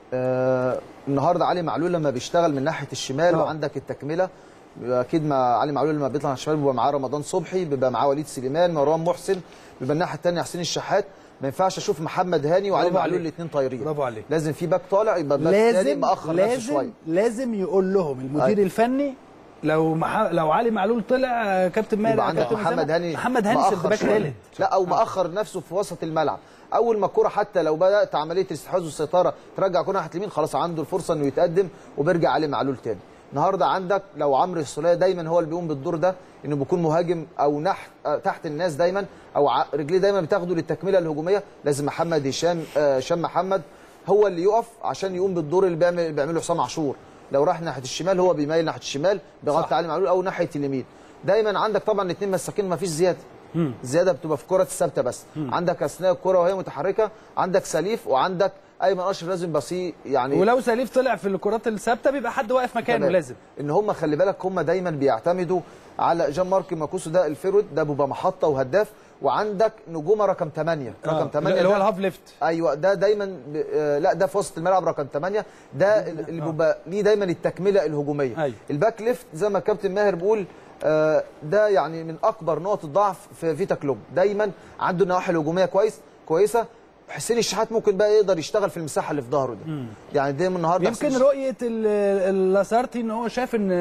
[SPEAKER 12] آه النهارده علي معلول لما بيشتغل من ناحيه الشمال
[SPEAKER 1] آه.
[SPEAKER 12] وعندك التكمله بيبقى اكيد مع علي معلول لما بيطلع على الشمال بيبقى معاه رمضان صبحي بيبقى معاه وليد سليمان مروان محسن بيبقى الناحيه الثانيه حسين الشحات ما ينفعش اشوف محمد هاني وعلي
[SPEAKER 1] برافو
[SPEAKER 12] معلول
[SPEAKER 1] عليك.
[SPEAKER 12] الاثنين طايرين
[SPEAKER 1] برافو عليك
[SPEAKER 12] لازم في باك طالع يبقى باك تاني
[SPEAKER 1] لازم
[SPEAKER 12] مأخر نفسه شويه
[SPEAKER 1] لازم لازم يقول لهم المدير
[SPEAKER 12] أيوة.
[SPEAKER 1] الفني لو مح... لو علي معلول طلع آه، كابتن ماهر
[SPEAKER 12] يبقى
[SPEAKER 1] آه،
[SPEAKER 12] عندك
[SPEAKER 1] كابتن
[SPEAKER 12] محمد
[SPEAKER 1] أسامة،
[SPEAKER 12] هاني
[SPEAKER 1] محمد هاني
[SPEAKER 12] مأخر
[SPEAKER 1] سيرد باك
[SPEAKER 12] شوية.
[SPEAKER 1] ثالث
[SPEAKER 12] لا او مأخر نفسه في وسط الملعب اول ما الكره حتى لو بدات عمليه الاستحواذ والسيطره ترجع كره ناحيه اليمين خلاص عنده الفرصه انه يتقدم وبيرجع علي معلول تاني النهارده عندك لو عمرو السوليه دايما هو اللي بيقوم بالدور ده انه بيكون مهاجم او نح آه، تحت الناس دايما او ع- رجليه دايما بتاخده للتكمله الهجوميه لازم محمد هشام آه، هشام محمد هو اللي يقف عشان يقوم بالدور اللي بيعمل اللي بيعمله حسام عاشور لو راح ناحيه الشمال هو بيميل ناحيه الشمال بيغطي علي معلول او ناحيه اليمين دايما عندك طبعا الاثنين مساكين ما فيش زياده زياده بتبقى في كره الثابته بس عندك اثناء الكره وهي متحركه عندك سليف وعندك ايمن اشرف لازم بصي يعني
[SPEAKER 1] ولو سليف طلع في الكرات الثابته بيبقى حد واقف مكانه
[SPEAKER 12] تمام.
[SPEAKER 1] لازم
[SPEAKER 12] ان هم خلي بالك هم دايما بيعتمدوا على جان مارك ماكوسو ده الفيرود ده بيبقى محطه وهداف وعندك نجومه رقم 8 رقم
[SPEAKER 1] آه،
[SPEAKER 12] 8
[SPEAKER 1] اللي هو
[SPEAKER 12] ده-
[SPEAKER 1] الهاف ليفت
[SPEAKER 12] ايوه ده دايما ب... آه لا ده في وسط الملعب رقم 8 ده اللي بيبقى ليه دايما التكمله الهجوميه
[SPEAKER 1] أيوة.
[SPEAKER 12] الباك ليفت زي ما الكابتن ماهر بيقول آه ده يعني من اكبر نقط الضعف في فيتا كلوب دايما عنده النواحي الهجوميه كويس كويسه حسين الشحات ممكن بقى يقدر يشتغل في المساحه اللي في ظهره دي يعني دايما النهارده
[SPEAKER 1] يمكن
[SPEAKER 12] حسين
[SPEAKER 1] رؤيه ال- ال- لاسارتي ان هو شاف ان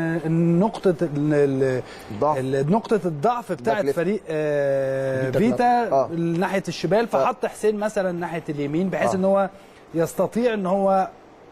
[SPEAKER 1] إن نقطه ال- ال- نقطه الضعف بتاعت
[SPEAKER 12] ليفت.
[SPEAKER 1] فريق آه،
[SPEAKER 12] فيتا
[SPEAKER 1] فيتا
[SPEAKER 12] كلوب. آه.
[SPEAKER 1] ناحيه الشمال فحط حسين مثلا ناحيه اليمين بحيث
[SPEAKER 12] آه.
[SPEAKER 1] ان هو يستطيع ان هو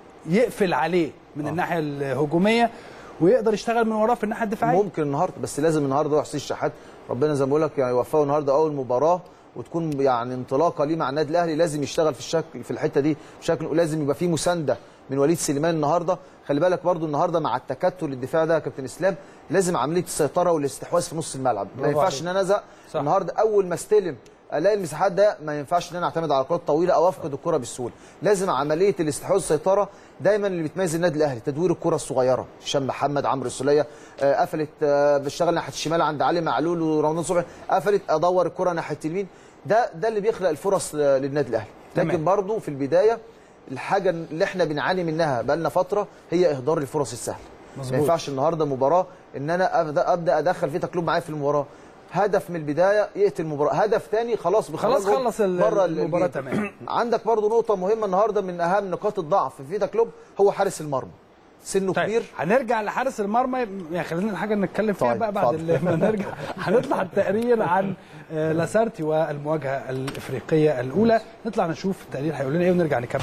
[SPEAKER 1] يقفل عليه من الناحيه الهجوميه ويقدر يشتغل من وراه في الناحيه الدفاعيه
[SPEAKER 12] ممكن النهارده بس لازم النهارده هو حسين الشحات ربنا زي ما بقول لك يعني يوفقه النهارده اول مباراه وتكون يعني انطلاقه ليه مع النادي الاهلي لازم يشتغل في الشكل في الحته دي بشكل ولازم يبقى فيه مسانده من وليد سليمان النهارده خلي بالك برضو النهارده مع التكتل الدفاع ده يا كابتن اسلام لازم عمليه السيطره والاستحواذ في نص الملعب ما
[SPEAKER 1] برافو
[SPEAKER 12] ينفعش
[SPEAKER 1] عليك.
[SPEAKER 12] ان انا ازق النهارده اول ما استلم الاقي المساحات ده ما ينفعش ان انا اعتمد على كرات طويله او افقد الكره بالسهوله لازم عمليه الاستحواذ والسيطره دايما اللي بتميز النادي الاهلي تدوير الكره الصغيره هشام محمد عمرو السوليه آه، قفلت آه، بشتغل ناحيه الشمال عند علي معلول ورمضان صبحي قفلت ادور الكره ناحيه اليمين ده ده اللي بيخلق الفرص آه، للنادي الاهلي لكن
[SPEAKER 1] تمام.
[SPEAKER 12] برضو في البدايه الحاجه اللي احنا بنعاني منها بقالنا فتره هي اهدار الفرص السهله
[SPEAKER 1] مظبوط.
[SPEAKER 12] ما ينفعش النهارده مباراه ان انا ابدا ابدا ادخل فيتا كلوب معايا في المباراه هدف من البدايه يقتل المباراه هدف تاني خلاص
[SPEAKER 1] خلاص
[SPEAKER 12] بيخرجهم
[SPEAKER 1] خلص ال-
[SPEAKER 12] بره
[SPEAKER 1] المباراة
[SPEAKER 12] الجيم.
[SPEAKER 1] تمام.
[SPEAKER 12] عندك برضو نقطه مهمه النهارده من اهم نقاط الضعف في فيتا كلوب هو حارس المرمى سنه
[SPEAKER 1] طيب
[SPEAKER 12] كبير
[SPEAKER 1] هنرجع لحارس المرمى يعني خلينا حاجه نتكلم فيها
[SPEAKER 12] طيب،
[SPEAKER 1] بقى بعد
[SPEAKER 12] اتفضل.
[SPEAKER 1] ال- ما نرجع هنطلع التقرير عن آه، لاسارتي والمواجهه الافريقيه الاولى نطلع نشوف التقرير هيقول لنا ايه ونرجع نكمل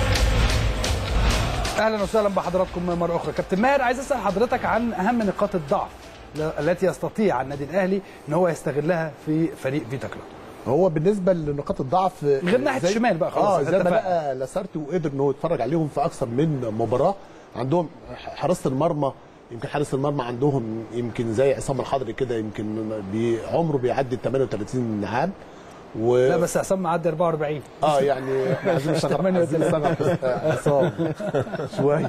[SPEAKER 1] اهلا وسهلا بحضراتكم مره اخرى كابتن ماهر عايز اسال حضرتك عن اهم نقاط الضعف التي يستطيع النادي الاهلي ان هو يستغلها في فريق فيتا كلوب
[SPEAKER 11] هو بالنسبه لنقاط الضعف
[SPEAKER 1] غير ناحية
[SPEAKER 11] زي-
[SPEAKER 1] الشمال بقى خلاص،
[SPEAKER 11] اه زي ما
[SPEAKER 1] اتفقنا.
[SPEAKER 11] لقى لاسارتي وقدر ان هو يتفرج عليهم في اكثر من مباراه عندهم حراسه المرمى يمكن حارس المرمى عندهم يمكن زي عصام الحضري كده يمكن بي عمره بيعدي ال 38 عام و...
[SPEAKER 1] لا بس عصام معدي 44
[SPEAKER 11] اه يعني احنا عايزين نصغر عايزين نصغر عصام شويه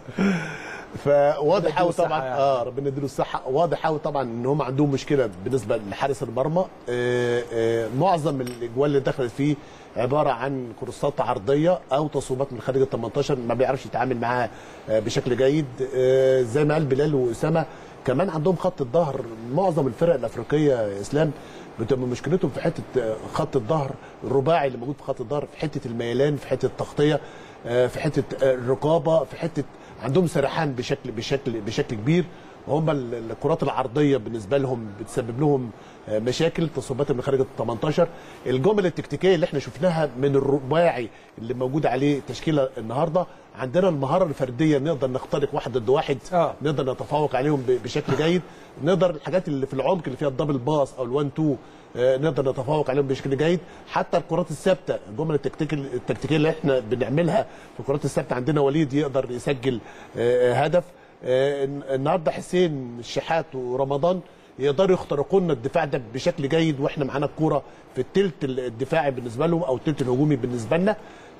[SPEAKER 11] فواضح قوي
[SPEAKER 1] الصحة
[SPEAKER 11] طبعا
[SPEAKER 1] يعني.
[SPEAKER 11] اه ربنا يديله الصحه واضح قوي طبعا ان هم عندهم مشكله بالنسبه لحارس المرمى آه آه معظم الاجوال اللي دخلت فيه عباره عن كروسات عرضيه او تصويبات من خارج ال 18 ما بيعرفش يتعامل معاها آه بشكل جيد آه زي ما قال بلال واسامه كمان عندهم خط الظهر معظم الفرق الافريقيه يا اسلام بتبقى مشكلتهم في حته آه، خط الظهر الرباعي اللي موجود في خط الظهر في حته الميلان في حته التغطيه آه، في حته آه، الرقابه في حته عندهم سرحان بشكل بشكل بشكل كبير وهم ال- الكرات العرضيه بالنسبه لهم بتسبب لهم آه، مشاكل تصويبات من خارج ال 18 الجمل التكتيكيه اللي احنا شفناها من الرباعي اللي موجود عليه تشكيله النهارده عندنا المهاره الفرديه نقدر نخترق واحد ضد واحد
[SPEAKER 1] آه.
[SPEAKER 11] نقدر نتفوق عليهم ب- بشكل جيد نقدر الحاجات اللي في العمق اللي فيها الدبل باس او الوان تو آه، نقدر نتفوق عليهم بشكل جيد حتى الكرات الثابته الجمل التكتيكيه التكتيكيه اللي احنا بنعملها في الكرات الثابته عندنا وليد يقدر يسجل آه، هدف آه، النهارده حسين الشحات ورمضان يقدروا يخترقوا لنا الدفاع ده بشكل جيد واحنا معانا الكوره في الثلث الدفاعي بالنسبه لهم او الثلث الهجومي بالنسبه لنا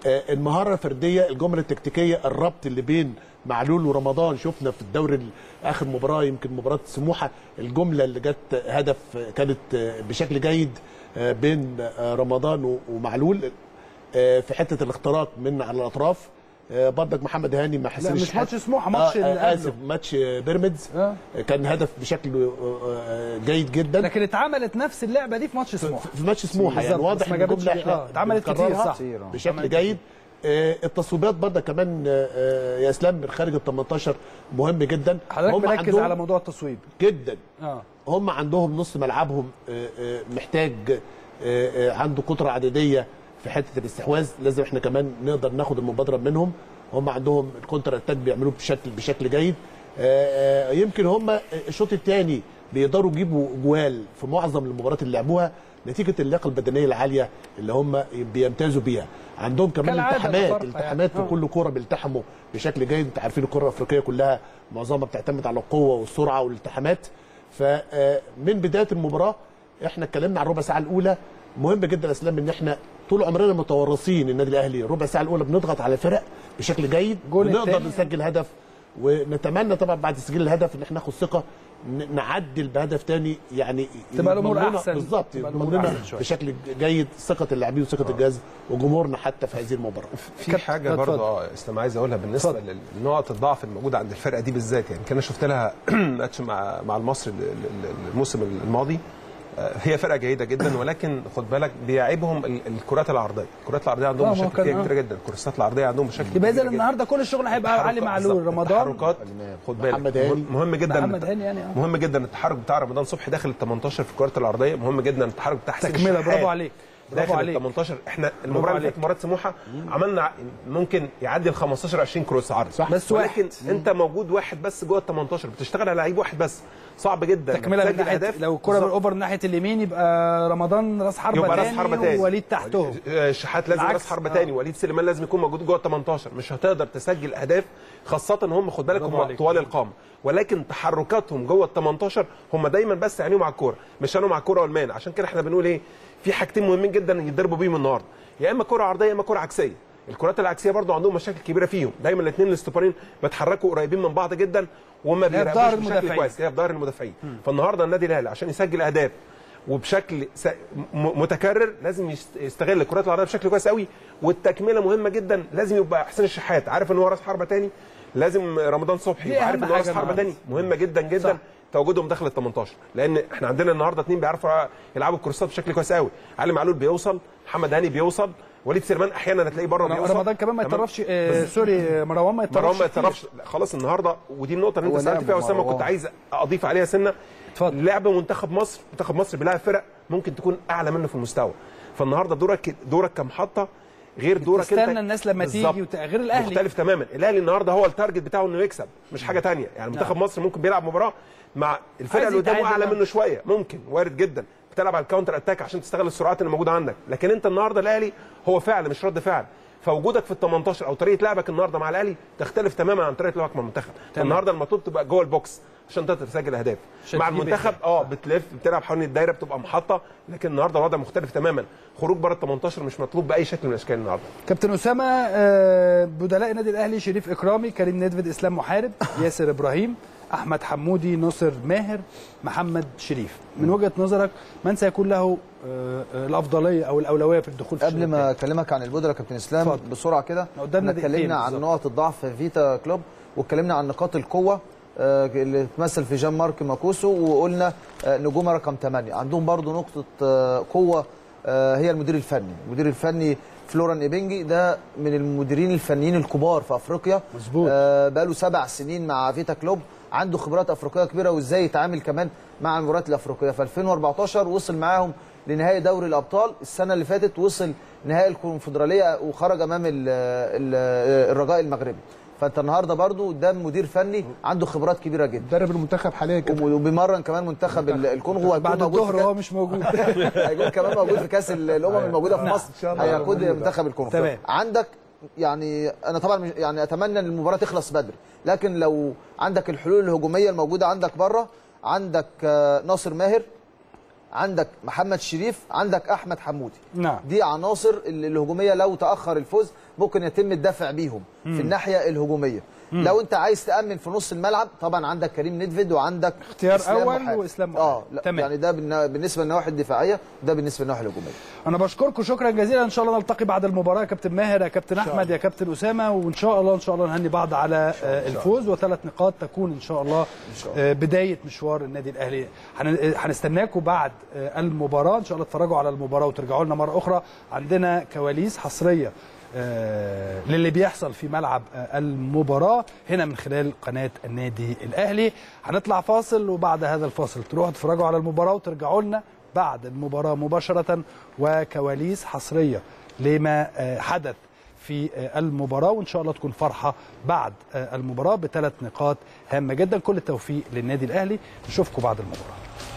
[SPEAKER 11] آه، المهاره الفرديه الجمله التكتيكيه الربط اللي بين معلول ورمضان شفنا في الدوري ال- اخر مباراه يمكن مباراه سموحه الجمله اللي جت هدف آه، كانت آه، بشكل جيد آه، بين آه، رمضان و- ومعلول آه، في حته الاختراق من على الاطراف آه، برضك محمد هاني ما حسبش
[SPEAKER 1] مش
[SPEAKER 11] حاجة.
[SPEAKER 1] ماتش سموحة، ماتش
[SPEAKER 11] آه،
[SPEAKER 1] اللي
[SPEAKER 11] آه،
[SPEAKER 1] قبله.
[SPEAKER 11] اسف ماتش آه، بيراميدز آه، كان هدف بشكل آه، آه، جيد جدا
[SPEAKER 1] لكن اتعملت نفس اللعبه دي في ماتش سموحه
[SPEAKER 11] في ماتش سموحه يعني
[SPEAKER 1] بالظبط،
[SPEAKER 11] واضح
[SPEAKER 1] بس ما
[SPEAKER 11] ان
[SPEAKER 1] جابتش
[SPEAKER 11] الجمله احنا
[SPEAKER 1] اه اتعملت كتير
[SPEAKER 11] بنكررها
[SPEAKER 1] صح
[SPEAKER 11] بشكل
[SPEAKER 1] اتعملت
[SPEAKER 11] جيد آه، التصويبات برضه كمان آه، آه، يا اسلام من خارج ال 18 مهم جدا
[SPEAKER 1] حضرتك
[SPEAKER 11] هم
[SPEAKER 1] مركز
[SPEAKER 11] عندهم-
[SPEAKER 1] على موضوع التصويب
[SPEAKER 11] جدا
[SPEAKER 1] اه
[SPEAKER 11] هم عندهم نص ملعبهم آه، آه، محتاج آه، آه، عنده قدره عدديه في حته الاستحواذ لازم احنا كمان نقدر ناخد المبادره منهم هم عندهم الكونتر اتاك بيعملوه بشكل بشكل جيد آه، آه، يمكن هم الشوط الثاني بيقدروا يجيبوا جوال في معظم المباريات اللي لعبوها نتيجه اللياقه البدنيه العاليه اللي هم بيمتازوا بيها عندهم كمان
[SPEAKER 1] كالعادة
[SPEAKER 11] التحامات
[SPEAKER 1] بفرق يعني.
[SPEAKER 11] التحامات في
[SPEAKER 1] آه.
[SPEAKER 11] كل كوره بيلتحموا بشكل جيد انت عارفين الكره الافريقيه كلها معظمها بتعتمد على القوه والسرعه والالتحامات فمن بدايه المباراه احنا اتكلمنا عن الربع ساعه الاولى مهم جدا يا اسلام ان احنا طول عمرنا متورطين النادي الاهلي الربع ساعه الاولى بنضغط على الفرق بشكل جيد
[SPEAKER 1] جول
[SPEAKER 11] ونقدر
[SPEAKER 1] التاني.
[SPEAKER 11] نسجل هدف ونتمنى طبعا بعد تسجيل الهدف ان احنا ناخد ثقه ن- نعدل بهدف تاني يعني
[SPEAKER 1] تبقى الأمور
[SPEAKER 11] يضمن لنا-
[SPEAKER 1] أحسن.
[SPEAKER 11] بالظبط
[SPEAKER 1] تبقى
[SPEAKER 11] يضمن
[SPEAKER 1] الأمور
[SPEAKER 11] لنا
[SPEAKER 1] أحسن شوية.
[SPEAKER 11] بشكل جيد ثقه اللاعبين وثقه الجهاز وجمهورنا حتى في هذه المباراه
[SPEAKER 13] في حاجه
[SPEAKER 11] اتفضل.
[SPEAKER 13] برضه اه اسلام عايز اقولها بالنسبه لنقط الضعف الموجوده عند الفرقه دي بالذات يعني كان شفت لها ماتش مع مع المصري ال- ال- ال- الموسم الماضي آه، هي فرقه جيده جدا ولكن خد بالك بيعيبهم ال- الكرات العرضيه الكرات العرضيه عندهم
[SPEAKER 1] آه، ما هو
[SPEAKER 13] مشاكل
[SPEAKER 1] كان-
[SPEAKER 13] فيها
[SPEAKER 1] آه.
[SPEAKER 13] كتيره جدا الكورسات العرضيه عندهم مشاكل
[SPEAKER 1] يبقى اذا
[SPEAKER 13] كتيرة جدا.
[SPEAKER 1] النهارده كل الشغل هيبقى علي معلول
[SPEAKER 13] بالظبط.
[SPEAKER 1] رمضان
[SPEAKER 13] التحركات خد بالك
[SPEAKER 11] محمد هاني.
[SPEAKER 13] مهم جدا
[SPEAKER 1] محمد هاني يعني اه
[SPEAKER 13] مهم جدا التحرك بتاع رمضان صبحي داخل ال 18 في الكرات العرضيه مهم جدا التحرك بتاع حسين
[SPEAKER 1] تكمله
[SPEAKER 13] الشحات
[SPEAKER 1] برافو عليك برافو
[SPEAKER 13] داخل ال
[SPEAKER 1] عليك
[SPEAKER 13] 18 احنا المباراه اللي
[SPEAKER 1] عليك.
[SPEAKER 13] فاتت مباراه سموحه عملنا ممكن يعدي ال 15 20 كروس عرض
[SPEAKER 1] صح. بس
[SPEAKER 13] ولكن
[SPEAKER 1] واحد.
[SPEAKER 13] انت موجود واحد بس جوه ال 18 بتشتغل على لعيب واحد بس صعب جدا
[SPEAKER 1] تكمله من
[SPEAKER 13] تسجل
[SPEAKER 1] ناحيه
[SPEAKER 13] أهداف.
[SPEAKER 1] لو الكره
[SPEAKER 13] بالظبط.
[SPEAKER 1] بالاوفر ناحيه اليمين يبقى رمضان راس حربه
[SPEAKER 13] يبقى راس
[SPEAKER 1] تاني
[SPEAKER 13] حربه تاني
[SPEAKER 1] ووليد تحتهم
[SPEAKER 13] آه، الشحات لازم
[SPEAKER 1] العكس.
[SPEAKER 13] راس حربه
[SPEAKER 1] آه.
[SPEAKER 13] تاني وليد سليمان لازم يكون موجود جوه ال 18 مش هتقدر تسجل اهداف خاصه ان هم خد بالك
[SPEAKER 1] برافو
[SPEAKER 13] هم
[SPEAKER 1] عليك.
[SPEAKER 13] طوال القامه ولكن تحركاتهم جوه ال 18 هم دايما بس عينيهم على الكوره مش عينيهم على الكوره والمان عشان كده احنا بنقول ايه في حاجتين مهمين جدا يتضربوا بيهم النهارده يا اما كره عرضيه يا اما كره عكسيه الكرات العكسيه برضو عندهم مشاكل كبيره فيهم دايما الاثنين الاستوبرين بيتحركوا قريبين من بعض جدا وما
[SPEAKER 1] اللي هي في
[SPEAKER 13] بيراقبوش
[SPEAKER 1] ظهر
[SPEAKER 13] بشكل
[SPEAKER 1] المدافعين.
[SPEAKER 13] كويس هي في ظهر المدافعين فالنهارده النادي الاهلي عشان يسجل اهداف وبشكل س- م- متكرر لازم يست- يستغل الكرات العرضيه بشكل كويس قوي والتكمله مهمه جدا لازم يبقى حسين الشحات عارف ان هو راس حربه تاني لازم رمضان صبحي
[SPEAKER 1] دي
[SPEAKER 13] يبقى عارف
[SPEAKER 1] أهم
[SPEAKER 13] ان هو راس
[SPEAKER 1] حاجة
[SPEAKER 13] حربه
[SPEAKER 1] النهاردة.
[SPEAKER 13] تاني مهمه جدا جدا
[SPEAKER 1] صح.
[SPEAKER 13] تواجدهم داخل ال 18 لان احنا عندنا النهارده اثنين بيعرفوا يلعبوا الكروسات بشكل كويس قوي علي معلول بيوصل محمد هاني بيوصل وليد سليمان احيانا هتلاقيه بره بيوصل
[SPEAKER 1] رمضان كمان ما
[SPEAKER 13] تمام؟
[SPEAKER 1] يتطرفش آه
[SPEAKER 13] بس-
[SPEAKER 1] سوري مروان ما يتطرفش
[SPEAKER 13] مروان ما
[SPEAKER 1] كتير.
[SPEAKER 13] يتطرفش لا، خلاص النهارده ودي النقطه اللي
[SPEAKER 1] هو
[SPEAKER 13] انت سالت
[SPEAKER 1] لعب
[SPEAKER 13] فيها اسامه
[SPEAKER 1] مروان.
[SPEAKER 13] كنت عايز اضيف عليها سنه اتفضل لعب منتخب مصر منتخب مصر بيلاعب فرق ممكن تكون اعلى منه في المستوى فالنهارده دورك دورك كمحطه غير دورك انت
[SPEAKER 1] تستنى الناس لما
[SPEAKER 13] بالظبط.
[SPEAKER 1] تيجي وت- غير الأهلي.
[SPEAKER 13] مختلف تماما الاهلي النهارده هو التارجت بتاعه انه يكسب مش حاجه تانية يعني منتخب
[SPEAKER 1] نعم.
[SPEAKER 13] مصر ممكن بيلعب مباراه مع الفرقه
[SPEAKER 1] عايز
[SPEAKER 13] اللي قدامه
[SPEAKER 1] يتعادل،
[SPEAKER 13] اعلى
[SPEAKER 1] آه.
[SPEAKER 13] منه شويه ممكن وارد جدا بتلعب على الكاونتر اتاك عشان تستغل السرعات اللي موجوده عندك لكن انت النهارده الاهلي هو فعل مش رد فعل فوجودك في ال 18 او طريقه لعبك النهارده مع الاهلي تختلف تماما عن طريقه لعبك مع المنتخب النهارده المطلوب تبقى جوه البوكس عشان تقدر تسجل اهداف
[SPEAKER 1] عشان
[SPEAKER 13] مع
[SPEAKER 1] تجيب
[SPEAKER 13] المنتخب
[SPEAKER 1] أهداف.
[SPEAKER 13] اه بتلف بتلعب حوالين الدايره بتبقى محطه لكن النهارده الوضع مختلف تماما خروج بره ال 18 مش مطلوب باي شكل من الاشكال النهارده
[SPEAKER 1] كابتن اسامه آه، بدلاء النادي الاهلي شريف اكرامي كريم ندفد اسلام محارب ياسر ابراهيم احمد حمودي ناصر ماهر محمد شريف من وجهه نظرك من سيكون له آه، آه، الافضليه او الاولويه في الدخول في
[SPEAKER 12] قبل
[SPEAKER 1] الشوط
[SPEAKER 12] ما اكلمك عن البودره يا كابتن اسلام
[SPEAKER 1] اتفضل.
[SPEAKER 12] بسرعه كده
[SPEAKER 1] إحنا قدامنا
[SPEAKER 12] احنا
[SPEAKER 1] دقيقتين
[SPEAKER 12] اتكلمنا عن
[SPEAKER 1] بالظبط.
[SPEAKER 12] نقط الضعف في فيتا كلوب واتكلمنا عن نقاط القوه آه، اللي تمثل في جان مارك ماكوسو وقلنا آه، نجوم رقم 8 عندهم برضو نقطه آه، قوه آه، هي المدير الفني المدير الفني فلوران ايبنجي ده من المديرين الفنيين الكبار في افريقيا
[SPEAKER 1] مظبوط
[SPEAKER 12] آه، بقاله سبع سنين مع فيتا كلوب عنده خبرات افريقيه كبيره وازاي يتعامل كمان مع المباريات الافريقيه في 2014 وصل معاهم لنهائي دوري الابطال السنه اللي فاتت وصل نهائي الكونفدراليه وخرج امام ال ال الرجاء المغربي فانت النهارده برضو قدام مدير فني عنده خبرات كبيره جدا
[SPEAKER 11] مدرب المنتخب حاليا
[SPEAKER 12] كمان وبيمرن كمان منتخب ال- الكونغو وهيكون
[SPEAKER 1] بعد
[SPEAKER 12] موجود في
[SPEAKER 1] الظهر
[SPEAKER 12] كأس-
[SPEAKER 1] هو مش موجود
[SPEAKER 12] هيكون كمان موجود في كاس ال- الامم الموجوده في
[SPEAKER 1] نعم.
[SPEAKER 12] مصر
[SPEAKER 1] إن شاء الله.
[SPEAKER 12] هيقود
[SPEAKER 1] موجود.
[SPEAKER 12] منتخب الكونغو
[SPEAKER 1] تمام.
[SPEAKER 12] عندك يعني انا طبعا مش- يعني اتمنى ان المباراه تخلص بدري لكن لو عندك الحلول الهجوميه الموجوده عندك بره عندك آه، ناصر ماهر عندك محمد شريف عندك احمد حمودي
[SPEAKER 1] نعم
[SPEAKER 12] دي عناصر ال- الهجوميه لو تاخر الفوز ممكن يتم الدفع بيهم
[SPEAKER 1] مم.
[SPEAKER 12] في الناحيه الهجوميه
[SPEAKER 1] مم.
[SPEAKER 12] لو انت عايز تامن في نص الملعب طبعا عندك كريم ندفد وعندك
[SPEAKER 1] اختيار
[SPEAKER 12] إسلام
[SPEAKER 1] أول
[SPEAKER 12] محارب.
[SPEAKER 1] وإسلام
[SPEAKER 12] اه
[SPEAKER 1] محارب.
[SPEAKER 12] لا
[SPEAKER 1] تمام.
[SPEAKER 12] يعني ده بالن- بالنسبه للنواحي الدفاعيه وده بالنسبه للنواحي الهجوميه
[SPEAKER 1] انا بشكركم شكرا جزيلا ان شاء الله نلتقي بعد المباراه يا كابتن ماهر يا كابتن احمد يا كابتن اسامه وان شاء الله ان شاء الله نهني بعض على آه، الفوز وثلاث نقاط تكون ان شاء الله آه، بدايه مشوار النادي الاهلي هن- هنستناكم بعد آه، المباراه ان شاء الله تتفرجوا على المباراه وترجعوا لنا مره اخرى عندنا كواليس حصريه آه، للي بيحصل في ملعب آه، المباراة هنا من خلال قناة النادي الأهلي هنطلع فاصل وبعد هذا الفاصل تروحوا تتفرجوا على المباراة وترجعوا لنا بعد المباراة مباشرة وكواليس حصرية لما آه، حدث في آه، المباراة وإن شاء الله تكون فرحة بعد آه، المباراة بثلاث نقاط هامة جدا كل التوفيق للنادي الأهلي نشوفكم بعد المباراة